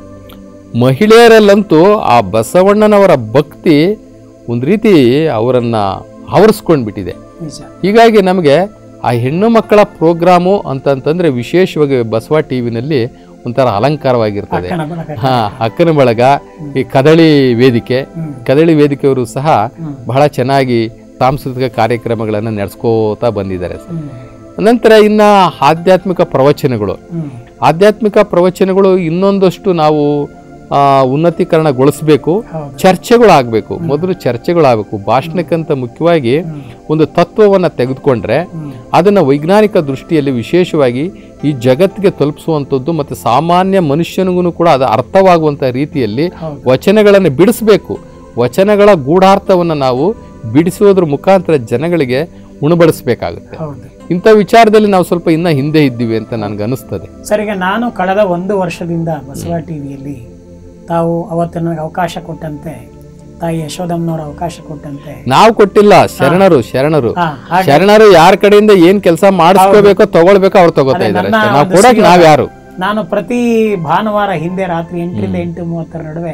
ಮಹಿಳೆಯರಲ್ಲಂತೂ ಆ ಬಸವಣ್ಣನವರ ಭಕ್ತಿ ಒಂದು ರೀತಿ ಅವರನ್ನ ಆವರಿಸ್ಕೊಂಡು ಬಿಟ್ಟಿದೆ ನಿಜ ಹೀಗಾಗಿ ನಮಗೆ ಆ ಹೆಣ್ಣು ಮಕ್ಕಳ ಪ್ರೋಗ್ರಾಮು ಅಂತಂತಂದ್ರೆ ವಿಶೇಷವಾಗಿ ಬಸವ ಟಿವಿನಲ್ಲಿ ಒಂಥರ ಅಲಂಕಾರವಾಗಿರ್ತದೆ ಅಕ್ಕನ ಬಳಗ. ಹಾ ಅಕ್ಕನ ಬಳಗ ಈ ಕದಳಿ ವೇದಿಕೆ ಹ್ಮ್. ಕದಳಿ ವೇದಿಕೆಯವರು ಸಹ ಹ್ಮ್. ಬಹಳ ಚೆನ್ನಾಗಿ ಸಾಂಸ್ಕೃತಿಕ ಕಾರ್ಯಕ್ರಮಗಳನ್ನು ನಡೆಸ್ಕೋತಾ ಬಂದಿದ್ದಾರೆ ಸರ್. ಹ್ಮ್. ನಂತರ ಇನ್ನ ಆಧ್ಯಾತ್ಮಿಕ ಪ್ರವಚನಗಳು ಹ್ಮ್. ಆಧ್ಯಾತ್ಮಿಕ ಪ್ರವಚನಗಳು ಇನ್ನೊಂದಷ್ಟು ನಾವು ಆ, ಉನ್ನತೀಕರಣಗೊಳಿಸ್ಬೇಕು ಹೌದು ಚರ್ಚೆಗಳಾಗಬೇಕು ಮೊದಲು ಚರ್ಚೆಗಳಾಗಬೇಕು ಭಾಷಣಕ್ಕಂತ ಮುಖ್ಯವಾಗಿ ಒಂದು ತತ್ವವನ್ನು ತೆಗೆದುಕೊಂಡ್ರೆ ಹ್ಮ್. ಅದನ್ನ ವೈಜ್ಞಾನಿಕ ದೃಷ್ಟಿಯಲ್ಲಿ ವಿಶೇಷವಾಗಿ ಈ ಜಗತ್ತಿಗೆ ತಲುಪಿಸುವಂಥದ್ದು ಮತ್ತು ಸಾಮಾನ್ಯ ಮನುಷ್ಯನಿಗೂ ಕೂಡ ಅದು ಅರ್ಥವಾಗುವಂಥ ರೀತಿಯಲ್ಲಿ ಹೌದು. ವಚನಗಳನ್ನು ಬಿಡಿಸ್ಬೇಕು ವಚನಗಳ ಗೂಢಾರ್ಥವನ್ನು ನಾವು ಬಿಡಿಸೋದ್ರ ಮುಖಾಂತರ ಜನಗಳಿಗೆ ಉಣಬಡಿಸ್ಬೇಕಾಗುತ್ತೆ ಹೌದು ಇಂಥ ವಿಚಾರದಲ್ಲಿ ನಾವು ಸ್ವಲ್ಪ ಇನ್ನ ಹಿಂದೆ ಇದ್ದೀವಿ ಅಂತ ನನಗೆ ಅನಿಸ್ತದೆ ಸರ್ ಈಗ ನಾನು ಕಳೆದ ಒಂದು ವರ್ಷದಿಂದ ಬಸವ ಟಿವಿಯಲ್ಲಿ ತಾವು ಅವತ್ತು ನನಗೆ ಅವಕಾಶ ಕೊಟ್ಟಂತೆ ತಾಯಿ ಯಶೋದಮ್ಮನವರ ಅವಕಾಶ ಕೊಟ್ಟಂತೆ ನಾವು ಕೊಟ್ಟಿಲ್ಲ ಶರಣರು ಶರಣರು ಹಾ ಹಾಗೆ ಶರಣರು ಯಾರ ಕಡೆಯಿಂದ ಏನ್ ಕೆಲಸ ಮಾಡಿಸ್ಕೋಬೇಕೋ ತಗೊಳ್ಬೇಕೋ ಅವ್ರು ತಗೋತಾ ಇದ್ದಾರೆ ನನ್ನ ನಾವು ಒಂದು ಕೊಡಕ್ ಸಿಗಲ್ಲ. ನಾವ್ ಯಾರು ನಾನು ಪ್ರತಿ ಭಾನುವಾರ ಹಿಂದೆ ರಾತ್ರಿ ಎಂಟರಿಂದ ಎಂಟು ಮೂವತ್ತರ ನಡುವೆ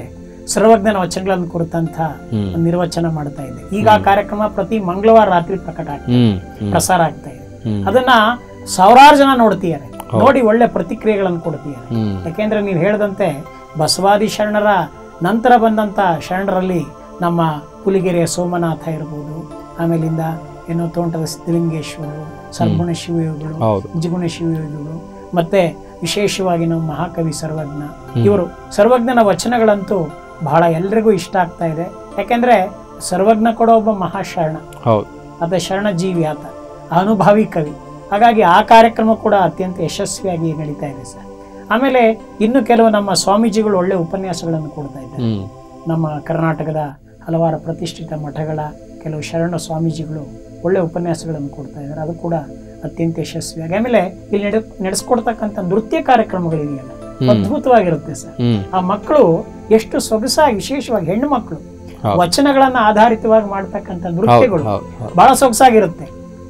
ಸರ್ವಜ್ಞನ ವಚನಗಳನ್ನು ಕುರಿತಂತ ಹ್ಮ್ ಒಂದು ನಿರ್ವಚನ ಮಾಡ್ತಾ ಇದ್ದೆ ಈಗ ಆ ಕಾರ್ಯಕ್ರಮ ಪ್ರತಿ ಮಂಗಳವಾರ ರಾತ್ರಿ ಪ್ರಕಟ ಆಗ್ತದೆ ಹ್ಮ್ ಹ್ಮ್ ಪ್ರಸಾರ ಆಗ್ತಾ ಇದೆ ಹ್ಮ್ ಅದನ್ನ ಸಾವಿರಾರು ಜನ ನೋಡ್ತಿದ್ದಾರೆ ನೋಡಿ ಒಳ್ಳೆ ಪ್ರತಿಕ್ರಿಯೆಗಳನ್ನು ಕೊಡ್ತಿದ್ದಾರೆ ಹ್ಮ್ ಯಾಕೆಂದ್ರೆ ನೀವು ಹೇಳಿದಂತೆ ಬಸವಾದಿ ಶರಣರ ನಂತರ ಬಂದಂತ ಶರಣರಲ್ಲಿ ನಮ್ಮ ಪುಲಿಗೆರೆಯ ಸೋಮನಾಥ ಇರ್ಬೋದು ಆಮೇಲಿಂದ ಏನೋ ತೋಂಟದ ಸಿದ್ಧಲಿಂಗೇಶ್ವರರು ಸರ್ಗುಣ ಶಿವಯೋಗಿಗಳು ಹೌದು ನಿಜಗುಣ ಶಿವಯೋಗಿಗಳು ಮತ್ತೆ ವಿಶೇಷವಾಗಿ ನಮ್ಮ ಮಹಾಕವಿ ಸರ್ವಜ್ಞ ಇವರು ಸರ್ವಜ್ಞನ ವಚನಗಳಂತೂ ಬಹಳ ಎಲ್ರಿಗೂ ಇಷ್ಟ ಆಗ್ತಾ ಇದೆ ಯಾಕೆಂದ್ರೆ ಸರ್ವಜ್ಞ ಕೂಡ ಒಬ್ಬ ಮಹಾಶರಣ ಹೌದು ಆತ ಶರಣ ಜೀವಿ ಆತ ಅನುಭವಿ ಕವಿ ಹಾಗಾಗಿ ಆ ಕಾರ್ಯಕ್ರಮ ಕೂಡ ಅತ್ಯಂತ ಯಶಸ್ವಿಯಾಗಿ ನಡೀತಾ ಇದೆ ಸರ್ ಆಮೇಲೆ ಇನ್ನು ಕೆಲವು ನಮ್ಮ ಸ್ವಾಮೀಜಿಗಳು ಒಳ್ಳೆ ಉಪನ್ಯಾಸಗಳನ್ನು ಕೊಡ್ತಾ ಇದ್ದಾರೆ ಹ್ಮ್ ನಮ್ಮ ಕರ್ನಾಟಕದ ಹಲವಾರು ಪ್ರತಿಷ್ಠಿತ ಮಠಗಳ ಕೆಲವು ಶರಣ ಸ್ವಾಮೀಜಿಗಳು ಒಳ್ಳೆ ಉಪನ್ಯಾಸಗಳನ್ನು ಕೊಡ್ತಾ ಇದ್ದಾರೆ ಅದು ಕೂಡ ಅತ್ಯಂತ ಯಶಸ್ವಿಯಾಗಿ ಆಮೇಲೆ ಇಲ್ಲಿ ನಡೆ ನಡೆಸ್ಕೊಡ್ತಕ್ಕಂಥ ನೃತ್ಯ ಕಾರ್ಯಕ್ರಮಗಳಿದೆಯಲ್ಲ ಹ್ಮ್. ಅದ್ಭುತವಾಗಿರುತ್ತೆ ಸರ್ ಹ್ಮ್ ಆ ಮಕ್ಕಳು ಎಷ್ಟು ಸೊಗಸಾಗಿ ವಿಶೇಷವಾಗಿ ಹೆಣ್ಣು ಮಕ್ಕಳು ಹೌದು. ವಚನಗಳನ್ನ ಆಧಾರಿತವಾಗಿ ಮಾಡ್ತಕ್ಕಂಥ ಹೌದು ನೃತ್ಯಗಳು ಹೌದು ಹೌದು ಬಹಳ ಸೊಗಸಾಗಿರುತ್ತೆ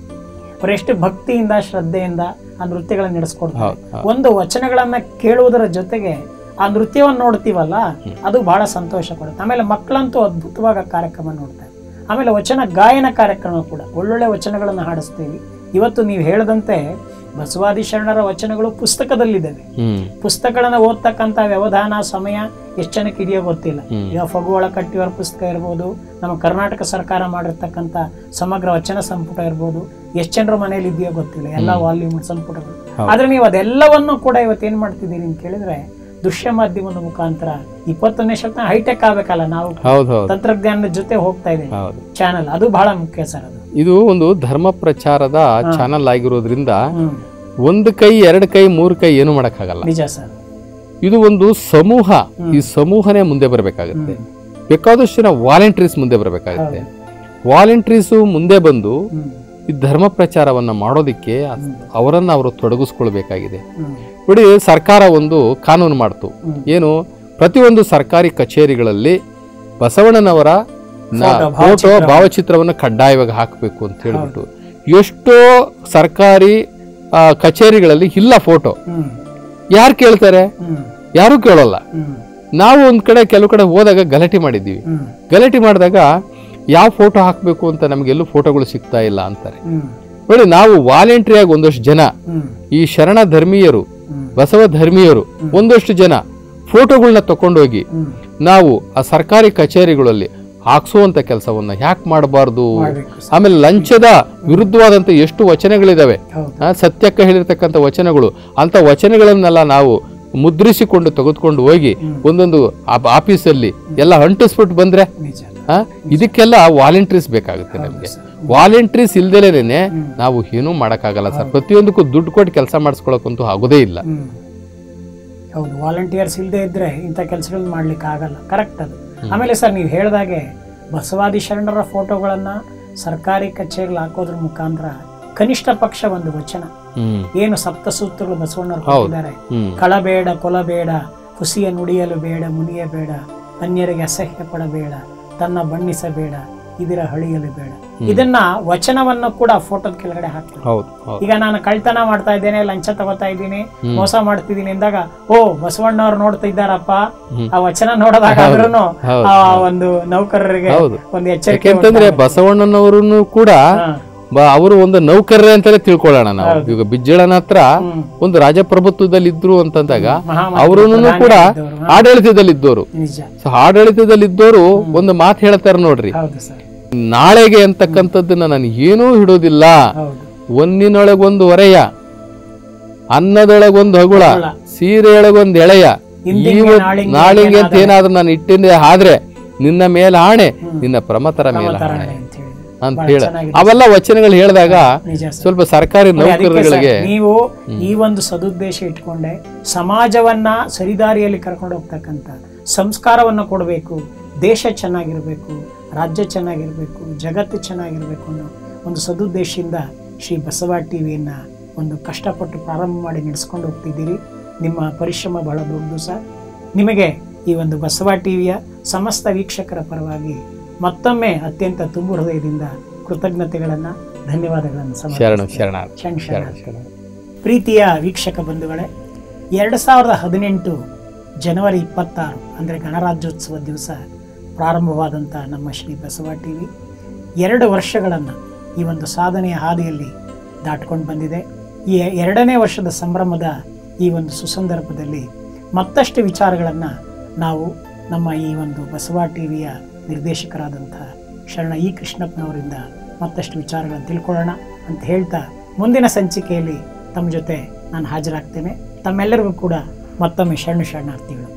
ಅವ್ರು ಎಷ್ಟು ಭಕ್ತಿಯಿಂದ ಶ್ರದ್ಧೆಯಿಂದ ಆ ನೃತ್ಯಗಳನ್ನ ನಡೆಸ್ಕೊಡ್ತಾರೆ ಹೌದು ಹೌದು ಒಂದು ವಚನಗಳನ್ನ ಕೇಳುವುದರ ಜೊತೆಗೆ ಆ ನೃತ್ಯವನ್ನು ನೋಡ್ತೀವಲ್ಲ ಅದು ಬಹಳ ಸಂತೋಷ ಕೊಡುತ್ತೆ ಆಮೇಲೆ ಮಕ್ಕಳಂತೂ ಅದ್ಭುತವಾಗಿ ಆ ಕಾರ್ಯಕ್ರಮ ನೋಡ್ತಾರೆ ಆಮೇಲೆ ವಚನ ಗಾಯನ ಕಾರ್ಯಕ್ರಮ ಕೂಡ ಒಳ್ಳೊಳ್ಳೆ ವಚನಗಳನ್ನು ಹಾಡಿಸ್ತೀವಿ ಇವತ್ತು ನೀವು ಹೇಳದಂತೆ ಬಸವಾದಿ ಶರಣರ ವಚನಗಳು ಪುಸ್ತಕದಲ್ಲಿದ್ದಾವೆ ಹ್ಮ್ ಪುಸ್ತಕಗಳನ್ನ ಓದ್ತಕ್ಕಂಥ ವ್ಯವಧಾನ ಸಮಯ ಎಷ್ಟು ಜನಕ್ಕೆ ಇದೆಯೋ ಗೊತ್ತಿಲ್ಲ ಹ್ಮ್. ಈಗ ಫಗುವಳ ಕಟ್ಟಿಯವರ ಪುಸ್ತಕ ಇರ್ಬೋದು ನಮ್ಮ ಕರ್ನಾಟಕ ಸರ್ಕಾರ ಮಾಡಿರ್ತಕ್ಕಂಥ ಸಮಗ್ರ ವಚನ ಸಂಪುಟ ಇರ್ಬೋದು ಎಷ್ಟು ಜನರ ಮನೇಲಿ ಇದೆಯೋ ಗೊತ್ತಿಲ್ಲ ಎಲ್ಲ ವಾಲ್ಯೂಮ್ ಸಂಪುಟಗಳು ಹೌದು. ಆದ್ರೆ ನೀವು ಅದೆಲ್ಲವನ್ನು ಕೂಡ ಇವತ್ತು ಏನ್ ಮಾಡ್ತಿದ್ದೀರಿ ಅಂತ ಕೇಳಿದ್ರೆ ದೃಶ್ಯ ಮಾಧ್ಯಮದ ಮುಖಾಂತರ ಇಪ್ಪತ್ತೊಂದನೇ ಶತಮಾನ ಹೈಟೆಕ್ ಆಗ್ಬೇಕಲ್ಲ ನಾವು ಹೌದು ಹೌದು ತಂತ್ರಜ್ಞಾನದ ಜೊತೆ ಹೋಗ್ತಾ ಇದೆ ಹೌದು ಚಾನಲ್ ಅದು ಬಹಳ ಮುಖ್ಯ ಸರ್ ಅದು ಇದು ಒಂದು ಧರ್ಮ ಪ್ರಚಾರದ ಚಾನಲ್ ಆಗಿರೋದ್ರಿಂದ ಹ್ಮ್ ಒಂದು ಕೈ ಎರಡು ಕೈ ಮೂರು ಕೈ ಏನು ಮಾಡಕ್ಕಾಗಲ್ಲ ನಿಜ ಸರ್ ಇದು ಒಂದು ಸಮೂಹ ಈ ಸಮೂಹನೇ ಮುಂದೆ ಬರಬೇಕಾಗುತ್ತೆ ಬೇಕಾದಷ್ಟು ಜನ ವಾಲಂಟ್ರೀಸ್ ಮುಂದೆ ಬರಬೇಕಾಗುತ್ತೆ ವಾಲಂಟ್ರೀಸು ಮುಂದೆ ಬಂದು ಹ್ಮ್ ಈ ಧರ್ಮ ಪ್ರಚಾರವನ್ನ ಮಾಡೋದಿಕ್ಕೆ ಅವರನ್ನ ಅವರು ತೊಡಗಿಸ್ಕೊಳ್ಬೇಕಾಗಿದೆ ಹ್ಮ್ ನೋಡಿ ಸರ್ಕಾರ ಒಂದು ಕಾನೂನು ಮಾಡ್ತು ಹ್ಮ್. ಏನು ಪ್ರತಿಯೊಂದು ಸರ್ಕಾರಿ ಕಚೇರಿಗಳಲ್ಲಿ ಬಸವಣ್ಣನವರ ನ- Photo, ಫೋಟೋ ಭಾವಚಿತ್ರವನ್ನು ಕಡ್ಡಾಯವಾಗಿ ಹಾಕಬೇಕು ಅಂತ ಹೇಳ್ಬಿಟ್ಟು ಎಷ್ಟೋ ಸರ್ಕಾರಿ ಆ, ಕಚೇರಿಗಳಲ್ಲಿ ಇಲ್ಲ ಫೋಟೋ ಹ್ಮ್ ಯಾರು ಕೇಳ್ತಾರೆ ಹ್ಮ್ ಯಾರು ಕೇಳೋಲ್ಲ ಹ್ಮ್ ನಾವು ಒಂದ್ ಕಡೆ ಕೆಲವು ಕಡೆ ಹೋದಾಗ ಗಲಾಟೆ ಮಾಡಿದ್ದೀವಿ ಹ್ಮ್ ಗಲಾಟೆ ಮಾಡಿದಾಗ ಯಾವ ಫೋಟೋ ಹಾಕಬೇಕು ಅಂತ ನಮಗೆಲ್ಲೂ ಫೋಟೋಗಳು ಸಿಗ್ತಾ ಇಲ್ಲ ಅಂತಾರೆ ಹ್ಮ್ ನೋಡಿ ನಾವು ವಾಲಂಟ್ರಿಯಾಗಿ ಒಂದಷ್ಟು ಜನ ಹ್ಮ್ ಈ ಶರಣ ಧರ್ಮೀಯರು ಹ್ಮ್ ಬಸವ ಧರ್ಮೀಯರು ಒಂದಷ್ಟು ಜನ ಫೋಟೋಗಳನ್ನ ತಕೊಂಡೋಗಿ ಹ್ಮ್ ನಾವು ಆ ಸರ್ಕಾರಿ ಕಚೇರಿಗಳಲ್ಲಿ ಹಾಕ್ಸುವಂತ ಕೆಲಸವನ್ನ ಯಾಕೆ ಮಾಡಬಾರ್ದು ಮಾಡ್ಬೇಕು ಸರ್. ಆಮೇಲೆ ಲಂಚದ ವಿರುದ್ಧವಾದಂತ ಎಷ್ಟು ವಚನಗಳಿದಾವೆ ಹೌದು ಆ, ಸತ್ಯಕ್ಕ ಹೇಳಿರ್ತಕ್ಕಂಥ ವಚನಗಳು ಅಂತ ವಚನಗಳನ್ನೆಲ್ಲ ನಾವು ಮುದ್ರಿಸಿಕೊಂಡು ತೆಗೆದುಕೊಂಡು ಹೋಗಿ ಒಂದೊಂದು ಆ- ಆಫೀಸಲ್ಲಿ ಎಲ್ಲ ಅಂಟಿಸ್ಬಿಟ್ಟು ಬಂದ್ರೆ ನಿಜ ಆ, ಇದಕ್ಕೆಲ್ಲ ವಾಲಂಟ್ರೀಸ್ ಬೇಕಾಗುತ್ತೆ ನಮಗೆ ವಾಲಂಟ್ರೀಸ್ ಇಲ್ದೇನೆ ನಾವು ಏನೂ ಮಾಡೋಕ್ಕಾಗಲ್ಲ ಸರ್ ಪ್ರತಿಯೊಂದಕ್ಕೂ ದುಡ್ಡು ಕೊಟ್ಟು ಕೆಲಸ ಮಾಡಿಸ್ಕೊಳಕ್ಕಂತೂ ಆಗೋದೇ ಇಲ್ಲ ಹ್ಮ್ ಹೌದು ವಾಲಂಟಿಯರ್ಸ್ ಇಲ್ಲದೆ ಇದ್ರೆ ಇಂಥ ಕೆಲಸಗಳನ್ನ ಮಾಡ್ಲಿಕ್ಕೆ ಆಗಲ್ಲ ಕರೆಕ್ಟ್ ಅದು ಆಮೇಲೆ ಸರ್ ನೀವು ಹೇಳ್ದಾಗೆ ಬಸವಾದಿ ಶರಣರ ಫೋಟೋಗಳನ್ನ ಸರ್ಕಾರಿ ಕಚೇರಿಗಳು ಹಾಕೋದ್ರ ಮುಖಾಂತರ ಕನಿಷ್ಠ ಪಕ್ಷ ಒಂದು ವಚನ ಹ್ಮ್ ಏನು ಸಪ್ತ ಸೂತ್ರಗಳು ಬಸವಣ್ಣರು ಕೊಟ್ಟಿದ್ದಾರೆ ಹ್ಮ್ ಕಳಬೇಡ ಕೊಲಬೇಡ ಹುಸಿಯ ನುಡಿಯಲು ಬೇಡ ಮುನಿಯಬೇಡ ಅನ್ಯರಿಗೆ ಅಸಹ್ಯ ಪಡಬೇಡ ತನ್ನ ಬಣ್ಣಿಸಬೇಡ ಇದರ ಹಳಿಯಲು ಬೇಡ ಇದನ್ನ ವಚನವನ್ನು ಕೂಡ ಫೋಟೋದ ಕೆಳಗಡೆ ಹಾಕ್ತಾರೆ ಹೌದು ಹೌದು ಈಗ ನಾನು ಕಳ್ತನ ಮಾಡ್ತಾ ಇದ್ದೇನೆ ಲಂಚ ತಗೋತಾ ಇದ್ದೀನಿ ಮೋಸ ಮಾಡ್ತಿದ್ದೀನಿ ಅಂದಾಗ ಓ ಬಸವಣ್ಣವ್ರು ನೋಡ್ತಾ ಇದ್ದಾರಪ್ಪ ಆ ವಚನ ನೋಡಿದಾಗ ಆದ್ರೂ ಹೌದು. ಆ ಒಂದು ನೌಕರರಿಗೆ ಹೌದು. ಒಂದು ಎಚ್ಚರಿಕೆ ಯಾಕೆಂತಂದ್ರೆ ಬಸವಣ್ಣನವರನ್ನು ಕೂಡ ಹಾ. ಬ- ಅವರು ಒಂದು ನೌಕರರೇ ಅಂತಾನೆ ತಿಳ್ಕೊಳ್ಳೋಣ ನಾವು ಈಗ ಬಿಜ್ಜಳನ ಹತ್ರ ಹ್ಮ್. ಒಂದು ರಾಜಪ್ರಭುತ್ವದಲ್ಲಿ ಇದ್ರು ಅಂತಂದಾಗ ಮಹಾಮಂತ್ರಿ ಅವರನ್ನು ಕೂಡ ಇದ್ದವ್ರು. ಆಡಳಿತದಲ್ಲಿದ್ದವರು ನಿಜ ಸೊ ಆಡಳಿತದಲ್ಲಿದ್ದವರು ಒಂದು ಮಾತು ಹೇಳ್ತಾರೆ ನೋಡ್ರಿ ಹೌದು ಸರ್ ನಾಳೆಗೆ ಅಂತಕ್ಕಂಥದ್ದನ್ನ ನಾನು ಏನೂ ಹಿಡೋದಿಲ್ಲ ಹೌದು ಒಂದಿನೊಳಗೊಂದು ಹೊರೆಯ ಅನ್ನದೊಳಗೊಂದು ಹಗುಳ ಹಗುಳ. ಸೀರೆಯೊಳಗೊಂದು ಎಳೆಯ ಇಂದಿಗೆ ಇವತ್- ನಾಳಿಗೆ ನಾಳಿಗೆ ಅಂತ ಏನಾದ್ರೂ ನಾನು ಇಟ್ಟಿದ್ದೆ ಆದ್ರೆ ನಿನ್ನ ಮೇಲೆ ಆಣೆ ನಿನ್ನ ಪ್ರಮತರ ಮೇಲೆ ಆಣೆ ತರಣೆ ಅಂತ ಹೇಳಿ ಅಂತ ಬಹಳ ಹೇಳ ಚೆನ್ನಾಗಿದೆ. ಅವೆಲ್ಲ ವಚನಗಳು ಹೇಳಿದಾಗ ನಿಜ ಸರ್ ಸ್ವಲ್ಪ ಸರ್ಕಾರಿ ನೋಡಿ, ಅದಕ್ಕೆ ನೌಕರರುಗಳಿಗೆ ಸರ್, ನೀವು ಈ ಒಂದು ಸದುದ್ದೇಶ ಇಟ್ಕೊಂಡೆ ಸಮಾಜವನ್ನ ಸರಿದಾರಿಯಲ್ಲಿ ಕರ್ಕೊಂಡು ಹೋಗ್ತಕ್ಕಂಥ ಸಂಸ್ಕಾರವನ್ನು ಕೊಡಬೇಕು ದೇಶ ಚೆನ್ನಾಗಿರ್ಬೇಕು ರಾಜ್ಯ ಚೆನ್ನಾಗಿರ್ಬೇಕು ಜಗತ್ತು ಚೆನ್ನಾಗಿರ್ಬೇಕು ಅನ್ನೋ ಒಂದು ಸದುದ್ದೇಶದಿಂದ ಶ್ರೀ ಬಸವ ಟಿವಿಯನ್ನ ಒಂದು ಕಷ್ಟಪಟ್ಟು ಪ್ರಾರಂಭ ಮಾಡಿ ನಡೆಸ್ಕೊಂಡು ಹೋಗ್ತಿದ್ದೀರಿ ನಿಮ್ಮ ಪರಿಶ್ರಮ ಬಹಳ ದೊಡ್ಡದು ಸರ್ ನಿಮಗೆ ಈ ಒಂದು ಬಸವ ಟಿವಿಯ ಸಮಸ್ತ ವೀಕ್ಷಕರ ಪರವಾಗಿ ಮತ್ತೊಮ್ಮೆ ಅತ್ಯಂತ ತುಂಬು ಹೃದಯದಿಂದ ಕೃತಜ್ಞತೆಗಳನ್ನು ಧನ್ಯವಾದಗಳನ್ನು ಶರಣ ಸಮರ್ಪಿಸ್ತೇನೆ. ಶರಣ ಶರಣ ಶರಣ ಶರಣ. ಶರಣ ಪ್ರೀತಿಯ ವೀಕ್ಷಕ ಬಂಧುಗಳೇ ಎರಡು ಸಾವಿರದ ಹದಿನೆಂಟು ಜನವರಿ ಇಪ್ಪತ್ತಾರು ಅಂದರೆ ಗಣರಾಜ್ಯೋತ್ಸವ ದಿವಸ ಪ್ರಾರಂಭವಾದಂಥ ನಮ್ಮ ಶ್ರೀ ಬಸವ ಟಿ ವಿ ಎರಡು ವರ್ಷಗಳನ್ನು ಈ ಒಂದು ಸಾಧನೆಯ ಹಾದಿಯಲ್ಲಿ ದಾಟ್ಕೊಂಡು ಬಂದಿದೆ ಈ ಎರಡನೇ ವರ್ಷದ ಸಂಭ್ರಮದ ಈ ಒಂದು ಸುಸಂದರ್ಭದಲ್ಲಿ ಮತ್ತಷ್ಟು ವಿಚಾರಗಳನ್ನು ನಾವು ನಮ್ಮ ಈ ಒಂದು ಬಸವ ಟಿ ವಿಯ ನಿರ್ದೇಶಕರಾದಂಥ ಶರಣ ಇ ಕೃಷ್ಣಪ್ಪನವರಿಂದ ಮತ್ತಷ್ಟು ವಿಚಾರಗಳನ್ನು ತಿಳ್ಕೊಳ್ಳೋಣ ಅಂತ ಹೇಳ್ತಾ ಮುಂದಿನ ಸಂಚಿಕೆಯಲ್ಲಿ ತಮ್ಮ ಜೊತೆ ನಾನು ಹಾಜರಾಗ್ತೇನೆ ತಮ್ಮೆಲ್ಲರಿಗೂ ಕೂಡ ಮತ್ತೊಮ್ಮೆ ಶರಣು ಶರಣಾರ್ಥಿಗಳು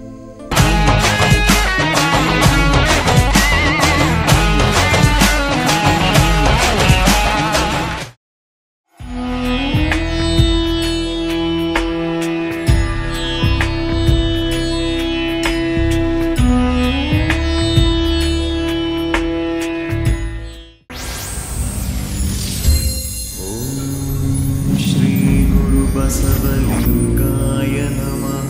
श्रीगुरुबसवलिङ्गाय नमः